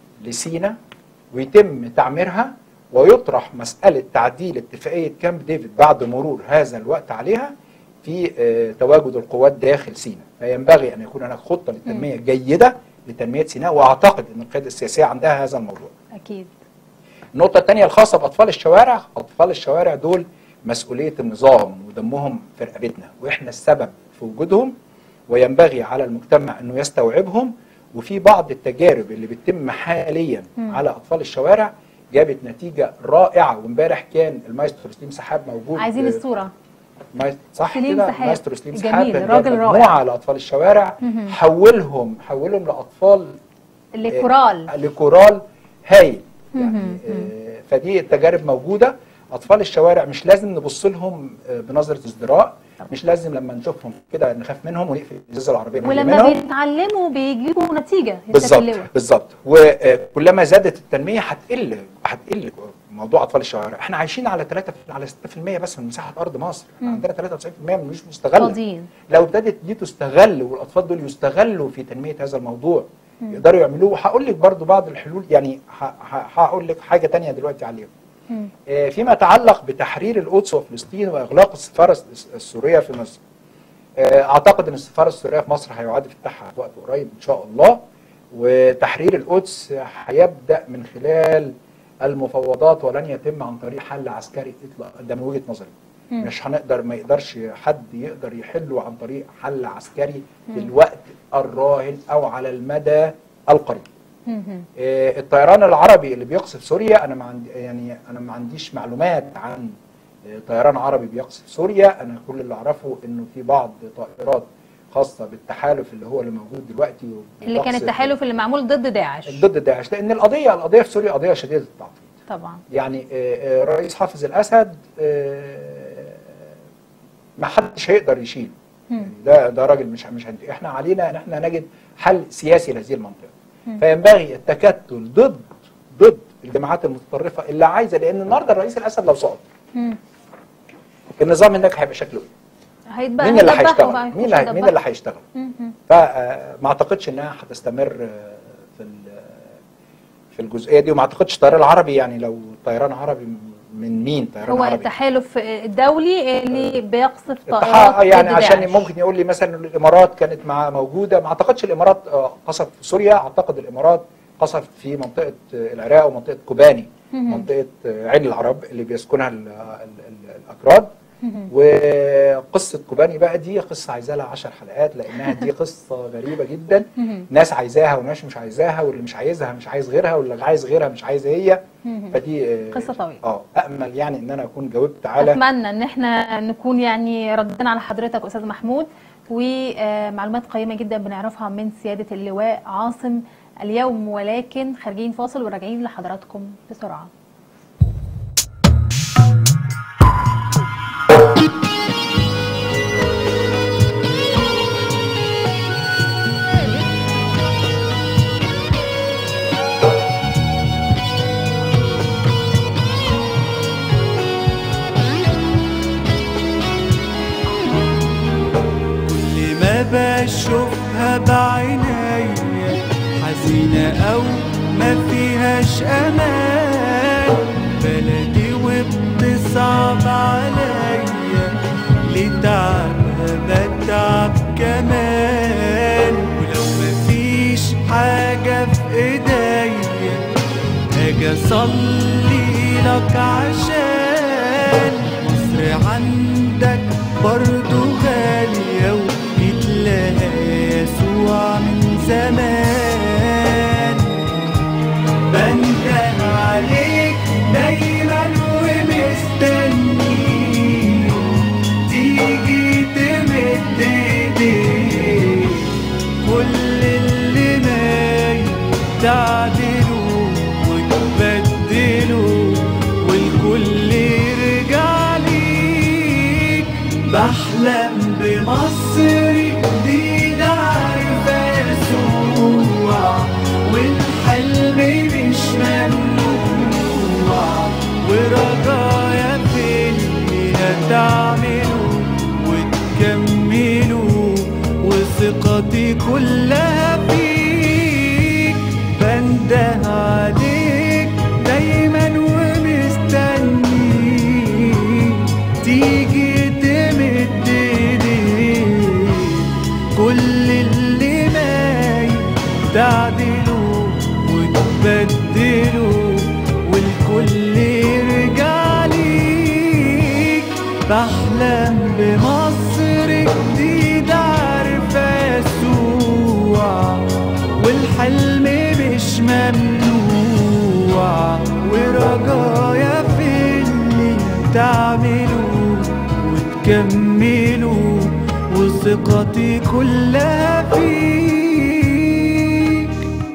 لسينا ويتم تعميرها ويطرح مسألة تعديل اتفاقية كامب ديفيد بعد مرور هذا الوقت عليها في آه، تواجد القوات داخل سينا فينبغي أن يكون هناك خطة للتنمية جيدة لتنمية سيناء وأعتقد أن القيادة السياسية عندها هذا الموضوع اكيد النقطة الثانية الخاصة بأطفال الشوارع، أطفال الشوارع دول مسؤولية النظام ودمهم في رقبتنا، وإحنا السبب في وجودهم وينبغي على المجتمع إنه يستوعبهم وفي بعض التجارب اللي بتتم حاليا مم. على أطفال الشوارع جابت نتيجة رائعة وامبارح كان المايسترو سليم سحاب موجود عايزين آه، الصوره مايست- صح سليم كده سحاب. مايسترو سليم جميل، سحاب كان راجل جاب رائع. مجموعة لأطفال الشوارع مهم. حولهم حولهم لأطفال الكورال لكورال هايل يعني مهم. آه، فدي التجارب موجوده اطفال الشوارع مش لازم نبص لهم آه، بنظره ازدراء مش لازم لما نشوفهم كده نخاف منهم ونقفل الازازه العربيه ونجري ولما منهم بيتعلموا بيجيبوا نتيجه يا بالظبط سيادة اللواء. بالظبط وكلما زادت التنميه هتقل هتقل موضوع اطفال الشوارع احنا عايشين على 3 على 6% بس من مساحه ارض مصر مم. عندنا 93% مش مستغله فاضيين لو ابتدت دي تستغل والاطفال دول يستغلوا في تنميه هذا الموضوع يقدروا يعملوه وهقول لك برضو بعض الحلول يعني ه- ه- هقول لك حاجه تانية دلوقتي عليها مم. آه، فيما يتعلق بتحرير القدس وفلسطين واغلاق السفاره الس- السوريه في مصر آه، اعتقد ان السفاره السوريه في مصر هيعاد افتتاحها في وقت قريب ان شاء الله وتحرير القدس هيبدا من خلال المفاوضات ولن يتم عن طريق حل عسكري اطلاقا ده من وجهه نظري مم. مش هنقدر ما يقدرش حد يقدر يحله عن طريق حل عسكري في الوقت الراهن او على المدى القريب مم. آه، الطيران العربي اللي بيقصف سوريا انا ما عندي يعني انا ما عنديش معلومات عن آه، طيران عربي بيقصف سوريا انا كل اللي اعرفه انه في بعض طائرات خاصه بالتحالف اللي هو اللي موجود دلوقتي اللي كان وبيقصف التحالف اللي معمول ضد داعش ضد داعش لان القضيه القضيه في سوريا قضيه شديده التعقيد طبعا يعني آه، آه، رئيس حافظ الاسد آه، ما حدش هيقدر يشيل مم. يعني ده ده راجل مش مش هنت... احنا علينا ان احنا نجد حل سياسي لهذه المنطقه مم. فينبغي التكتل ضد ضد الجماعات المتطرفه اللي عايزه لان النهارده الرئيس الاسد لو سقط مم. النظام هناك هيبقى شكله ايه؟ هيتبقى مين اللي هيدبحوا هيشتغل؟ بقى، مين اللي هي- مين هيدبحوا. اللي هيشتغل؟ مم. مم. فما اعتقدش انها هتستمر آه، في ال- في الجزئيه دي وما اعتقدش الطيران العربي يعني لو طيران عربي من مين طيران هو عربي؟ التحالف الدولي اللي بيقصف التحا- طائرات يعني ضد عشان داعش. ممكن يقول لي مثلا الامارات كانت مع موجوده ما اعتقدش الامارات آه، قصفت في سوريا اعتقد الامارات قصف في منطقه العراق ومنطقه كوباني مهم. منطقه عين العرب اللي بيسكنها ال- ال- ال- الاكراد مهم. وقصه كوباني بقى دي قصه عايزه لها 10 حلقات لانها دي قصه غريبه جدا مهم. ناس عايزاها وناس مش عايزاها واللي مش عايزها مش عايز غيرها واللي عايز غيرها مش عايز هي مهم. فدي آه، قصة طويلة. اه امل يعني ان انا اكون جاوبت على اتمنى ان احنا نكون يعني ردنا على حضرتك استاذ محمود ومعلومات قيمه جدا بنعرفها من سياده اللواء عاصم اليوم ولكن خارجين فاصل وراجعين لحضراتكم بسرعه كل ما بشوفها بعينيا حزينة أو ما فيهاش أمان بلدي وبتصعب عليا لتعبها بتعب كمان ولو مفيش حاجة في إيديا اجي اصلي لك عشان مصر عندك برضو غالية وجيت لها يسوع من زمان بنده عليك دايما ومستني تيجي تمد ايديك كل اللي ما تعدلوا وتبدلوا والكل يرجع ليك بحلم بمصر جديدة عارفة يسوع والحلم مش ممنوع ورجايا في اللي هتعمله وتكملوا وثقتي كلها فيك بنده عليك دايما ومستني تيجي تمد ايديك كل اللي ما تعدلوا وتبدلوا والكل يرجع ليك بحلم بمصر جديدة عارفة يسوع والحلم مش ممنوع ورجايا في اللي تعملوا وتكملوا وثقتي كلها فيك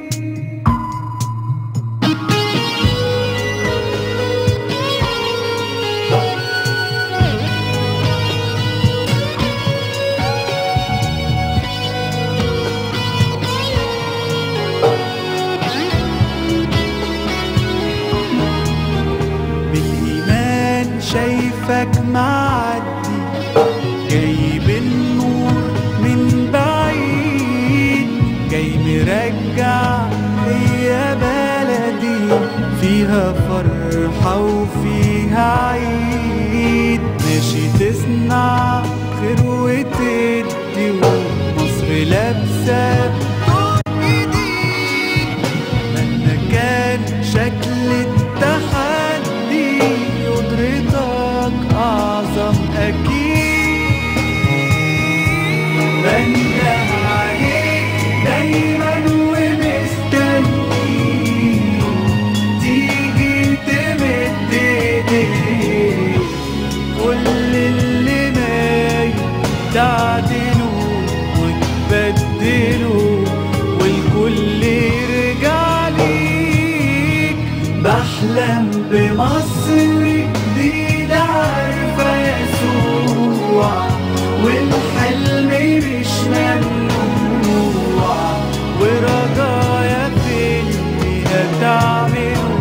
بالإيمان شايفك معدي جايب النور من بعيد جاي مرجع هي بلدي فيها فرحة وفيها عيد ماشي تصنع خير وتدي ومصر لابسة طوق جديد مهما كان شكل التحدي قدرتك أعظم أكيد بنده عليك دايما ومستني تيجي تمد ايديك كل اللي ما تعدلوا وتبدلوا والكل يرجع ليك بحلم بمصر جديدة عارفة يسوع والحلم مش ممنوع ورجايا في اللي هتعمله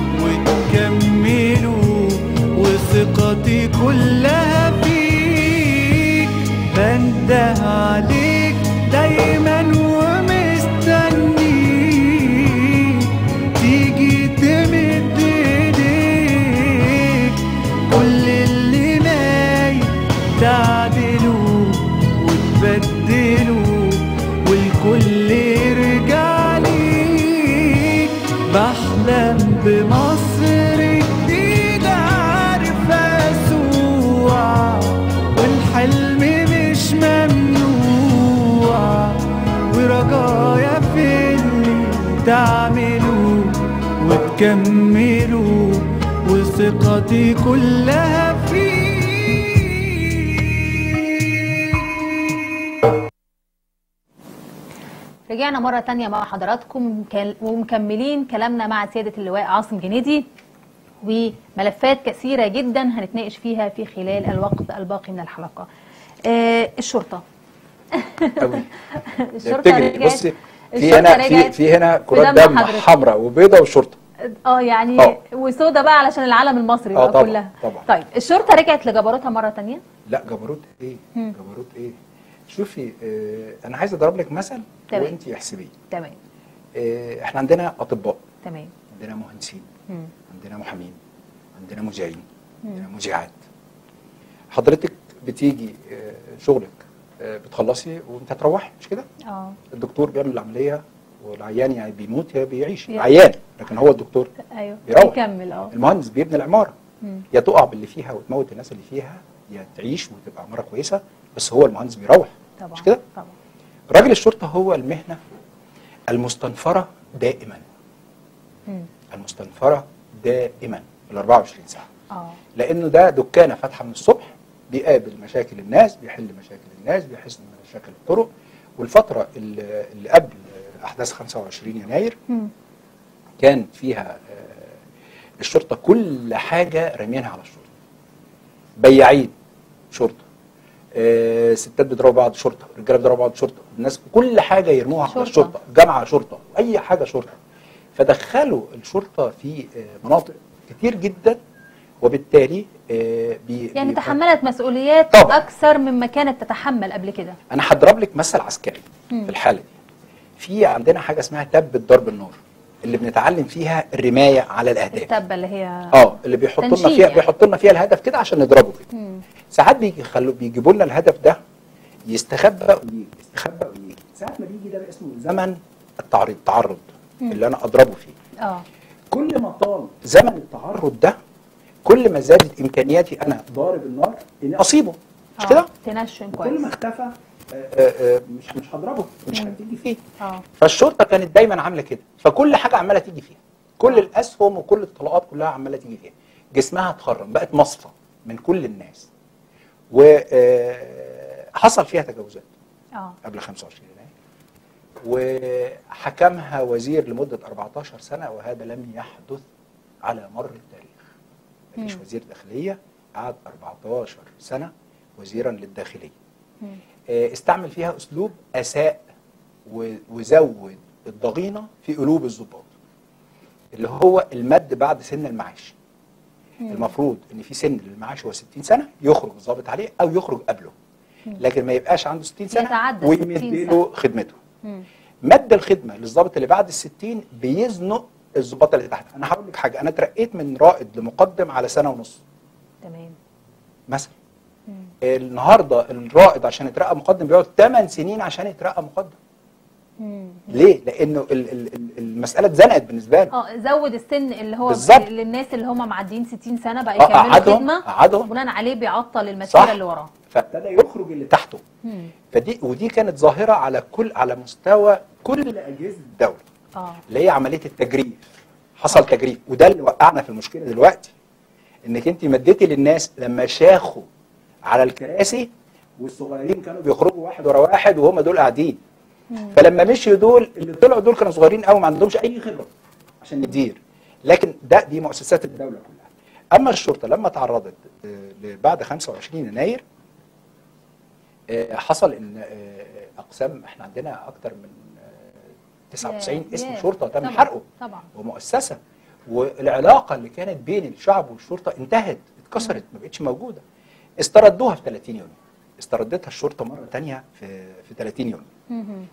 وتكملوا وثقتي كلها فيك بنده عليك دايما ومستني تيجي تمد ايديك كل اللي نايم تعدلوا وتبدلوا والكل يرجع ليك بحلم بمصر جديدة عارفة أسوع والحلم مش ممنوع ورجايا في اللي تعملوا وتكملوا وثقتي كلها فيك رجعنا مرة تانية مع حضراتكم كال- ومكملين كلامنا مع سيادة اللواء عاصم جنيدي وملفات كثيرة جدا هنتناقش فيها في خلال الوقت الباقي من الحلقة آه الشرطة قوي الشرطة بتجري رجعت بصي في الشرطة هنا في رجعت في هنا كرات دم دم حضرتك. حمراء وبيضاء وشرطه اه يعني آه. وسودة بقى علشان العالم المصري آه بقى طبعاً، كلها طبعاً. طيب الشرطة رجعت لجبروتها مرة تانية لا جبروت ايه مم. جبروت ايه شوفي آه انا عايز اضرب لك مثل تمام. وانت احسبيه تمام آه احنا عندنا اطباء تمام عندنا مهندسين مم. عندنا محامين عندنا مذيعين عندنا مذيعات حضرتك بتيجي آه، شغلك آه، بتخلصي وانت هتروحي مش كده اه الدكتور بيعمل العمليه والعيان يعني بيموت يا بيعيش بيعيش. عيان لكن هو الدكتور ايوه بيروح. يكمل اه المهندس بيبني العماره مم. يا تقع باللي فيها وتموت الناس اللي فيها يا تعيش وتبقى عماره كويسه بس هو المهندس بيروح طبعا مش كده طبعا راجل الشرطه هو المهنه المستنفره دائما مم. المستنفره دائما ال 24 ساعه اه لانه ده دكانه فاتحه من الصبح بيقابل مشاكل الناس بيحل مشاكل الناس بيحسن مشاكل الطرق والفتره اللي اللي قبل احداث 25 يناير مم. كان فيها آه، الشرطه كل حاجه رامينها على الشرطه بياعين شرطه آه، ستات بيضربوا بعض شرطه رجاله بيضربوا بعض شرطه الناس كل حاجه يرموها شرطة. على الشرطه جامعه شرطه اي حاجه شرطه فدخلوا الشرطه في آه، مناطق كتير جدا وبالتالي آه، بي يعني بي- تحملت مسؤوليات طبعاً. اكثر مما كانت تتحمل قبل كده انا هضرب لك مثل عسكري مم. في الحاله دي في عندنا حاجه اسمها تبه ضرب النار اللي بنتعلم فيها الرمايه على الاهداف التبه اللي هي اه اللي بيحط لنا تنشيد فيها يعني. بيحط لنا فيها الهدف كده عشان نضربه كده مم. ساعات بيجي خلو بيجيبوا لنا الهدف ده يستخبى ويجي يستخبى ويجي ساعات ما بيجي ده بقى اسمه زمن التعرض التعرض اللي انا اضربه فيه اه كل ما طال زمن التعرض ده كل ما زادت امكانياتي انا ضارب النار اني اصيبه مش آه. كده تنشن كل كويس ما اختفى آه، آه، آه، مش مش هضربه مش مم. هتيجي فيه اه فالشرطه كانت دايما عامله ككده فكل حاجه عماله تيجي فيها كل الاسهم وكل الطلقات كلها عماله تيجي فيها جسمها اتخرم بقت مصفى من كل الناس وحصل فيها تجاوزات اه قبل 25 يناير وحكمها وزير لمده 14 سنه وهذا لم يحدث على مر التاريخ مفيش مم. وزير داخليه قعد 14 سنه وزيرا للداخليه مم. آه، استعمل فيها اسلوب اساء و- وزود الضغينه في قلوب الضباط اللي هو المد بعد سن المعاش مم. المفروض ان في سن للمعاش هو 60 سنه يخرج الضابط عليه او يخرج قبله لكن ما يبقاش عنده 60 سنه يتعدى ويمد 60 له خدمته مم. مد الخدمه للضابط اللي بعد ال 60 بيزنق الضباط اللي تحت انا هقول لك حاجه انا اترقيت من رائد لمقدم على سنه ونص تمام مثلا مم. النهارده الرائد عشان يترقى مقدم بيقعد 8 سنين عشان يترقى مقدم مم. ليه؟ لانه ال- ال- ال- المساله اتزنقت بالنسبه له اه زود السن اللي هو بالظبط. للناس اللي هم معديين 60 سنه بقى آه، يكملوا قعدهم- خدمه قعدهم. بناء عليه بيعطل المسيره صح اللي وراه فابتدى يخرج اللي تحته مم. فدي ودي كانت ظاهره على كل على مستوى كل اجهزه الدوله اه اللي هي عمليه التجريف حصل تجريف وده اللي وقعنا في المشكله دلوقتي انك انت مديتي للناس لما شاخوا على الكراسي والصغيرين كانوا بيخرجوا واحد ورا واحد وهم دول قاعدين فلما مشيوا دول اللي طلعوا دول كانوا صغيرين قوي ما عندهمش اي خبره عشان يدير لكن ده دي مؤسسات الدوله كلها اما الشرطه لما تعرضت آه، بعد 25 يناير آه، حصل ان آه، اقسام احنا عندنا اكتر من آه، 99 ياه، اسم ياه. شرطه تم طبعاً، حرقه طبعا ومؤسسه والعلاقه اللي كانت بين الشعب والشرطه انتهت اتكسرت ما بقتش موجوده استردوها في 30 يونيو استردتها الشرطه مره تانية في في 30 يونيو مهم.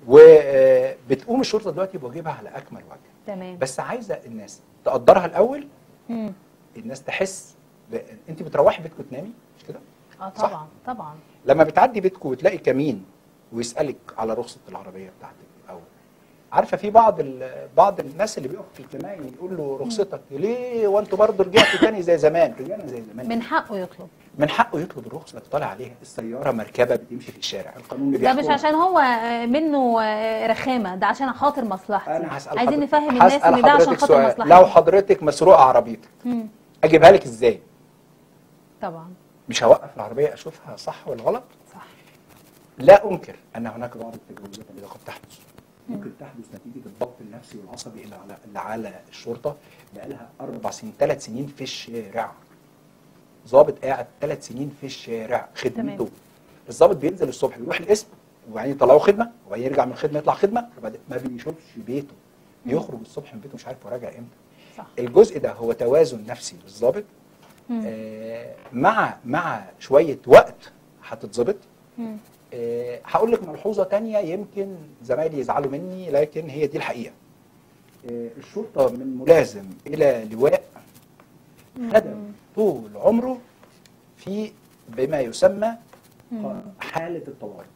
وبتقوم الشرطه دلوقتي بواجبها على اكمل وجه تمام بس عايزه الناس تقدرها الاول مم. الناس تحس ب... انت بتروحي بيتكم تنامي مش كده اه صح. طبعا طبعا لما بتعدي بيتكم وتلاقي كمين ويسالك على رخصه العربيه بتاعتك او عارفه في بعض ال- بعض الناس اللي بيقف في الكمائن يقول له رخصتك ليه وانتوا برضه رجعتوا تاني زي زمان رجعنا زي زمان من حقه يطلب من حقه يطلب الرخصه اللي طالع عليها السياره مركبه بتمشي في الشارع القانون اللي ده مش بيحكم. عشان هو آه، منه آه، رخامه ده عشان خاطر مصلحتي انا هسال عايزين حضرتك- نفهم الناس هسأل ان ده عشان حضرتك خاطر سؤال. مصلحتي لو حضرتك مسروقه عربيتك مم. اجيبها لك ازاي طبعا مش هوقف العربيه اشوفها صح ولا غلط صح لا انكر ان هناك بعض التجاوزات التي قد تحدث ممكن تحدث نتيجه الضغط النفسي والعصبي اللي على اللي على الشرطه بقالها اربع سنين ثلاث سنين في الشارع ضابط قاعد ثلاث سنين في الشارع خدمته تمام. الضابط بينزل الصبح بيروح القسم وبعدين يطلعوا خدمه وبعدين يرجع من الخدمه يطلع خدمه وبعدين ما بيشوفش بيته بيخرج الصبح من بيته مش عارف هو راجع امتى صح الجزء ده هو توازن نفسي للضابط مم. آه مع مع شويه وقت هتتظبط مم. آه، هقول لك ملحوظه تانية يمكن زمايلي يزعلوا مني لكن هي دي الحقيقه آه، الشرطه من ملازم الى لواء خدم طول عمره في بما يسمى حاله الطوارئ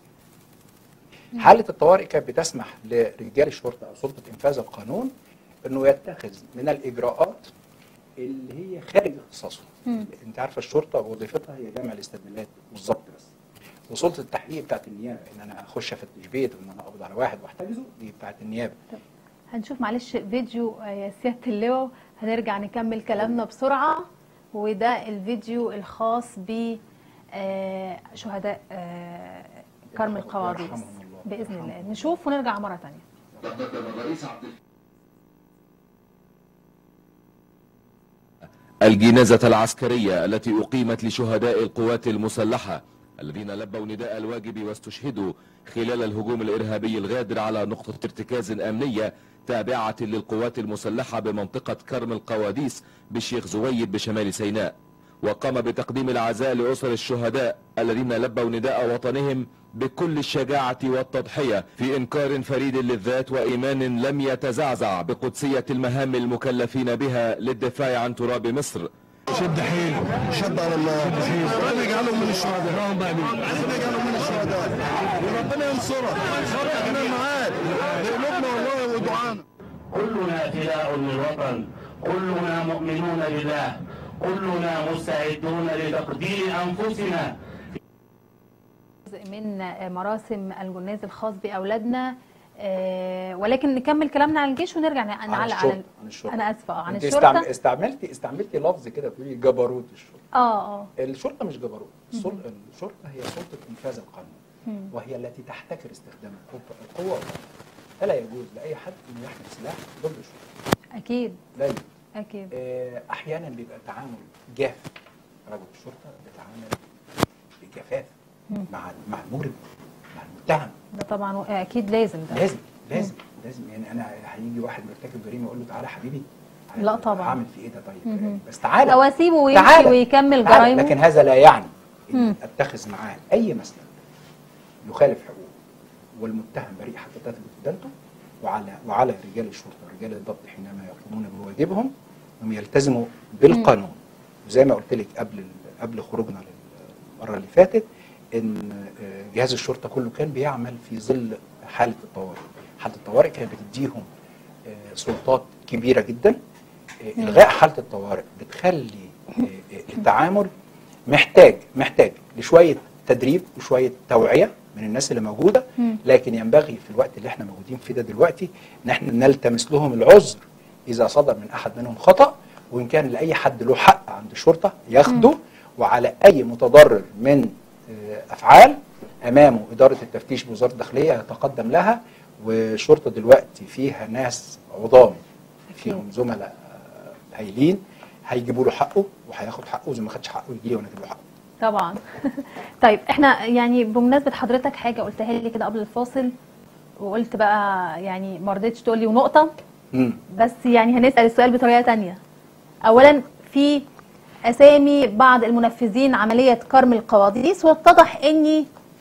حاله الطوارئ كانت بتسمح لرجال الشرطه او سلطه انفاذ القانون انه يتخذ من الاجراءات اللي هي خارج اختصاصه مم. انت عارفه الشرطه وظيفتها هي جمع الاستدلالات والضبط بس وسلطه التحقيق بتاعت النيابه ان انا اخش افتش بيت وان انا اقبض على واحد واحتجزه دي بتاعت النيابه هنشوف معلش فيديو آه، يا سياده اللواء هنرجع نكمل كلامنا بسرعه وده الفيديو الخاص ب آه، شهداء آه، كرم القواضيس يرحمهم الله. باذن الله يرحمهم نشوف ونرجع مره ثانيه الجنازة العسكرية التي أقيمت لشهداء القوات المسلحة الذين لبوا نداء الواجب واستشهدوا خلال الهجوم الإرهابي الغادر على نقطة ارتكاز أمنية تابعة للقوات المسلحة بمنطقة كرم القواديس بالشيخ زويد بشمال سيناء وقام بتقديم العزاء لأسر الشهداء الذين لبوا نداء وطنهم بكل الشجاعة والتضحية في إنكار فريد للذات وإيمان لم يتزعزع بقدسية المهام المكلفين بها للدفاع عن تراب مصر شد حيله شد على الله ربنا يجعلهم من الشهداء اللهم امين ربنا يجعلهم من الشهداء وربنا ينصرك احنا معاك بقلوبنا والله ودعانا كلنا فداء للوطن كلنا مؤمنون بالله كلنا مستعدون لتقدير انفسنا جزء من آه، مراسم الجناز الخاص باولادنا آه، ولكن نكمل كلامنا عن الجيش ونرجع ن- عن نعلق الشرطة، على عن الشرطة. انا اسفه آه، عن انت الشرطه استعم- استعملتي استعملتي لفظ كده بتقولي جبروت الشرطه اه اه الشرطه مش جبروت السل- الشرطه هي سلطه انفاذ القانون وهي التي تحتكر استخدام القوه القوه والعنف. فلا يجوز لاي حد انه يحمل سلاح ضد الشرطه اكيد لا يجوز اكيد آه، احيانا بيبقى تعامل جاف رجل الشرطه بيتعامل بجفاف مع مع المجرم مع المتهم ده طبعا اكيد لازم ده لازم لازم لازم يعني انا هيجي واحد مرتكب جريمه اقول له تعالى حبيبي لا طبعا. هعمل في ايه ده طيب بس تعالى او اسيبه ويمشي تعالى. ويكمل تعالى. جرايمه لكن هذا لا يعني مم. ان اتخذ معاه اي مسلك يخالف حقوقه والمتهم بريء حتى تثبت ادانته وعلى وعلى رجال الشرطه ورجال الضبط حينما يقومون بواجبهم انهم يلتزموا بالقانون وزي ما قلت لك قبل ال- قبل خروجنا المره اللي فاتت ان آه، جهاز الشرطه كله كان بيعمل في ظل حاله الطوارئ حاله الطوارئ كانت بتديهم آه، سلطات كبيره جدا آه، الغاء حاله الطوارئ بتخلي آه، آه، التعامل محتاج محتاج لشويه تدريب وشويه توعيه من الناس اللي موجوده لكن ينبغي في الوقت اللي احنا موجودين فيه ده دلوقتي ان احنا نلتمس لهم العذر اذا صدر من احد منهم خطا وان كان لاي حد له حق عند الشرطه ياخده وعلى اي متضرر من آه، افعال امامه اداره التفتيش بوزاره الداخليه يتقدم لها والشرطه دلوقتي فيها ناس عظام فيهم زملاء آه، هايلين هيجيبوا له حقه وهياخد حقه وزي ما خدش حقه يجي لي وانا اجيب له حقه طبعا طيب احنا يعني بمناسبه حضرتك حاجه قلتها لي كده قبل الفاصل وقلت بقى يعني ما رضيتش تقول لي ونقطه مم. بس يعني هنسال السؤال بطريقه تانية اولا في اسامي بعض المنفذين عمليه كرم القواضيس واتضح اني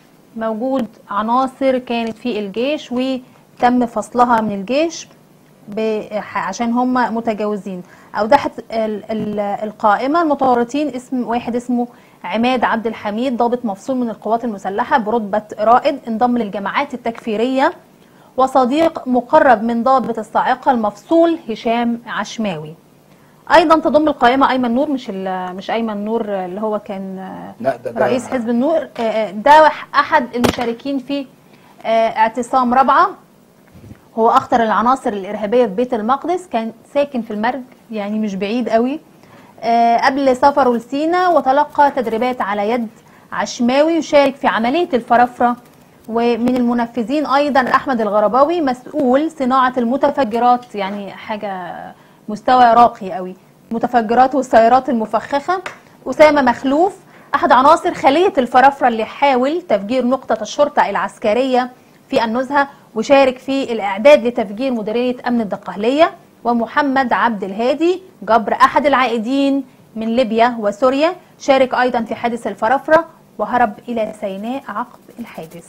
موجود عناصر كانت في الجيش وتم فصلها من الجيش ب- عشان هم متجاوزين اوضحت ال- ال- القائمه المتورطين اسم واحد اسمه عماد عبد الحميد ضابط مفصول من القوات المسلحه برتبه رائد انضم للجماعات التكفيريه وصديق مقرب من ضابط الصاعقة المفصول هشام عشماوي ايضا تضم القائمه ايمن نور مش ال- مش ايمن نور اللي هو كان آه، لا ده, ده رئيس حزب النور آه، آه، ده احد المشاركين في آه، اعتصام رابعه هو اخطر العناصر الارهابيه في بيت المقدس كان ساكن في المرج يعني مش بعيد قوي آه، قبل سفره لسينا وتلقى تدريبات على يد عشماوي يشارك في عمليه الفرافره ومن المنفذين ايضا احمد الغرباوي مسؤول صناعه المتفجرات يعني حاجه مستوى راقي قوي متفجرات والسيارات المفخخه اسامه مخلوف احد عناصر خليه الفرافره اللي حاول تفجير نقطه الشرطه العسكريه في النزهه وشارك في الاعداد لتفجير مديريه امن الدقهليه ومحمد عبد الهادي جبر احد العائدين من ليبيا وسوريا شارك ايضا في حادث الفرافره وهرب الى سيناء عقب الحادث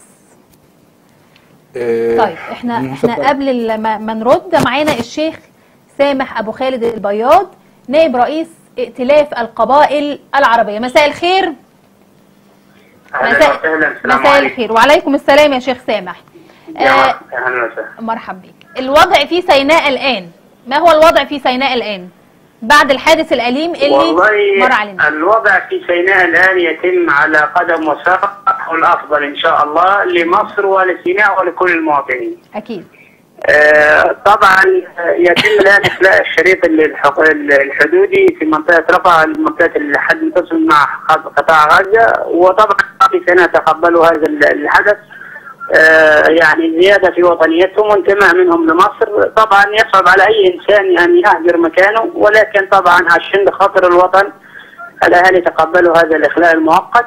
آه، طيب احنا مم، احنا اتفضل. قبل ال- ما ما نرد معانا الشيخ سامح ابو خالد البياض نائب رئيس ائتلاف القبائل العربيه مساء الخير اهلا مساء, وسهلا السلام مساء عليكم الخير وعليكم السلام يا شيخ سامح يا آه مرحبا، اهلا وسهلا مرحب بك الوضع في سيناء الان ما هو الوضع في سيناء الان بعد الحادث الاليم اللي والله مر علينا الوضع في سيناء الان يتم على قدم وساق والافضل ان شاء الله لمصر ولسيناء ولكل المواطنين. اكيد آه، طبعا يتم الان اخلاء الشريط الح- الحدودي في منطقه رفح منطقه الحد المتصل مع قطاع غزه وطبعا في سنه تقبلوا هذا الحدث آه، يعني زياده في وطنيتهم وانتماء منهم لمصر طبعا يصعب على اي انسان ان يهجر مكانه ولكن طبعا عشان خاطر الوطن الاهالي تقبلوا هذا الاخلاء المؤقت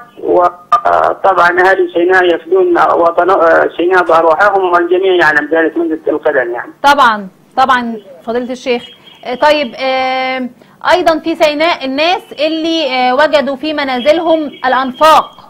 وطبعا اهالي سيناء يفدون وطن آه، سيناء بارواحهم والجميع يعلم ذلك منذ القدم يعني. طبعا طبعا فضيله الشيخ آه، طيب آه، ايضا في سيناء الناس اللي آه، وجدوا في منازلهم الانفاق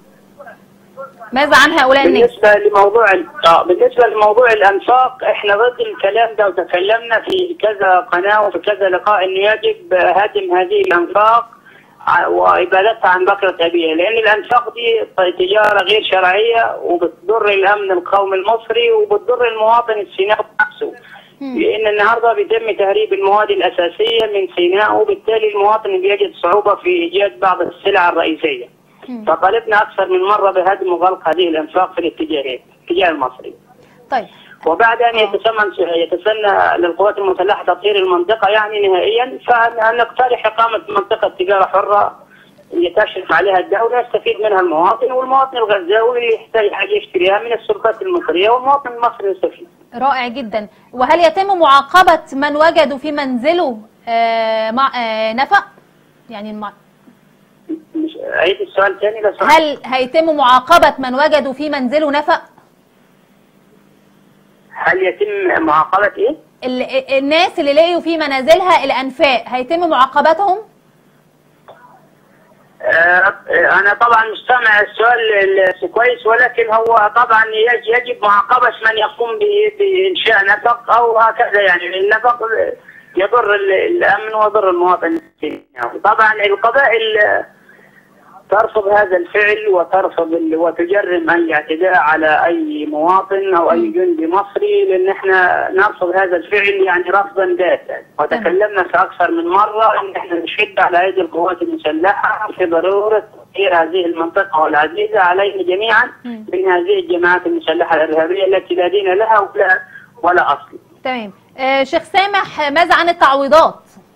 ماذا عن هؤلاء الناس بالنسبه لموضوع ال- آه، بالنسبه لموضوع الانفاق احنا ضد الكلام ده وتكلمنا في كذا قناه وفي كذا لقاء انه يجب هدم هذه الانفاق ع- وابادتها عن بكره ابيها لان الانفاق دي ط- تجاره غير شرعيه وبتضر الامن القومي المصري وبتضر المواطن السيناوي نفسه لان النهارده بيتم تهريب المواد الاساسيه من سيناء وبالتالي المواطن بيجد صعوبه في ايجاد بعض السلع الرئيسيه. فطالبنا اكثر من مره بهدم وغلق هذه الانفاق في الاتجاهين، الاتجاه المصري. طيب وبعد ان يتسمى يتسنى للقوات المسلحه تطهير المنطقه يعني نهائيا فنقترح اقامه منطقه تجاره حره تشرف عليها الدوله يستفيد منها المواطن والمواطن الغزاوي يحتاج حاجه يشتريها من السلطات المصريه والمواطن المصري يستفيد. رائع جدا وهل يتم معاقبه من وجدوا في منزله آه، مع آه، نفق يعني المع... مش عيد السؤال ثاني لو سمحت. هل هيتم معاقبه من وجدوا في منزله نفق هل يتم معاقبه ايه؟ ال- الناس اللي لقيوا في منازلها الانفاق هيتم معاقبتهم آه، انا طبعا مش سامع السؤال ال- كويس ولكن هو طبعا يج- يجب معاقبه من يقوم ب- بانشاء نفق او هكذا يعني النفق يضر ال- الامن ويضر المواطن طبعا القبائل ترفض هذا الفعل وترفض ال- وتجرم اي اعتداء على اي مواطن او اي جندي مصري لان احنا نرفض هذا الفعل يعني رفضا باتا وتكلمنا في اكثر من مره ان احنا نشد على ايدي القوات المسلحه في ضروره تطهير هذه المنطقه والعزيزه علينا جميعا من هذه الجماعات المسلحه الارهابيه التي لا دين لها ولا ولا اصل. تمام آه، شيخ سامح ماذا عن التعويضات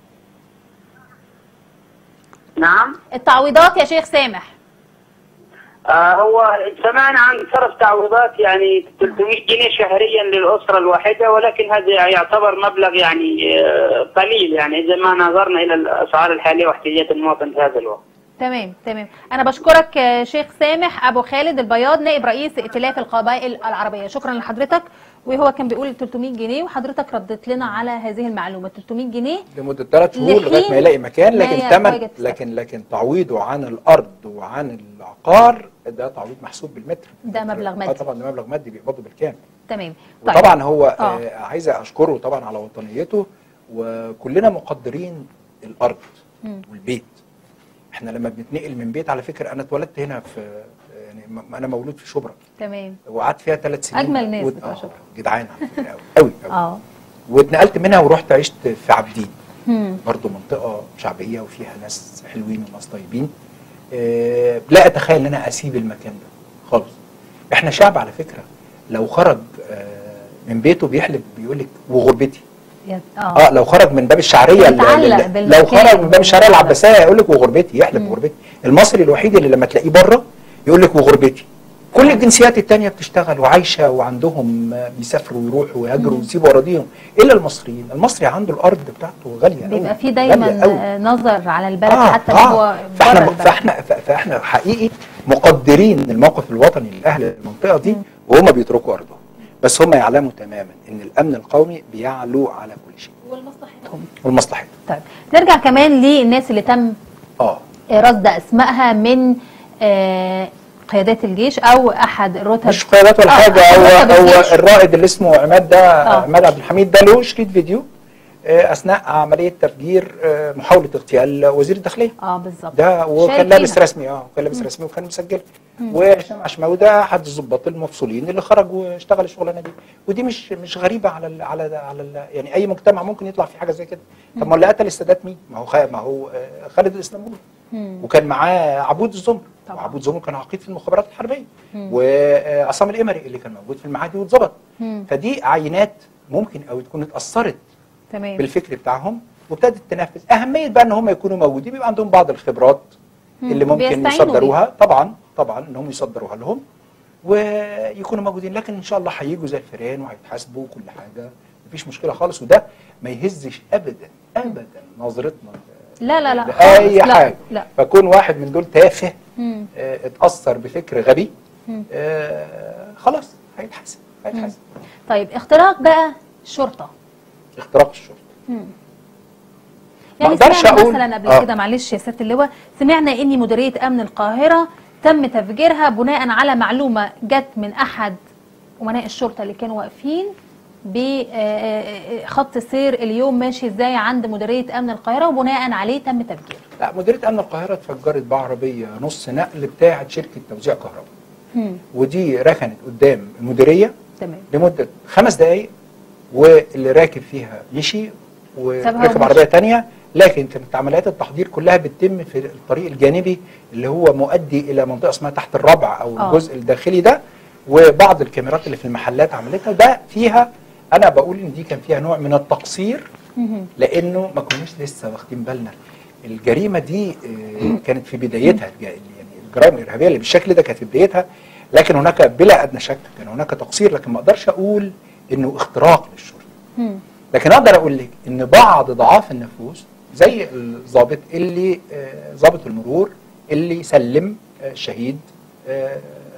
نعم التعويضات يا شيخ سامح آه هو سمعنا عن صرف تعويضات يعني 300 جنيه شهريا للأسرة الواحدة ولكن هذا يعتبر مبلغ يعني آه قليل يعني إذا ما نظرنا إلى الأسعار الحالية واحتياجات المواطن في هذا الوقت تمام تمام انا بشكرك آه، شيخ سامح ابو خالد البياض نائب رئيس ائتلاف القبائل العربيه شكرا لحضرتك وهو كان بيقول 300 جنيه وحضرتك ردت لنا على هذه المعلومه 300 جنيه لمده ثلاث شهور لحين لغايه ما يلاقي مكان ما لكن ي- ثمن يوجد سكن. لكن لكن تعويضه عن الارض وعن العقار ده تعويض محسوب بالمتر ده مبلغ اه مادي طبعا ده مبلغ مادي بيقبضه بالكامل تمام وطبعا هو آه. آه. عايز اشكره طبعا على وطنيته وكلنا مقدرين الارض مم. والبيت احنا لما بنتنقل من بيت على فكره انا اتولدت هنا في يعني م- انا مولود في شبرا تمام وقعدت فيها ثلاث سنين أجمل ناس ود- بتوع آه، شبرا. جدعان على فكره قوي قوي قوي اه واتنقلت منها ورحت عشت في عابدين مم. برضو منطقه شعبيه وفيها ناس حلوين وناس طيبين آه، لا اتخيل ان انا اسيب المكان ده خالص احنا شعب على فكره لو خرج آه، من بيته بيحلف بيقول لك وغربتي يا- اه لو خرج من باب الشعريه ال- بيتعلق ال- بالمكان لو خرج من باب الشعريه والمكان. العباسيه يقول لك وغربتي يحلف وغربتي المصري الوحيد اللي لما تلاقيه بره يقول لك وغربتي كل الجنسيات التانية بتشتغل وعايشة وعندهم آه، بيسافروا ويروحوا ويهاجروا ويسيبوا أراضيهم إلا المصريين المصري عنده الأرض بتاعته غالية أوي، بيبقى في غالية دايما أوي. آه، نظر على البلد آه حتى لو آه هو فاحنا بره البلد. فاحنا ف- فاحنا حقيقي مقدرين الموقف الوطني لاهل المنطقه دي وهم بيتركوا ارضهم بس هم يعلموا تماما ان الامن القومي بيعلو على كل شيء ولمصلحتهم والمصلحه طيب نرجع كمان للناس اللي تم اه رصد اسمائها من آه، قيادات الجيش او احد الرتب مش قيادات ولا آه، حاجه أحد هو رتب هو الجيش. الرائد اللي اسمه عماد ده آه. عماد عبد الحميد ده له شريط فيديو آه، اثناء عمليه تفجير آه، محاوله اغتيال وزير الداخليه اه بالظبط ده وكان شايفينها. لابس رسمي اه كان لابس رسمي وكان مسجل وهشام عشماوي ده احد الضباط المفصولين اللي خرج واشتغل الشغلانه دي ودي مش مش غريبه على ال على ال على ال يعني اي مجتمع ممكن يطلع في حاجه زي كده طب ما اللي قتل السادات مين؟ ما هو خ... ما هو آه، خالد الاسلامولي مم. وكان معاه عبود الزمر طبعا. وعبود الزمر كان عقيد في المخابرات الحربيه وعصام الامري اللي كان موجود في المعادي واتظبط مم. فدي عينات ممكن قوي تكون اتاثرت تمام بالفكر بتاعهم وابتدت تنفذ اهميه بقى ان هم يكونوا موجودين بيبقى عندهم بعض الخبرات مم. اللي ممكن بيستعينوا يصدروها طبعا طبعا ان هم يصدروها لهم ويكونوا موجودين لكن ان شاء الله هيجوا زي الفيران وهيتحاسبوا كل حاجه مفيش مشكله خالص وده ما يهزش ابدا ابدا نظرتنا لا لا لا لاي خالص، لا، حاجه لا فكون واحد من دول تافه مم. آه، اتاثر بفكر غبي مم. آه، خلاص هيتحاسب هيتحاسب طيب اختراق بقى الشرطه اختراق الشرطه مم. ما يعني أقدرش سمعنا أقول- مثلا قبل آه. كده معلش يا سياده اللواء سمعنا ان مديريه امن القاهره تم تفجيرها بناء على معلومه جت من احد امناء الشرطه اللي كانوا واقفين بخط سير اليوم ماشي ازاي عند مديريه امن القاهره وبناء عليه تم تفجير لا مديريه امن القاهره اتفجرت بعربيه نص نقل بتاعه شركه توزيع كهرباء مم. ودي ركنت قدام المديريه تمام لمده خمس دقائق واللي راكب فيها مشي سابها وركب ومشي. عربيه تانية لكن كانت عمليات التحضير كلها بتتم في الطريق الجانبي اللي هو مؤدي الى منطقه اسمها تحت الربع او آه. الجزء الداخلي ده وبعض الكاميرات اللي في المحلات عملتها ده فيها انا بقول ان دي كان فيها نوع من التقصير مهم. لانه ما كناش لسه واخدين بالنا الجريمه دي آه، كانت في بدايتها الج- يعني الجرائم الارهابيه اللي بالشكل ده كانت في بدايتها لكن هناك بلا ادنى شك كان هناك تقصير لكن ما اقدرش اقول انه اختراق للشرطه مم. لكن اقدر اقول لك ان بعض ضعاف النفوس زي الضابط اللي آه، ضابط المرور اللي سلم آه، الشهيد آه،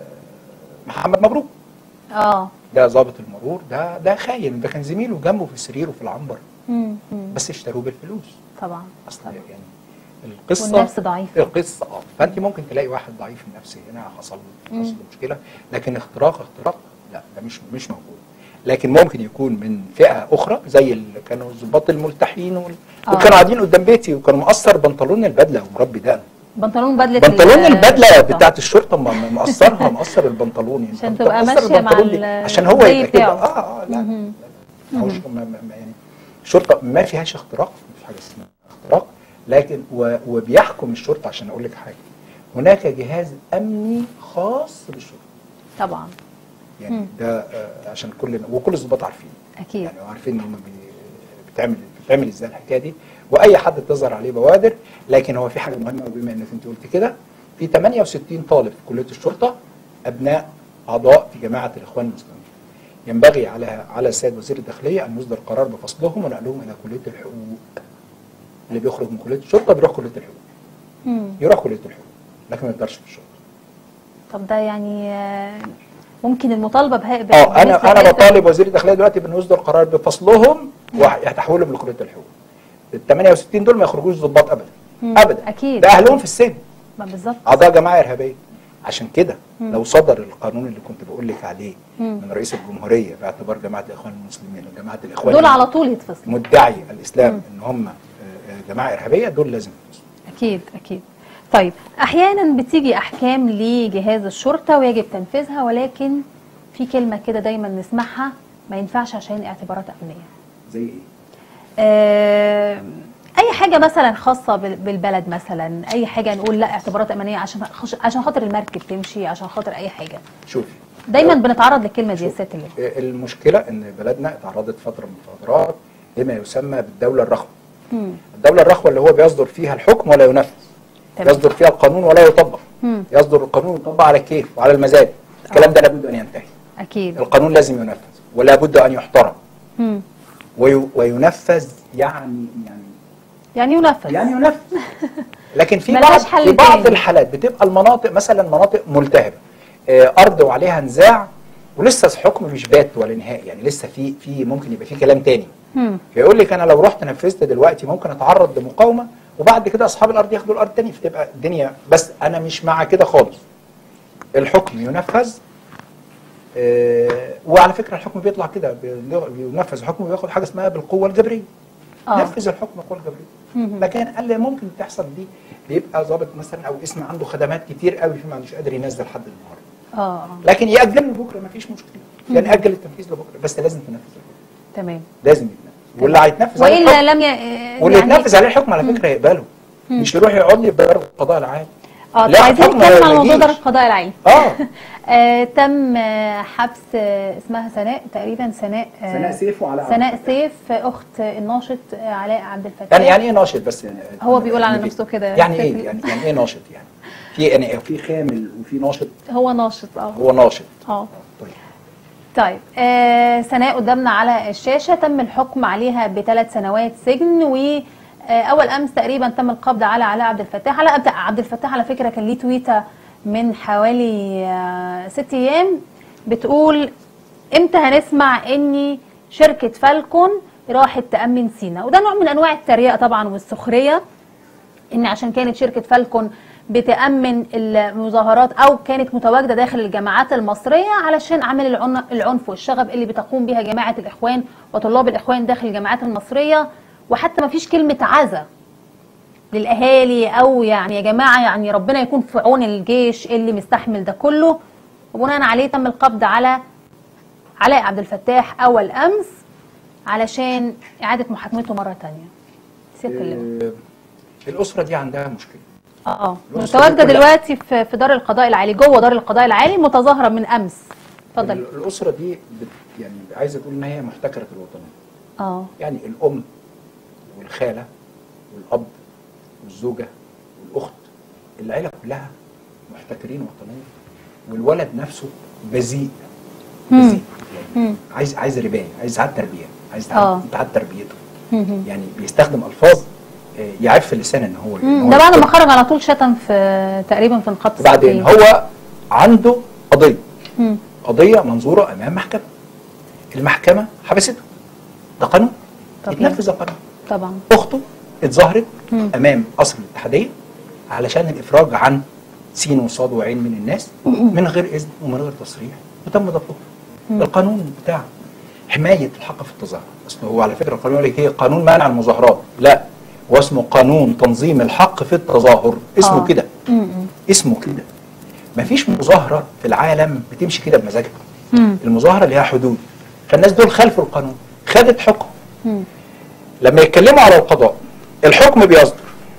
محمد مبروك اه ده ضابط المرور ده ده خاين ده كان زميله جنبه في السرير وفي العنبر مم. مم. بس اشتروه بالفلوس طبعا اصل طبعا. يعني القصه والنفس ضعيفة. القصه اه فانت ممكن تلاقي واحد ضعيف النفس هنا حصل له حصل له مشكله لكن اختراق اختراق لا ده مش مش موجود لكن ممكن يكون من فئه اخرى زي اللي كانوا الضباط الملتحين وال... آه. وكانوا قاعدين قدام بيتي وكانوا مقصر بنطلون البدله ومربي دقنه بنطلون بدله بنطلون ال- البدله الشرطة. بتاعت الشرطه م- م- مقصرها مقصر البنطلون يعني عشان طب تبقى مقصر ماشية مع البنطلون ال- ليه؟ عشان هو الزي يبقى كده بتاعه. اه اه لا مهم. لا هوش ما ما ما يعني الشرطه ما فيهاش اختراق مفيش حاجه اسمها اختراق لكن و وبيحكم الشرطه عشان اقول لك حاجه هناك جهاز امني خاص بالشرطه طبعا يعني مم. ده آه عشان كل وكل الضباط عارفين اكيد يعني عارفين ان هم بي- بتعمل بتعمل ازاي الحكايه دي واي حد تظهر عليه بوادر لكن هو في حاجه مهمه بما انك انت قلت كده في 68 طالب في كليه الشرطه ابناء اعضاء في جماعه الاخوان المسلمين ينبغي على على السيد وزير الداخليه ان يصدر قرار بفصلهم ونقلهم الى كليه الحقوق اللي بيخرج من كليه الشرطه بيروح كليه الحقوق مم. يروح كليه الحقوق لكن ما يقدرش في الشرطه طب ده يعني آه، ممكن المطالبه بها ب- اه انا بنسبة انا هذا- بطالب وزير الداخليه دلوقتي بانه يصدر قرار بفصلهم وهتحولهم لكليه الحقوق ال 68 دول ما يخرجوش ضباط ابدا مم. ابدا أكيد. ده اهلهم في السجن ما بالظبط اعضاء جماعه ارهابيه عشان كده مم. لو صدر القانون اللي كنت بقول لك عليه مم. من رئيس الجمهوريه باعتبار جماعه الاخوان المسلمين وجماعه الاخوان دول على طول يتفصلوا مدعي الاسلام مم. ان هم آه، آه، جماعه ارهابيه دول لازم يتفصلوا اكيد اكيد طيب احيانا بتيجي احكام لجهاز الشرطه ويجب تنفيذها ولكن في كلمه كده دايما نسمعها ما ينفعش عشان اعتبارات امنيه زي ايه؟ آه، اي حاجه مثلا خاصه بال- بالبلد مثلا اي حاجه نقول لا اعتبارات امنيه عشان خش- عشان خاطر المركب تمشي عشان خاطر اي حاجه شوفي دايما بنتعرض للكلمه دي يا سياده اللواء المشكله ان بلدنا اتعرضت فتره من الفترات لما يسمى بالدوله الرخوه مم. الدوله الرخوه اللي هو بيصدر فيها الحكم ولا ينفذ تمام. يصدر فيها القانون ولا يطبق مم. يصدر القانون يطبق على الكيف وعلى المزاج الكلام ده لابد ان ينتهي اكيد القانون لازم ينفذ ولا بد ان يحترم مم. وي- وينفذ يعني يعني يعني ينفذ يعني ينفذ لكن في ملهاش بعض حل في بعض تاني. الحالات بتبقى المناطق مثلا مناطق ملتهبه آه، ارض وعليها نزاع ولسه الحكم مش بات ولا نهائي يعني لسه في في ممكن يبقى في كلام تاني مم. فيقول لك انا لو رحت نفذت دلوقتي ممكن اتعرض لمقاومه وبعد كده اصحاب الارض ياخدوا الارض تاني فتبقى الدنيا بس انا مش مع كده خالص الحكم ينفذ آه، وعلى فكره الحكم بيطلع كده بي- بينفذ الحكم بياخد حاجه اسمها بالقوه الجبريه آه. نفذ الحكم بالقوه الجبريه مهم. لكن اللي ممكن تحصل دي بيبقى ضابط مثلا او اسم عنده خدمات كتير قوي فما مش قادر ينزل حد النهارده اه آه. لكن ياجل لبكره ما فيش مشكله يعني اجل التنفيذ لبكره بس لازم تنفذ الحكم تمام لازم يتنفذ واللي هيتنفذ عليه الحكم والا لم ي... واللي يعني- يتنفذ عليه الحكم على فكره يقبله مش يروح يقعد لي بدار القضاء العام اه لا، طب عايزين الحكم نتكلم ما على موضوع يجيش. دار القضاء العالي اه آه تم آه حبس آه اسمها سناء تقريبا سناء آه سناء سيف وعلاء عبد سناء الفتاح. سيف آه، اخت الناشط آه علاء عبد الفتاح يعني يعني ايه ناشط بس يعني هو بيقول على يعني نفسه كده. يعني ايه يعني يعني ايه ناشط يعني في يعني في خامل وفي ناشط هو ناشط اه هو ناشط اه طيب طيب آه سناء قدامنا على الشاشه تم الحكم عليها بثلاث سنوات سجن و آه، اول امس تقريبا تم القبض على علاء عبد الفتاح علاء عبد- عبد الفتاح على فكره كان ليه تويته من حوالي آه، ست ايام بتقول امتى هنسمع ان شركه فالكون راحت تامن سينا وده نوع من انواع التريقه طبعا والسخريه ان عشان كانت شركه فالكون بتامن المظاهرات او كانت متواجده داخل الجامعات المصريه علشان عمل العن- العنف والشغب اللي بتقوم بها جماعه الاخوان وطلاب الاخوان داخل الجامعات المصريه وحتى ما فيش كلمه عزا للاهالي او يعني يا جماعه يعني ربنا يكون في عون الجيش اللي مستحمل ده كله وبناء عليه تم القبض على علاء عبد الفتاح اول امس علشان اعاده محاكمته مره ثانيه سياده اللواء آه، الاسره دي عندها مشكله اه الأسرة دي متواجده كلها. دلوقتي في في دار القضاء العالي جوه دار القضاء العالي متظاهره من امس اتفضل ال- الاسره دي بت يعني عايزه تقول ان هي محتكره الوطنيه اه يعني الام والخاله والاب والزوجه والاخت العيله كلها محتكرين وطنيا والولد نفسه بذيء مم. بذيء يعني مم. عايز عايز ربايه عايز تعاد تربيه عايز آه. تعاد تعاد تربيته مهم. يعني بيستخدم الفاظ آه، يعف اللسان ان هو إن مم. هو ده بعد ما يكتب. خرج على طول شتم في تقريبا في نقاط وبعدين الصحفية. هو عنده قضيه مم. قضيه منظوره امام محكمه المحكمه حبسته ده قانون طبيعي. يتنفذ القانون طبعا اخته اتظاهرت مم. امام قصر الاتحاديه علشان الافراج عن سين وصاد وعين من الناس من غير اذن ومن غير تصريح وتم ضبطه القانون بتاع حمايه الحق في التظاهر اصل هو على فكره القانون يقول لك ايه قانون منع المظاهرات لا هو اسمه قانون تنظيم الحق في التظاهر اسمه آه. كده مم. اسمه كده مفيش مظاهره في العالم بتمشي كده بمزاجها مم. المظاهره ليها حدود فالناس دول خالفوا القانون خدت حكم مم. لما يتكلموا على القضاء الحكم بيصدر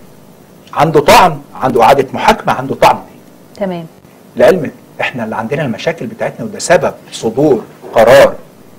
عنده طعن عنده اعاده محاكمه عنده طعن تمام لعلمك احنا اللي عندنا المشاكل بتاعتنا وده سبب صدور قرار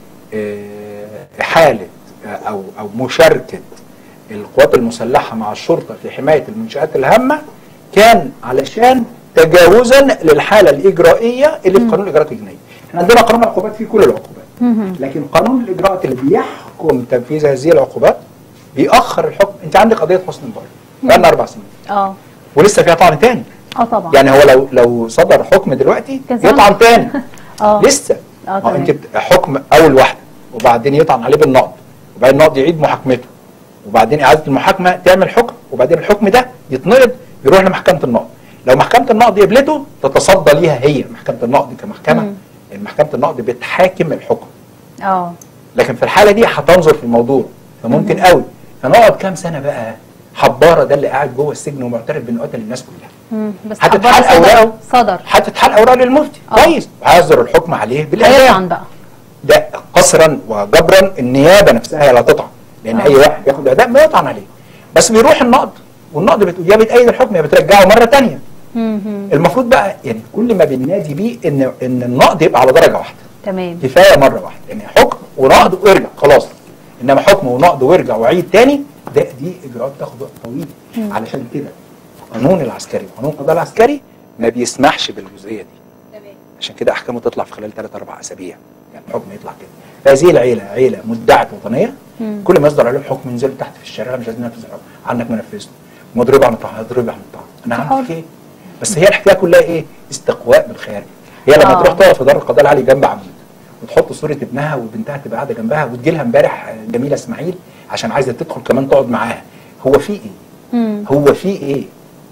آه، احاله آه، او او مشاركه القوات المسلحه مع الشرطه في حمايه المنشات الهامه كان علشان تجاوزا للحاله الاجرائيه اللي في قانون الاجراءات الجنائيه. احنا عندنا قانون العقوبات فيه كل العقوبات. لكن قانون الاجراءات اللي بيحكم تنفيذ هذه العقوبات بيأخر الحكم، انت عندك قضيه حسن مبارك بقالنا اربع سنين اه ولسه فيها طعن تاني. اه طبعا يعني هو لو لو صدر حكم دلوقتي كان زمان. يطعن تاني اه لسه اه ما تمام انت بت- حكم اول واحده وبعدين يطعن عليه بالنقض وبعدين النقض يعيد محاكمته وبعدين اعاده المحاكمه تعمل حكم وبعدين الحكم ده يتنقض يروح لمحكمه النقض لو محكمه النقض قبلته تتصدى ليها هي محكمه النقض كمحكمه مم. محكمه النقض بتحاكم الحكم اه لكن في الحاله دي هتنظر في الموضوع فممكن قوي فنقعد كام سنه بقى حباره ده اللي قاعد جوه السجن ومعترف بانه قتل الناس كلها مم. بس هتتحال خبر صدر أوراقه. صدر هتتحال اوراق للمفتي آه. كويس وهيصدر الحكم عليه بالاعدام هيطعن بقى ده قصرا وجبرا النيابه نفسها هي لا تطعن لان آه. اي واحد بياخد اعدام ما يطعن عليه بس بيروح النقض والنقض بت... يا بتأيد الحكم يا بترجعه مره ثانيه مم. مم. المفروض بقى يعني كل ما بننادي بيه ان ان النقض يبقى على درجه واحده تمام كفايه مره واحده يعني حكم ونقض وارجع خلاص انما حكم ونقض وارجع وعيد تاني ده دي اجراءات تاخد وقت طويل علشان كده القانون العسكري وقانون القضاء العسكري ما بيسمحش بالجزئيه دي عشان كده احكامه تطلع في خلال 3 4 اسابيع يعني الحكم يطلع كده فهذه العيله عيله مدعيه وطنيه كل ما يصدر عليهم حكم ينزلوا تحت في الشارع مش عايزين ننفذ الحكم عنك ما نفذته مضروب عن الطعام هضرب عن الطعام انا عملت ايه بس هي الحكايه كلها ايه استقواء بالخارج هي لما آه. تروح تقف في دار القضاء العالي جنب عمود وتحط صوره ابنها وبنتها تبقى قاعده جنبها وتجي لها امبارح جميله اسماعيل عشان عايزه تدخل كمان تقعد معاها هو في ايه؟ مم. هو في ايه؟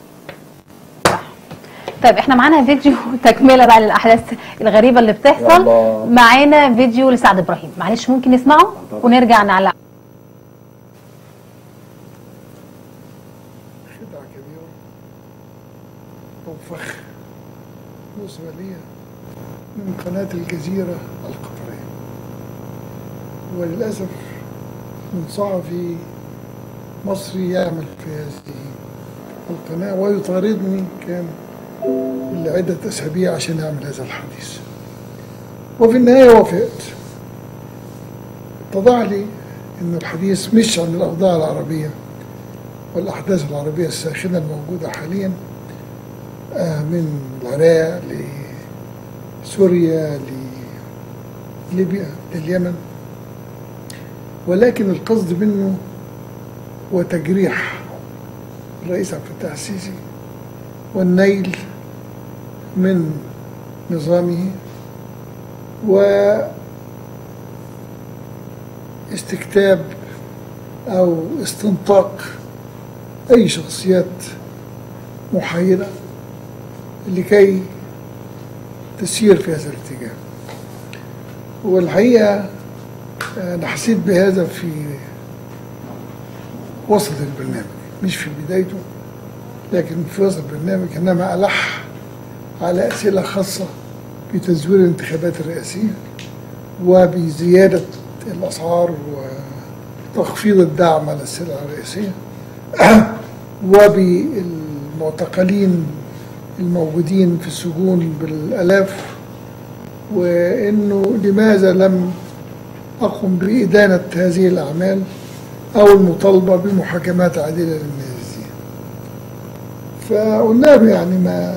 طيب احنا معانا فيديو تكمله بقى للاحداث الغريبه اللي بتحصل يلا. معانا فيديو لسعد ابراهيم معلش ممكن نسمعه ونرجع نعلق خدعة كبيرة أو فخ بالنسبة لي من قناة الجزيرة القطرية وللأسف من صحفي مصري يعمل في هذه القناة ويطاردني كان لعدة أسابيع عشان أعمل هذا الحديث وفي النهاية وافقت اتضح لي أن الحديث مش عن الأوضاع العربية والأحداث العربية الساخنة الموجودة حاليا آه، من العراق لسوريا لليبيا لليمن ولكن القصد منه هو تجريح الرئيس عبد الفتاح السيسي والنيل من نظامه واستكتاب أو استنطاق أي شخصيات محايدة لكي تسير في هذا الاتجاه والحقيقة أنا حسيت بهذا في وسط البرنامج مش في بدايته لكن في وسط البرنامج إنما ألح على أسئلة خاصة بتزوير الانتخابات الرئاسية وبزيادة الأسعار وتخفيض الدعم على السلع الرئيسية وبالمعتقلين الموجودين في السجون بالآلاف وإنه لماذا لم أقم بإدانة هذه الأعمال أو المطالبة بمحاكمات عادلة للنازين فقلنا له يعني ما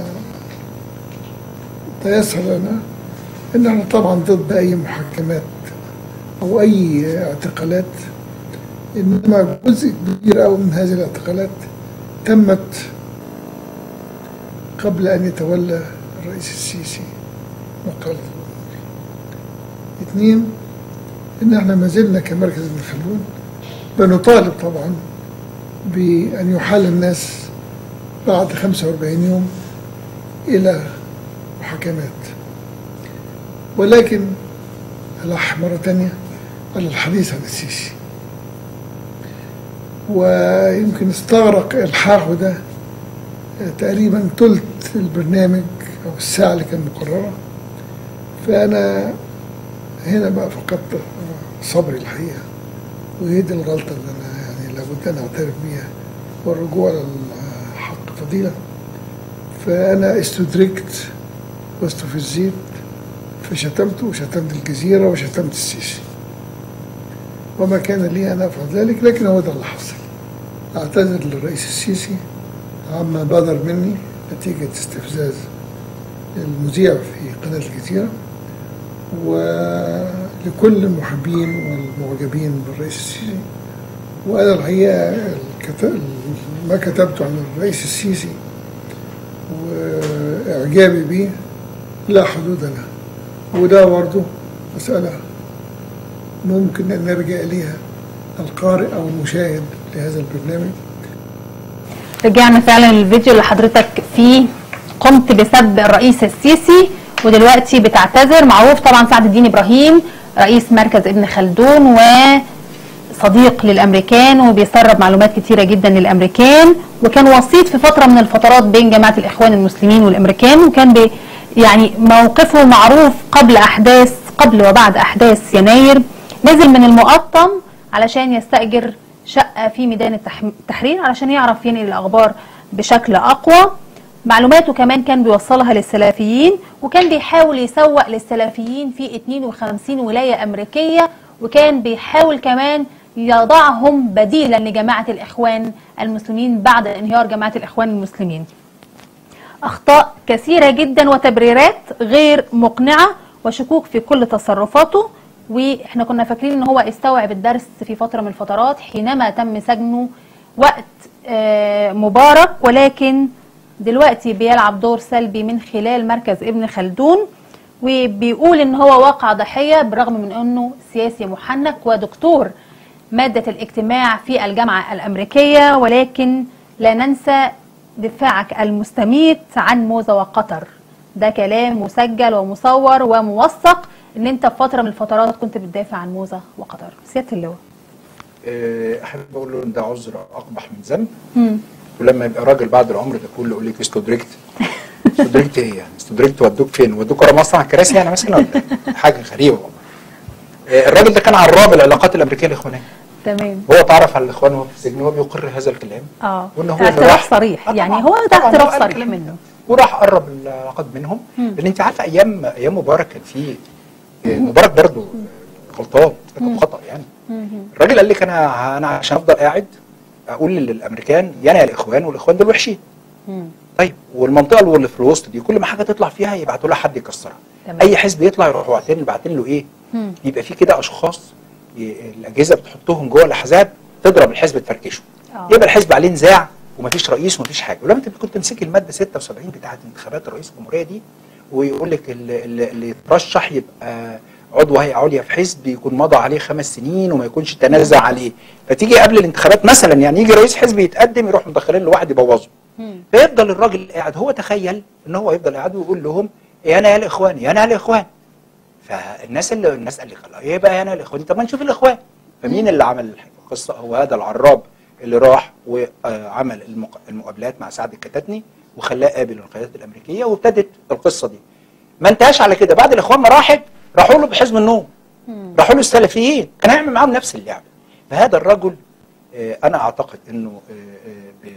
تيسر لنا إن احنا طبعا ضد أي محاكمات أو أي اعتقالات إنما جزء كبير أوي من هذه الاعتقالات تمت قبل أن يتولى الرئيس السيسي وقالت الأمور اثنين إن احنا ما زلنا كمركز ابن خلدون بنطالب طبعا بأن يحال الناس بعد 45 يوم إلى محاكمات ولكن ألح مرة تانية على الحديث عن السيسي ويمكن استغرق إلحاحه ده تقريبا ثلث البرنامج أو الساعة اللي كان مقررة فأنا هنا بقى فقدت صبري الحقيقة وهي دي الغلطة اللي أنا يعني لابد أن أعترف بيها والرجوع للحق فضيلة فأنا استدركت واستفزيت فشتمت وشتمت الجزيرة وشتمت السيسي وما كان لي أن أفعل ذلك لكن هو ده اللي حصل أعتذر للرئيس السيسي عما بدر مني نتيجة استفزاز المذيع في قناة الجزيرة ولكل المحبين والمعجبين بالرئيس السيسي وأنا الحقيقة الكت- ما كتبته عن الرئيس السيسي وإعجابي به لا حدود له وده برضه مسألة ممكن أن نرجع إليها القارئ أو المشاهد لهذا البرنامج رجعنا فعلا للفيديو اللي حضرتك فيه قمت بسب الرئيس السيسي ودلوقتي بتعتذر معروف طبعا سعد الدين ابراهيم رئيس مركز ابن خلدون صديق للامريكان وبيسرب معلومات كتيره جدا للامريكان وكان وسيط في فتره من الفترات بين جماعه الاخوان المسلمين والامريكان وكان بي يعني موقفه معروف قبل احداث قبل وبعد احداث يناير نزل من المقطم علشان يستاجر شقه في ميدان التح- التحرير علشان يعرف ينقل الاخبار بشكل اقوى معلوماته كمان كان بيوصلها للسلفيين وكان بيحاول يسوق للسلفيين في 52 ولاية أمريكية وكان بيحاول كمان يضعهم بديلا لجماعة الإخوان المسلمين بعد انهيار جماعة الإخوان المسلمين أخطاء كثيرة جدا وتبريرات غير مقنعة وشكوك في كل تصرفاته واحنا كنا فاكرين ان هو استوعب الدرس في فترة من الفترات حينما تم سجنه وقت آه، مبارك ولكن دلوقتي بيلعب دور سلبي من خلال مركز ابن خلدون وبيقول ان هو واقع ضحية بالرغم من انه سياسي محنك ودكتور مادة الاجتماع في الجامعة الأمريكية ولكن لا ننسى دفاعك المستميت عن موزة وقطر ده كلام مسجل ومصور وموثق ان انت في فترة من الفترات كنت بتدافع عن موزة وقطر سيادة اللواء آه، احب اقول له ان ده عذر اقبح من ذنب مم. ولما يبقى راجل بعد العمر ده كله يقول لك استدركت استدركت ايه يعني استدركت ودوك فين ودوك ورا مصنع الكراسي يعني مثلا ولا إيه؟ حاجه غريبه والله آه، الراجل ده كان عراب العلاقات الامريكيه الاخوانيه تمام هو تعرف على الاخوان وهو في السجن وهو بيقر هذا الكلام اه وان هو ده اللي اعتراف راح- صريح آه يعني طبعاً، هو ده طبعاً اعتراف هو قال صريح الكلام ده. منه وراح قرب العلاقات بينهم مم. لان انت عارفه ايام ايام مبارك كان في آه، مبارك برضه غلطان كان خطا يعني مم. الراجل قال لك انا انا عشان افضل قاعد اقول للامريكان يانا يا الاخوان والاخوان دول وحشين مم. طيب والمنطقه اللي في الوسط دي كل ما حاجه تطلع فيها يبعتوا لها حد يكسرها تمام. اي حزب يطلع يروحوا باعتين باعتين له ايه مم. يبقى في كده اشخاص ي- الاجهزه بتحطهم جوه الاحزاب تضرب الحزب تفركشه آه. يبقى الحزب عليه نزاع ومفيش رئيس ومفيش حاجه ولما انت كنت تمسكي الماده 76 بتاعه انتخابات رئيس الجمهوريه دي ويقول لك اللي, اللي اللي يترشح يبقى عضو هيئه عليا في حزب يكون مضى عليه خمس سنين وما يكونش تنازع عليه فتيجي قبل الانتخابات مثلا يعني يجي رئيس حزب يتقدم يروح مدخلين له واحد يبوظه مم. فيفضل الراجل قاعد هو تخيل ان هو يفضل قاعد ويقول لهم يا انا يا الاخوان يا انا يا الاخوان فالناس اللي الناس قال لي خلاص ايه بقى يا انا الاخوان طب ما نشوف الاخوان فمين اللي عمل القصه هو هذا العراب اللي راح وعمل المق- المقابلات مع سعد الكتاتني وخلاه قابل القيادات الامريكيه وابتدت القصه دي ما انتهاش على كده بعد الاخوان ما راحت راحوا له بحزب النوم مم. راحوا له السلفيين كان هيعمل معاهم نفس اللعبه فهذا الرجل آه، انا اعتقد انه آه، آه،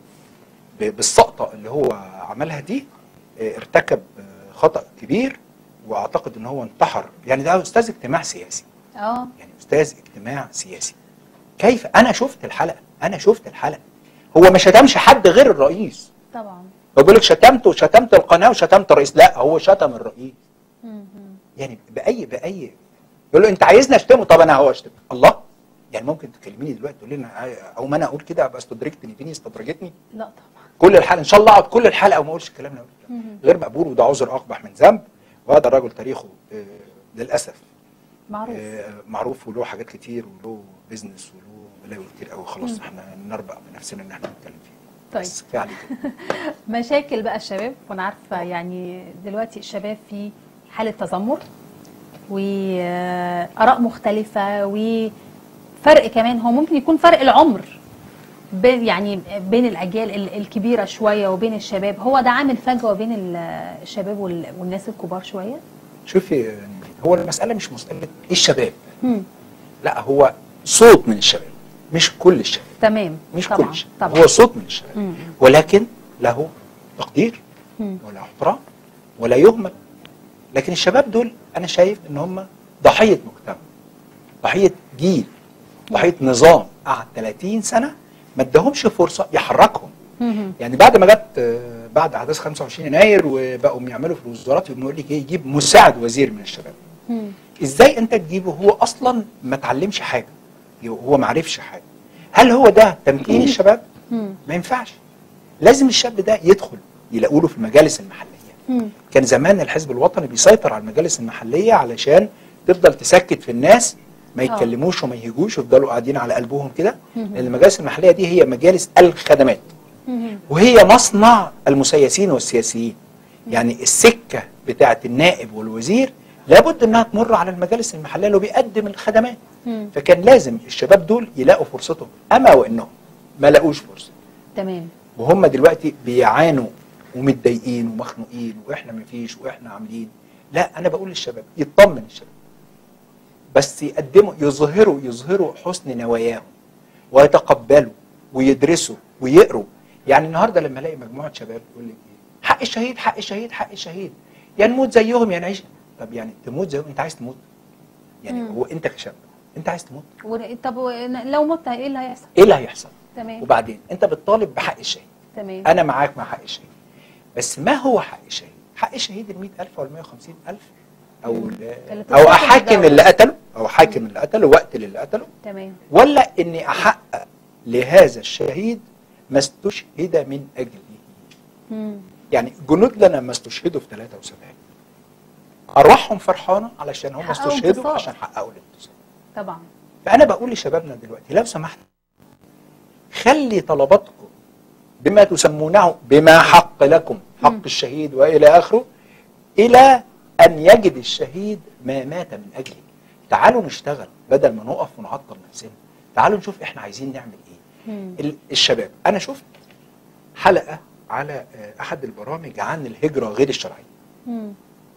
ب- ب- بالسقطه اللي هو عملها دي آه، ارتكب آه، خطا كبير واعتقد ان هو انتحر يعني ده استاذ اجتماع سياسي اه يعني استاذ اجتماع سياسي كيف انا شفت الحلقه انا شفت الحلقه هو ما شتمش حد غير الرئيس طبعا هو بيقول لك شتمت وشتمت القناه وشتمت الرئيس لا هو شتم الرئيس مم. مم. يعني باي باي يقول له انت عايزني اشتمه طب انا هو اشتم الله يعني ممكن تكلميني دلوقتي تقول لي انا او ما انا اقول كده ابقى استدركتني فيني استدرجتني لا طبعا كل الحلقه ان شاء الله اقعد كل الحلقه وما اقولش الكلام ده مم. غير مقبول وده عذر اقبح من ذنب وهذا الرجل تاريخه آه، للاسف معروف آه، معروف وله حاجات كتير وله بيزنس وله بلاوي كتير قوي خلاص احنا نربع بنفسنا ان احنا نتكلم فيه طيب. بس كفايه عليك كده. مشاكل بقى الشباب وانا عارفه يعني دلوقتي الشباب في حاله تذمر واراء مختلفه وفرق كمان هو ممكن يكون فرق العمر بين يعني بين الاجيال ال- الكبيره شويه وبين الشباب هو ده عامل فجوه بين ال- الشباب وال- والناس الكبار شويه شوفي يعني هو المساله مش مساله ايه الشباب مم. لا هو صوت من الشباب مش كل الشباب تمام مش طبعا كل الشباب طبعا هو صوت من الشباب مم. ولكن له تقدير مم. ولا احترام ولا يهمل لكن الشباب دول انا شايف ان هم ضحيه مجتمع ضحيه جيل ضحيه نظام قعد 30 سنه ما اداهمش فرصه يحركهم مم. يعني بعد ما جت آه، بعد احداث 25 يناير وبقوا يعملوا في الوزارات يقول لك ايه يجيب مساعد وزير من الشباب مم. ازاي انت تجيبه هو اصلا ما اتعلمش حاجه هو ما عرفش حاجه هل هو ده تمكين الشباب مم. ما ينفعش لازم الشاب ده يدخل يلاقوا له في المجالس المحليه مم. كان زمان الحزب الوطني بيسيطر على المجالس المحليه علشان تفضل تسكت في الناس ما يتكلموش وما يهجوش ويفضلوا قاعدين على قلبهم كده مم. لان المجالس المحليه دي هي مجالس الخدمات مم. وهي مصنع المسيسين والسياسيين يعني السكه بتاعه النائب والوزير لابد انها تمر على المجالس المحليه اللي بيقدم الخدمات مم. فكان لازم الشباب دول يلاقوا فرصتهم اما وانهم ما لاقوش فرصه تمام وهم دلوقتي بيعانوا ومتضايقين ومخنوقين واحنا مفيش واحنا عاملين لا انا بقول للشباب يطمن الشباب بس يقدموا يظهروا يظهروا حسن نواياهم ويتقبلوا ويدرسوا ويقروا يعني النهارده لما الاقي مجموعه شباب يقول لك ايه حق الشهيد حق الشهيد حق الشهيد يا نموت زيهم يا نعيش طب يعني تموت زيهم انت عايز تموت يعني مم. هو انت كشاب انت عايز تموت ور- طب و- لو مت ايه اللي هيحصل ايه اللي هيحصل تمام وبعدين انت بتطالب بحق الشهيد تمام انا معاك مع حق الشهيد بس ما هو حق الشهيد حق الشهيد ال 100000 ولا 150000 او ال- اللي او تتحكم احاكم بالدولة. اللي قتله او احاكم اللي قتله واقتل اللي قتله تمام ولا اني احقق لهذا الشهيد ما استشهد من اجله مم. يعني جنودنا ما استشهدوا في 73 ارواحهم فرحانه علشان هم حققوا استشهدوا انتصار. عشان حققوا الانتصار طبعا فانا بقول لشبابنا دلوقتي لو سمحت خلي طلباتكم بما تسمونه بما حق لكم حق مم. الشهيد والى اخره الى ان يجد الشهيد ما مات من اجله تعالوا نشتغل بدل ما نقف ونعطل نفسنا تعالوا نشوف احنا عايزين نعمل ايه مم. ال- الشباب انا شفت حلقه على آه، احد البرامج عن الهجره غير الشرعيه مم.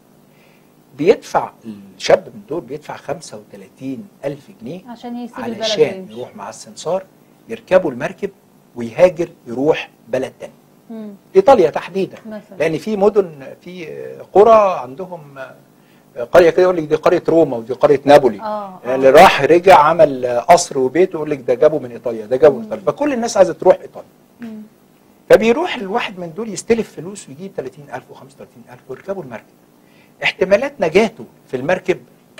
بيدفع الشاب من دول بيدفع 35 ألف جنيه عشان يسيب البلد علشان ويمشي. يروح مع السمسار يركبوا المركب ويهاجر يروح بلد تاني مم. ايطاليا تحديدا مثلا لان في مدن في قرى عندهم قريه كده يقول لك دي قريه روما ودي قريه نابولي اه آه. اللي راح رجع عمل قصر وبيت ويقول لك ده جابه من ايطاليا ده جابه من ايطاليا فكل الناس عايزه تروح ايطاليا مم. فبيروح الواحد من دول يستلف فلوس ويجيب 30000 و35000 ويركبوا المركب احتمالات نجاته في المركب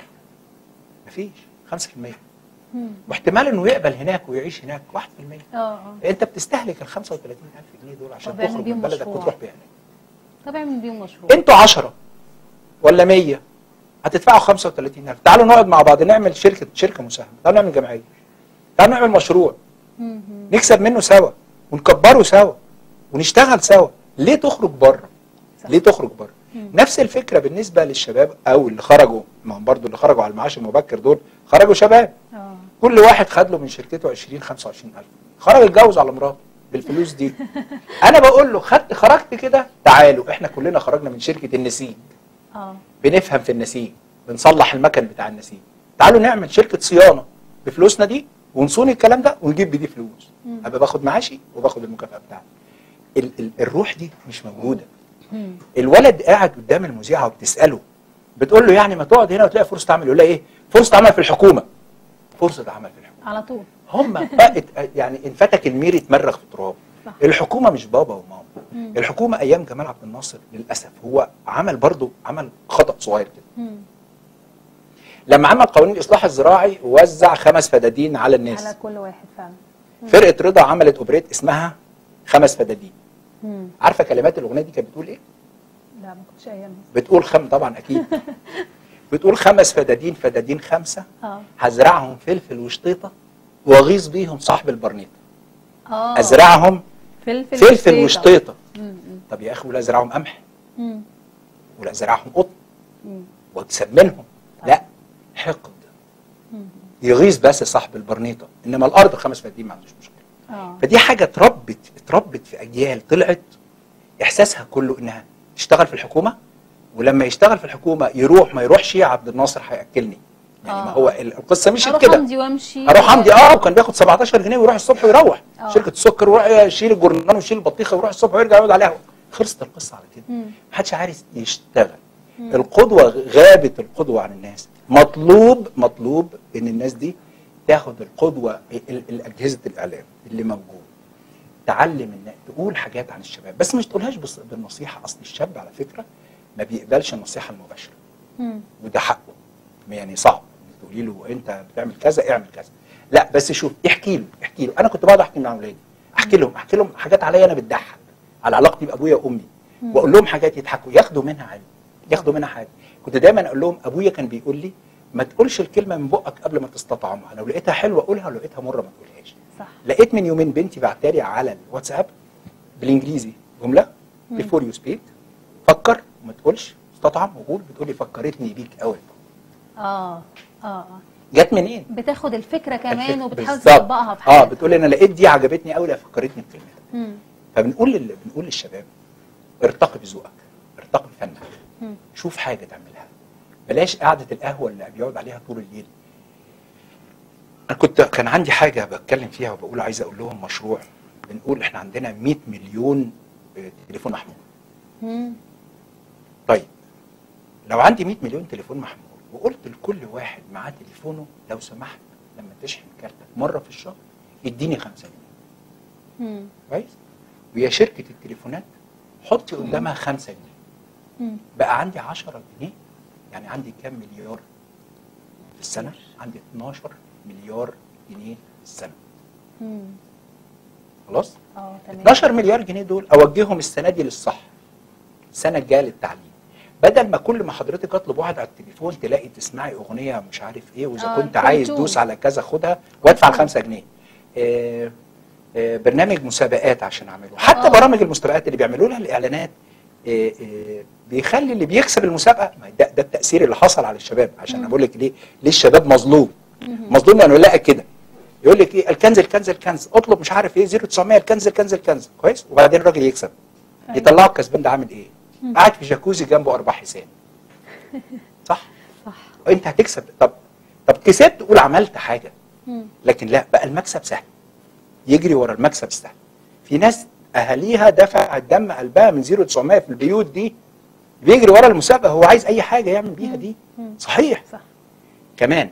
مفيش 5% مم. واحتمال انه يقبل هناك ويعيش هناك 1% اه اه انت بتستهلك ال 35000 جنيه دول عشان طب اعمل تخرج بيهم من بلدك مشروع. وتروح بيها هناك طب اعمل بيهم مشروع انتوا 10 ولا 100 هتدفعوا 35000 تعالوا نقعد مع بعض نعمل شركه شركه مساهمه تعالوا نعمل جمعيه تعالوا نعمل مشروع مم. نكسب منه سوا ونكبره سوا ونشتغل سوا ليه تخرج بره صح. ليه تخرج بره مم. نفس الفكره بالنسبه للشباب او اللي خرجوا ما هم برضو اللي خرجوا على المعاش المبكر دول خرجوا شباب اه كل واحد خد له من شركته 20 25000 خرج اتجوز على مراته بالفلوس دي انا بقول له خدت خرجت كده تعالوا احنا كلنا خرجنا من شركه النسيج اه بنفهم في النسيج بنصلح المكن بتاع النسيج تعالوا نعمل شركه صيانه بفلوسنا دي ونصون الكلام ده ونجيب بدي فلوس مم. ابقى باخد معاشي وباخد المكافاه بتاعتي ال ال الروح دي مش موجوده مم. الولد قاعد قدام المذيعه وبتساله بتقول له يعني ما تقعد هنا وتلاقي فرصه عمل يقول لها ايه فرصه عمل في الحكومه فرصه عمل في الحكومه على طول هم بقت يعني انفتك المير يتمرغ في التراب صح. الحكومه مش بابا وماما مم. الحكومه ايام جمال عبد الناصر للاسف هو عمل برضو عمل خطا صغير كده مم. لما عمل قوانين الاصلاح الزراعي وزع خمس فدادين على الناس على كل واحد فعلا فرقه رضا عملت اوبريت اسمها خمس فدادين مم. عارفه كلمات الاغنيه دي كانت بتقول ايه لا ما كنتش ايام بتقول خم طبعا اكيد بتقول خمس فدادين فدادين خمسه اه هزرعهم فلفل وشطيطه واغيظ بيهم صاحب البرنيطه اه ازرعهم فلفل فلفل وشطيطه مم. طب يا اخي ولا ازرعهم قمح مم. ولا ازرعهم قطن مم. وتسمنهم لا حقد مم. يغيظ بس صاحب البرنيطه انما الارض خمس فدادين ما عندوش مشكله اه فدي حاجه اتربت اتربت في اجيال طلعت احساسها كله انها تشتغل في الحكومه ولما يشتغل في الحكومه يروح ما يروحش يا عبد الناصر هياكلني يعني آه. ما هو ال- القصه مشيت اروح كده امضي وامشي اروح امضي اه وكان بياخد 17 جنيه ويروح الصبح ويروح آه. شركه السكر ويروح يشيل الجرنان ويشيل البطيخه ويروح الصبح ويرجع يقعد على القهوه خلصت القصه على كده مم. محدش عارف يشتغل مم. القدوه غابت القدوه عن الناس مطلوب مطلوب ان الناس دي تاخد القدوه ال- ال- اجهزه الاعلام اللي موجود تعلم الناس تقول حاجات عن الشباب بس مش تقولهاش بص- بالنصيحه اصل الشاب على فكره ما بيقبلش النصيحه المباشره مم. وده حقه يعني صعب إنك تقولي له انت بتعمل كذا اعمل كذا لا بس شوف احكي له احكي له انا كنت بقعد احكي مع اولادي احكي لهم احكي لهم حاجات عليا انا بتضحك على علاقتي بابويا وامي مم. واقول لهم حاجات يضحكوا ياخدوا منها عادي ياخدوا منها حاجه كنت دايما اقول لهم ابويا كان بيقول لي ما تقولش الكلمه من بقك قبل ما تستطعمها لو لقيتها حلوه قولها ولو لقيتها مره ما تقولهاش صح لقيت من يومين بنتي بعتالي على الواتساب بالانجليزي جمله مم. بيفور يو سبيك فكر وما تقولش استطعم وقول بتقولي فكرتني بيك قوي اه اه اه جت منين؟ بتاخد الفكره كمان الفكرة. وبتحاول بالظبط. تطبقها في اه حياتك بتقول انا لقيت دي عجبتني قوي لا فكرتني بكلمتها مم. فبنقول لل... بنقول للشباب ارتقي بذوقك ارتقي بفنك مم. شوف حاجه تعملها بلاش قعده القهوه اللي بيقعد عليها طول الليل انا كنت كان عندي حاجه بتكلم فيها وبقول عايز اقول لهم مشروع بنقول احنا عندنا 100 مليون آه، تليفون محمول مم. طيب لو عندي 100 مليون تليفون محمول وقلت لكل واحد معاه تليفونه لو سمحت لما تشحن كارتك مره في الشهر اديني 5 جنيه مم. كويس ويا شركه التليفونات حطي قدامها 5 جنيه مم. بقى عندي 10 جنيه يعني عندي كام مليار في السنه عندي 12 مليار جنيه في السنه مم. خلاص اه تمام 12 مليار جنيه دول اوجههم السنه دي للصح السنه الجايه للتعليم بدل ما كل ما حضرتك اطلب واحد على التليفون تلاقي تسمعي اغنيه مش عارف ايه واذا آه، كنت عايز كنتون. دوس على كذا خدها وادفع الخمسة جنيه آه، آه، برنامج مسابقات عشان اعمله حتى آه. برامج المسابقات اللي بيعملوا لها الاعلانات آه، آه، بيخلي اللي بيكسب المسابقه ما ده, ده التاثير اللي حصل على الشباب عشان انا بقول لك ليه ليه الشباب مظلوم مظلوم يعني يلاقي كده يقول لك ايه الكنز الكنز الكنز اطلب مش عارف ايه 0900 الكنز الكنز الكنز كويس وبعدين الراجل يكسب أيوة. يطلعه الكسبان ده عامل ايه؟ قاعد في جاكوزي جنبه اربع حسان صح؟ صح انت هتكسب طب طب كسبت قول عملت حاجه مم. لكن لا بقى المكسب سهل يجري ورا المكسب سهل في ناس اهاليها دفع الدم قلبها من 0900 في البيوت دي بيجري ورا المسابقه هو عايز اي حاجه يعمل بيها دي مم. صحيح صح كمان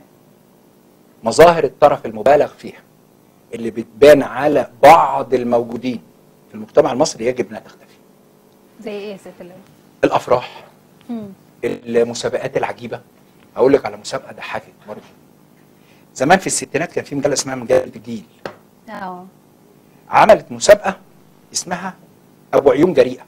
مظاهر الطرف المبالغ فيها اللي بتبان على بعض الموجودين في المجتمع المصري يجب انها تختفي زي ايه يا ست اللي الافراح مم. المسابقات العجيبه اقول لك على مسابقه ضحكت برضه زمان في الستينات كان في مجله اسمها مجله الجيل اه عملت مسابقه اسمها ابو عيون جريئه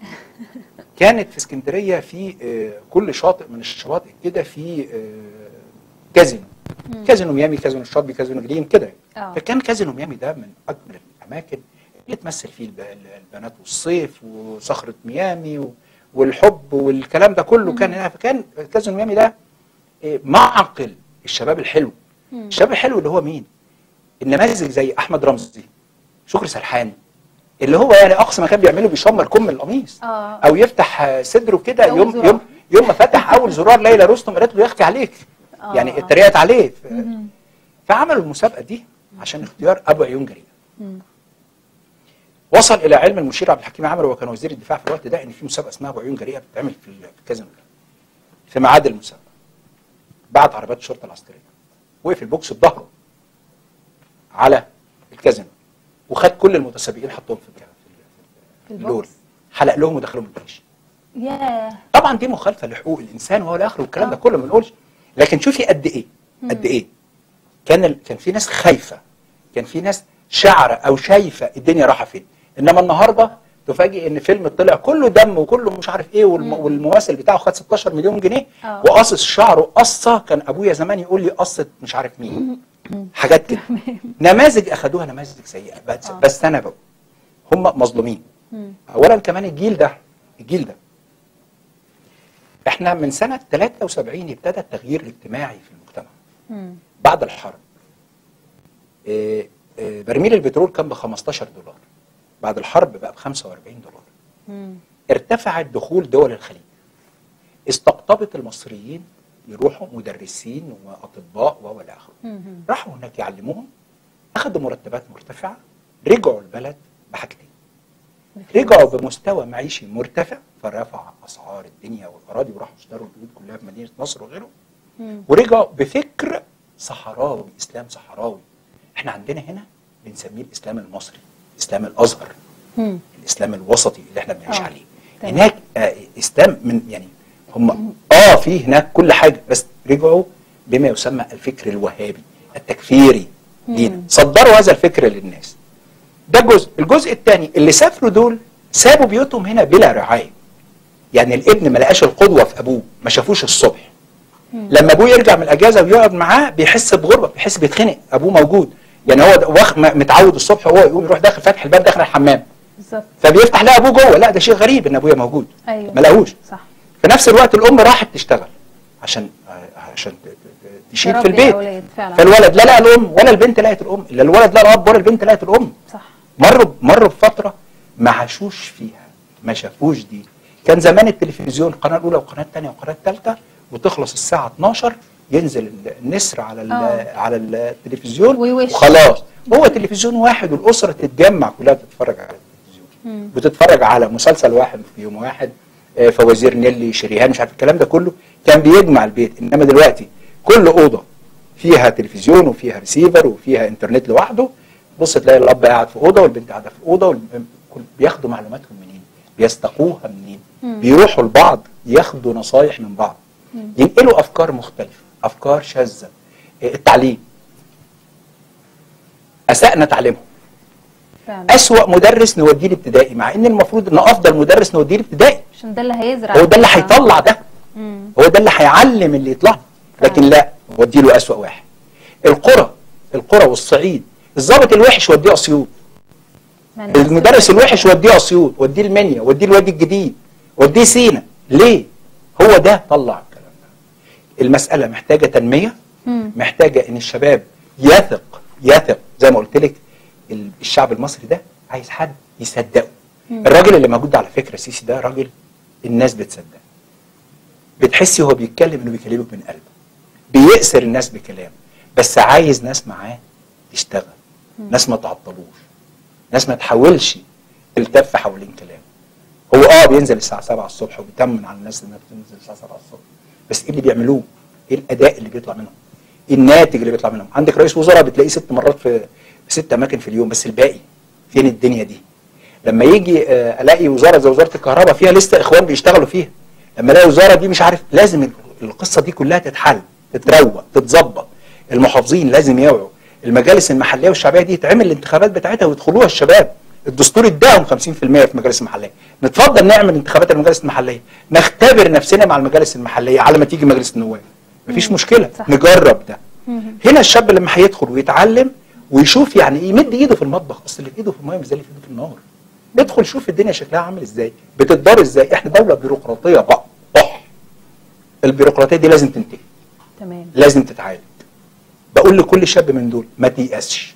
كانت في اسكندريه في آه، كل شاطئ من الشواطئ كده في آه، كازينو كازينو ميامي كازينو الشاطبي كازينو جليم كده اه فكان كازينو ميامي ده من اجمل الاماكن اللي تمثل فيه الب- البنات والصيف وصخره ميامي و- والحب والكلام ده كله كان هنا فكان كازينو ميامي ده إيه، معقل الشباب الحلو مم. الشباب الحلو اللي هو مين؟ النماذج زي احمد رمزي شكري سرحان اللي هو يعني اقصى ما كان بيعمله بيشمر كم القميص اه او يفتح آه، صدره كده أول يوم زرار. يوم يوم ما فتح اول زرار ليلى رستم قالت له يخفي عليك آه. يعني اتريقت عليه ف- مم. فعملوا المسابقه دي عشان اختيار ابو عيون جريئه مم. وصل الى علم المشير عبد الحكيم عمرو وكان وزير الدفاع في الوقت ده ان في مسابقه اسمها ابو عيون جريئه بتتعمل في ال- في الكازينو ده في ميعاد المسابقه بعت عربيات الشرطه العسكريه وقف البوكس بظهره على الكازينو وخد كل المتسابقين حطهم في الك- في اللول البوكس حلق لهم ودخلهم الجيش ياه طبعا دي مخالفه لحقوق الانسان وهو الاخر والكلام ده آه. كله ما بنقولش لكن شوفي قد ايه قد ايه كان ال... كان في ناس خايفه كان في ناس شعره او شايفه الدنيا رايحه فين انما النهارده تفاجئ ان فيلم طلع كله دم وكله مش عارف ايه والم... والممثل بتاعه خد 16 مليون جنيه آه. وقصص شعره قصه كان ابويا زمان يقول لي قصه مش عارف مين حاجات كده نماذج اخذوها نماذج سيئه بس, آه. بس انا بقول هم مظلومين مم. اولا كمان الجيل ده الجيل ده احنا من سنه 73 ابتدى التغيير الاجتماعي في المجتمع مم. بعد الحرب إيه، إيه، برميل البترول كان ب 15 دولار بعد الحرب بقى ب 45 دولار مم. ارتفع دخول دول الخليج استقطبت المصريين يروحوا مدرسين واطباء و الى اخره مم. راحوا هناك يعلموهم اخذوا مرتبات مرتفعه رجعوا البلد بحاجتين رجعوا بمستوى معيشي مرتفع فرفع اسعار الدنيا والاراضي وراحوا اشتروا البيوت كلها في مدينه نصر وغيره مم. ورجعوا بفكر صحراوي اسلام صحراوي احنا عندنا هنا بنسميه الاسلام المصري الاسلام الازهر مم. الاسلام الوسطي اللي احنا بنعيش آه. عليه تمام. هناك آه اسلام من يعني هم اه في هناك كل حاجه بس رجعوا بما يسمى الفكر الوهابي التكفيري لينا صدروا هذا الفكر للناس ده جزء الجزء الثاني اللي سافروا دول سابوا بيوتهم هنا بلا رعايه يعني الابن ما لقاش القدوه في ابوه ما شافوش الصبح لما ابوه يرجع من الاجازه ويقعد معاه بيحس بغربه بيحس بيتخنق ابوه موجود يعني هو ده- واخ م- متعود الصبح وهو يقوم يروح داخل فاتح الباب داخل الحمام بالظبط فبيفتح لقى ابوه جوه لا ده شيء غريب ان ابويا موجود ايوه ما لقوش صح في نفس الوقت الام راحت تشتغل عشان عشان ت- ت- تشيل في تربي البيت الأولاد فعلا. فالولد لا لقى الام ولا البنت لقت الام لا الولد لقى الاب ولا البنت لقت الام صح مروا مروا بفتره ما عاشوش فيها ما شافوش دي كان زمان التلفزيون القناه الاولى والقناه الثانيه والقناه الثالثه وتخلص الساعه 12 ينزل النسر على ال- آه. على التلفزيون ويوش. وخلاص هو تلفزيون واحد والاسره تتجمع كلها تتفرج على التلفزيون بتتفرج على مسلسل واحد في يوم واحد آه، فوازير نيلي شريهان مش عارف الكلام ده كله كان بيجمع البيت انما دلوقتي كل اوضه فيها تلفزيون وفيها ريسيفر وفيها انترنت لوحده بص تلاقي الاب قاعد في اوضه والبنت قاعده في اوضه والب- كل- بياخدوا معلوماتهم منين بيستقوها منين بيروحوا لبعض ياخدوا نصايح من بعض ينقلوا افكار مختلفه افكار شاذه آه، التعليم اسأنا تعليمهم فعلا اسوأ مدرس نوديه الابتدائي مع ان المفروض ان افضل مدرس نوديه الابتدائي عشان ده اللي هيزرع هو ده اللي فكرة. هيطلع ده مم. هو ده اللي هيعلم اللي يطلع لكن لا ودي له اسوأ واحد القرى القرى والصعيد الضابط الوحش وديه اسيوط ما الناس المدرس بتبقى- الوحش وديه اسيوط وديه المنيا وديه الوادي الجديد وديه سينا ليه هو ده طلع الكلام ده المساله محتاجه تنميه مم. محتاجه ان الشباب يثق يثق زي ما قلت لك ال- الشعب المصري ده عايز حد يصدقه الراجل اللي موجود على فكره السيسي ده راجل الناس بتصدقه بتحسي هو بيتكلم انه بيكلمك من قلبه بيأسر الناس بكلامه بس عايز ناس معاه تشتغل ناس ما تعطلوش ناس ما تحاولش تلتف حوالين كلامه هو اه بينزل الساعه 7 الصبح وبيطمن على الناس انها بتنزل الساعه 7 الصبح بس ايه اللي بيعملوه؟ ايه الاداء اللي بيطلع منهم؟ ايه الناتج اللي بيطلع منهم؟ عندك رئيس وزراء بتلاقيه ست مرات في في ست اماكن في اليوم بس الباقي فين الدنيا دي؟ لما يجي آه، الاقي وزاره زي وزاره الكهرباء فيها لسه اخوان بيشتغلوا فيها لما الاقي وزاره دي مش عارف لازم ال- القصه دي كلها تتحل تتروق تتظبط المحافظين لازم يوعوا المجالس المحليه والشعبيه دي يتعمل الانتخابات بتاعتها ويدخلوها الشباب الدستور اداهم 50% في المجالس المحليه نتفضل نعمل انتخابات المجالس المحليه نختبر نفسنا مع المجالس المحليه على ما تيجي مجلس النواب مفيش مشكله صح. نجرب ده هنا الشاب لما هيدخل ويتعلم ويشوف يعني ايه يمد ايده في المطبخ اصل اللي في ايده في الميه مش زي اللي في ايده في النار ادخل شوف الدنيا شكلها عامل ازاي بتدار ازاي احنا دوله بيروقراطيه بقى بح البيروقراطيه دي لازم تنتهي تمام لازم تتعالج بقول لكل شاب من دول ما تيأسش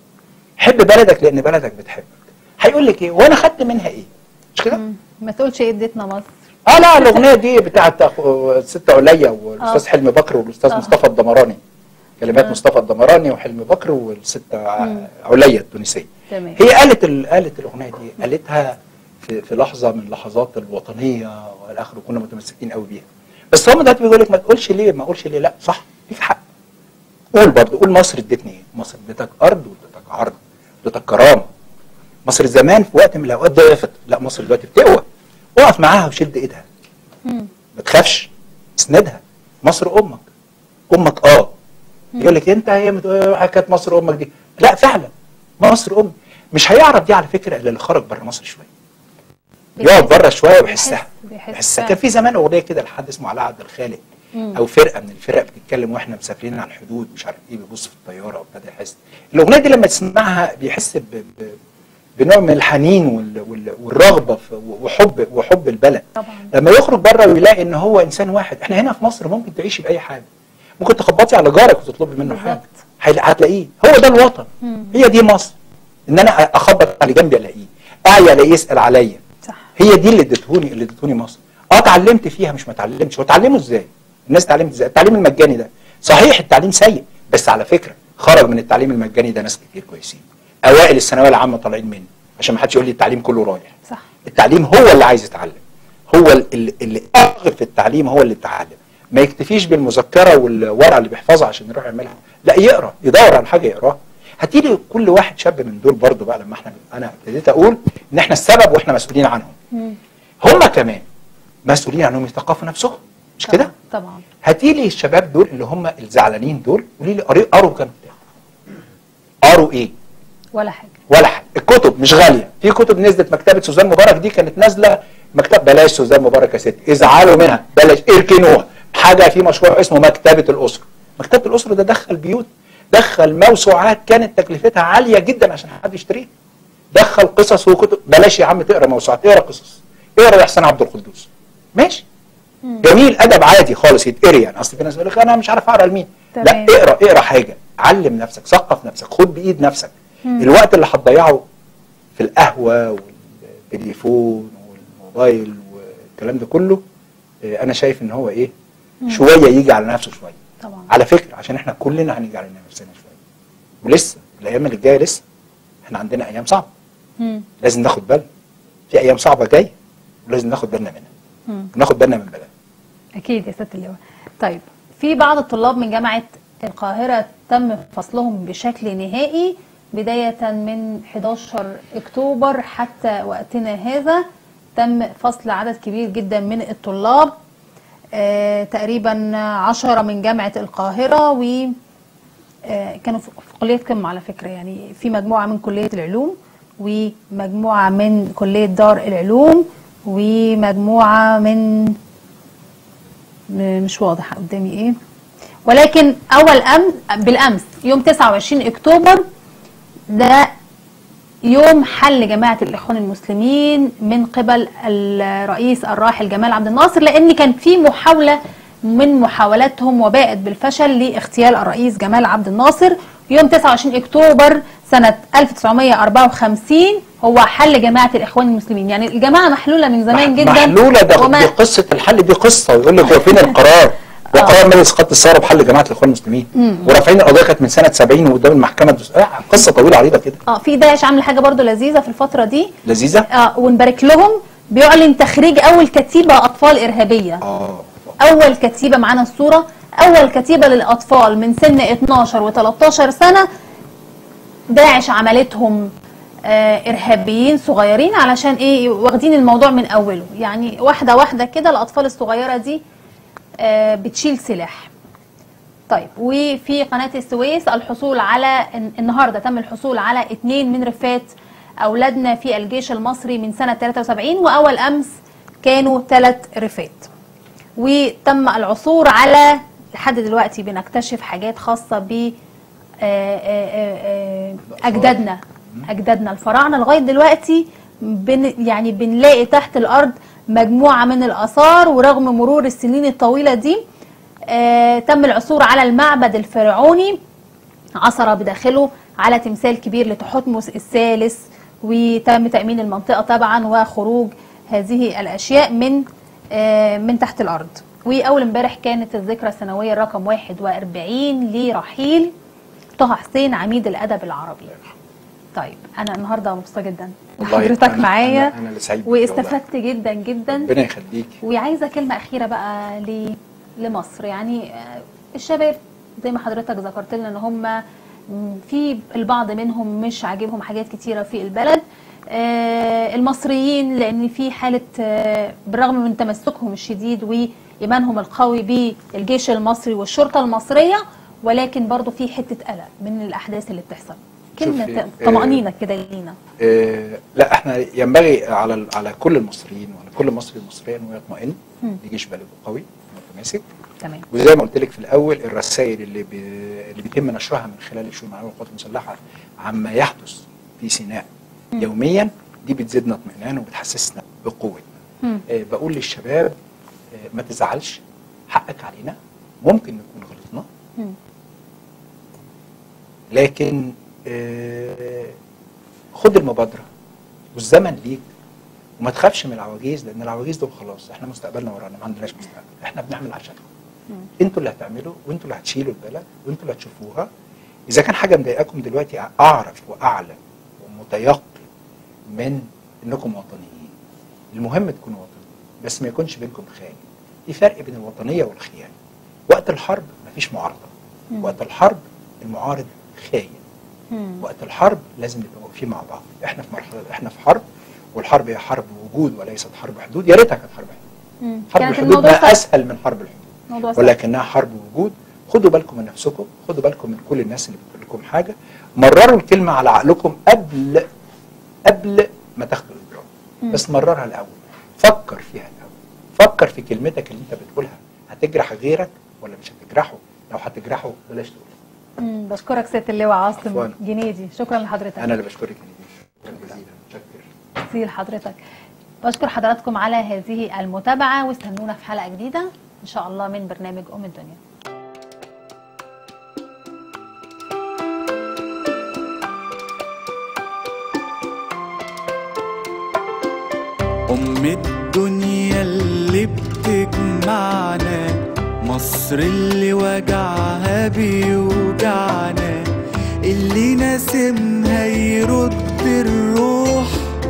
حب بلدك لان بلدك بتحبك هيقول لك ايه وانا خدت منها ايه مش كده مم. ما تقولش ايه اديتنا مصر اه لا الاغنيه دي بتاعت أخو- الست عليا والاستاذ آه. حلمي بكر والاستاذ آه. مصطفى الدمراني كلمات آه. مصطفى الدمراني وحلمي بكر والست ع- عليا التونسيه تمام هي قالت ال- قالت الاغنيه دي قالتها في, في لحظه من لحظات الوطنيه والى اخره كنا متمسكين قوي بيها بس هم دلوقتي بيقول لك ما تقولش ليه ما اقولش ليه لا صح ليك حق قول برضه قول مصر ادتني ايه مصر ادتك ارض وادتك عرض ادتك كرامه مصر زمان في وقت من الاوقات ضعفت لا مصر دلوقتي بتقوى اقف معاها وشد ايدها مم. ما تخافش اسندها مصر امك امك اه يقول لك انت هي مت- حكايه مصر امك دي لا فعلا مصر ام مش هيعرف دي على فكره الا اللي خرج بره مصر شويه يقعد بره شويه ويحسها بيحس يحسها كان في زمان اغنيه كده لحد اسمه علاء عبد الخالق او فرقه من الفرق بتتكلم واحنا مسافرين على الحدود مش عارف ايه بيبص في الطياره وابتدى يحس الاغنيه دي لما تسمعها بيحس ب... ب... بنوع من الحنين وال... وال... والرغبه في... وحب وحب البلد طبعا لما يخرج بره ويلاقي ان هو انسان واحد احنا هنا في مصر ممكن تعيشي باي حاجه ممكن تخبطي على جارك وتطلبي منه حاجه بالظبط. هيلا- هتلاقيه هو ده الوطن مم. هي دي مصر ان انا اخبط على جنبي الاقيه اعيا الاقيه يسال عليا صح هي دي اللي ادتهوني اللي ادتهوني مصر اه اتعلمت فيها مش ما اتعلمتش واتعلموا ازاي الناس اتعلمت ازاي التعليم المجاني ده صحيح التعليم سيء بس على فكره خرج من التعليم المجاني ده ناس كتير كويسين اوائل الثانويه العامه طالعين منه عشان ما حدش يقول لي التعليم كله رايح صح التعليم هو اللي عايز يتعلم هو ال- اللي, اللي أرغب في التعليم هو اللي يتعلم ما يكتفيش بالمذكره والورقه اللي بيحفظها عشان يروح يعملها لا يقرا يدور على حاجه يقراها هتيجي كل واحد شاب من دول برضو بقى لما احنا انا ابتديت اقول ان احنا السبب واحنا مسؤولين عنهم مم. هم كمان مسؤولين عنهم يثقفوا نفسهم مش كده طبعا هاتي لي الشباب دول اللي هم الزعلانين دول قولي لي قري- قروا كام كتاب قروا ايه ولا حاجه ولا حاجه الكتب مش غاليه في كتب نزلت مكتبه سوزان مبارك دي كانت نازله مكتب بلاش سوزان مبارك يا ستي ازعلوا منها بلاش اركنوها حاجه في مشروع اسمه مكتبه الاسره مكتبه الاسره ده دخل بيوت دخل موسوعات كانت تكلفتها عاليه جدا عشان حد يشتريها دخل قصص وكتب بلاش يا عم تقرا موسوعات اقرا قصص اقرا يا حسين عبد القدوس ماشي جميل ادب عادي خالص يتقري يعني اصل في ناس يقول لك انا مش عارف اقرا لمين تمام. لا اقرا اقرا حاجه علم نفسك ثقف نفسك خد بايد نفسك الوقت اللي هتضيعه في القهوه والتليفون والموبايل والكلام ده كله آه، انا شايف ان هو ايه شويه يجي على نفسه شويه طبعا على فكره عشان احنا كلنا هنيجي على نفسنا شويه ولسه الايام اللي جايه لسه احنا عندنا ايام صعبه مم. لازم ناخد بالنا في ايام صعبه جايه ولازم ناخد بالنا منها مم. وناخد بالنا من بلدنا اكيد يا سياده اللواء طيب في بعض الطلاب من جامعه القاهره تم فصلهم بشكل نهائي بدايه من 11 اكتوبر حتى وقتنا هذا تم فصل عدد كبير جدا من الطلاب آه تقريبا عشرة من جامعه القاهره و آه، كانوا في في كليه قمه على فكره يعني في مجموعه من كليه العلوم ومجموعه من كليه دار العلوم ومجموعه من م- مش واضح قدامي ايه ولكن اول امس بالامس يوم 29 اكتوبر ده يوم حل جماعه الاخوان المسلمين من قبل الرئيس الراحل جمال عبد الناصر لان كان في محاوله من محاولاتهم وباءت بالفشل لاغتيال الرئيس جمال عبد الناصر يوم 29 اكتوبر سنه 1954 هو حل جماعه الاخوان المسلمين يعني الجماعه محلوله من زمان مح- جدا محلوله ده وما- دي قصه الحل دي قصه ويقول لك هو فين القرار وقرار مجلس قاده الثوره بحل جماعه الاخوان المسلمين ورافعين القضيه كانت من سنه 70 وقدام المحكمه الدس- آه، قصه طويله عريضه كده اه في داعش عامل حاجه برضو لذيذه في الفتره دي لذيذه اه ونبارك لهم بيعلن تخريج اول كتيبه اطفال ارهابيه اه اول كتيبه معانا الصوره اول كتيبه للاطفال من سن 12 و13 سنه داعش عملتهم آه ارهابيين صغيرين علشان ايه واخدين الموضوع من اوله يعني واحده واحده كده الاطفال الصغيره دي آه بتشيل سلاح طيب وفي قناة السويس الحصول على النهارده تم الحصول على اثنين من رفات اولادنا في الجيش المصري من سنة 73 واول امس كانوا ثلاث رفات وتم العثور على لحد دلوقتي بنكتشف حاجات خاصة ب آه، آه، آه، اجدادنا اجدادنا الفراعنه لغايه دلوقتي بن يعني بنلاقي تحت الارض مجموعه من الاثار ورغم مرور السنين الطويله دي آه، تم العثور على المعبد الفرعوني عثر بداخله على تمثال كبير لتحتمس الثالث وتم تأمين المنطقة طبعا وخروج هذه الأشياء من آه، من تحت الأرض وأول امبارح كانت الذكرى السنوية رقم 41 لرحيل طه حسين عميد الأدب العربي طيب أنا النهاردة مبسوطة جدا والله حضرتك أنا- معايا أنا- أنا اللي سعيد بيك والله. واستفدت جدا جدا ربنا يخليك وعايزه كلمه اخيره بقى ل... لمصر يعني آه، الشباب زي ما حضرتك ذكرت لنا ان هم م، في البعض منهم مش عاجبهم حاجات كتيره في البلد آه، المصريين لان في حاله آه، بالرغم من تمسكهم الشديد وايمانهم القوي بالجيش المصري والشرطه المصريه ولكن برضو في حته قلق من الاحداث اللي بتحصل كلمه شوفي، ت- طمانينه كده لينا آه، لا احنا ينبغي على على كل المصريين وعلى كل مصري ومصريه انه يطمئن مم. لجيش بلده قوي متماسك تمام وزي ما قلت لك في الاول الرسائل اللي بي اللي بيتم نشرها من خلال الشؤون العامه والقوات المسلحه عما يحدث في سيناء مم. يوميا دي بتزيدنا اطمئنان وبتحسسنا بقوتنا مم. آه، بقول للشباب آه، ما تزعلش حقك علينا ممكن نكون غلطنا مم. لكن آه، خد المبادره والزمن ليك وما تخافش من العواجيز لان العواجيز دول خلاص احنا مستقبلنا ورانا ما عندناش مستقبل احنا بنعمل عشانهم مم. انتوا اللي هتعملوا وانتوا اللي هتشيلوا البلد وانتوا اللي هتشوفوها اذا كان حاجه مضايقاكم دلوقتي اعرف واعلم ومتيقن من انكم وطنيين المهم تكونوا وطنيين بس ما يكونش بينكم خيانه في فرق بين الوطنيه والخيانه وقت الحرب مفيش معارضه مم. وقت الحرب المعارض خاين مم. وقت الحرب لازم نبقى واقفين مع بعض احنا في مرحله احنا في حرب والحرب هي حرب وجود وليست حرب حدود يا ريتها كانت حرب حدود مم. حرب كانت الحدود الموضوع ما سهل. اسهل من حرب الحدود موضوع سهل. ولكنها حرب وجود خدوا بالكم من نفسكم خدوا بالكم من كل الناس اللي بتقول لكم حاجه مرروا الكلمه على عقلكم قبل قبل ما تاخدوا الاجراء مم. بس مررها الاول فكر فيها الاول فكر في كلمتك اللي انت بتقولها هتجرح غيرك ولا مش هتجرحه لو هتجرحه بلاش تقول مم، بشكرك سياده اللواء عفواً. عاصم جنيدي شكرا لحضرتك انا اللي بشكرك يا نبيل شكرا جزيلا متشكر كتير حضرتك بشكر حضراتكم على هذه المتابعه واستنونا في حلقه جديده ان شاء الله من برنامج ام الدنيا أم الدنيا اللي بتجمعنا مصر اللي وجعها بيوجعنا اللي ناسمها يرد الروح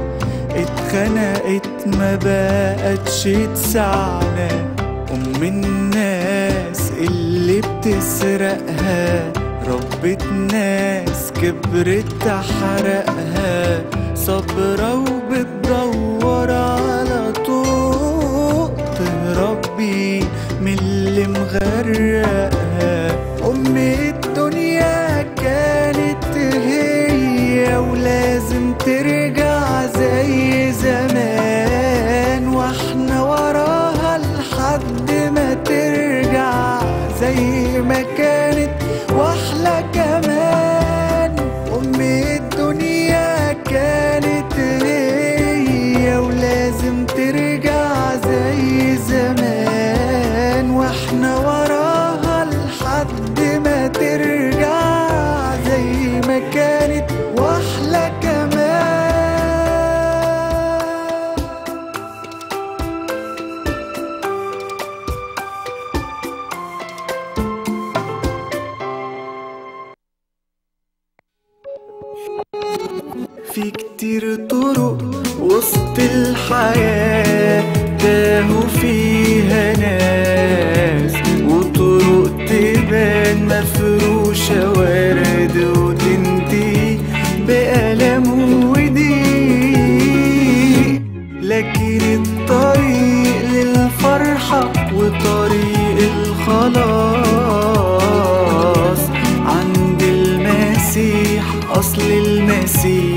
اتخنقت ما بقتش تسعنا أم الناس اللي بتسرقها ربة ناس كبرت تحرقها صبرة وبتدور على طوق تهرب بيه من اللي مغرقها أم الدنيا كانت هي ولازم ترجع زي زمان واحنا وراها لحد ما ترجع زي ما كانت واحلى كمان ام الدنيا كانت هي ولازم ترجع زي زمان واحنا وراها لحد ما ترجع زي ما كانت واحلى كمان في كتير طرق وسط الحياة تاهوا فيها ناس وطرق تبان مفروشة ورد وتنتهي بألم وضيق لكن الطريق للفرحة وطريق الخلاص عند المسيح أصل المسيح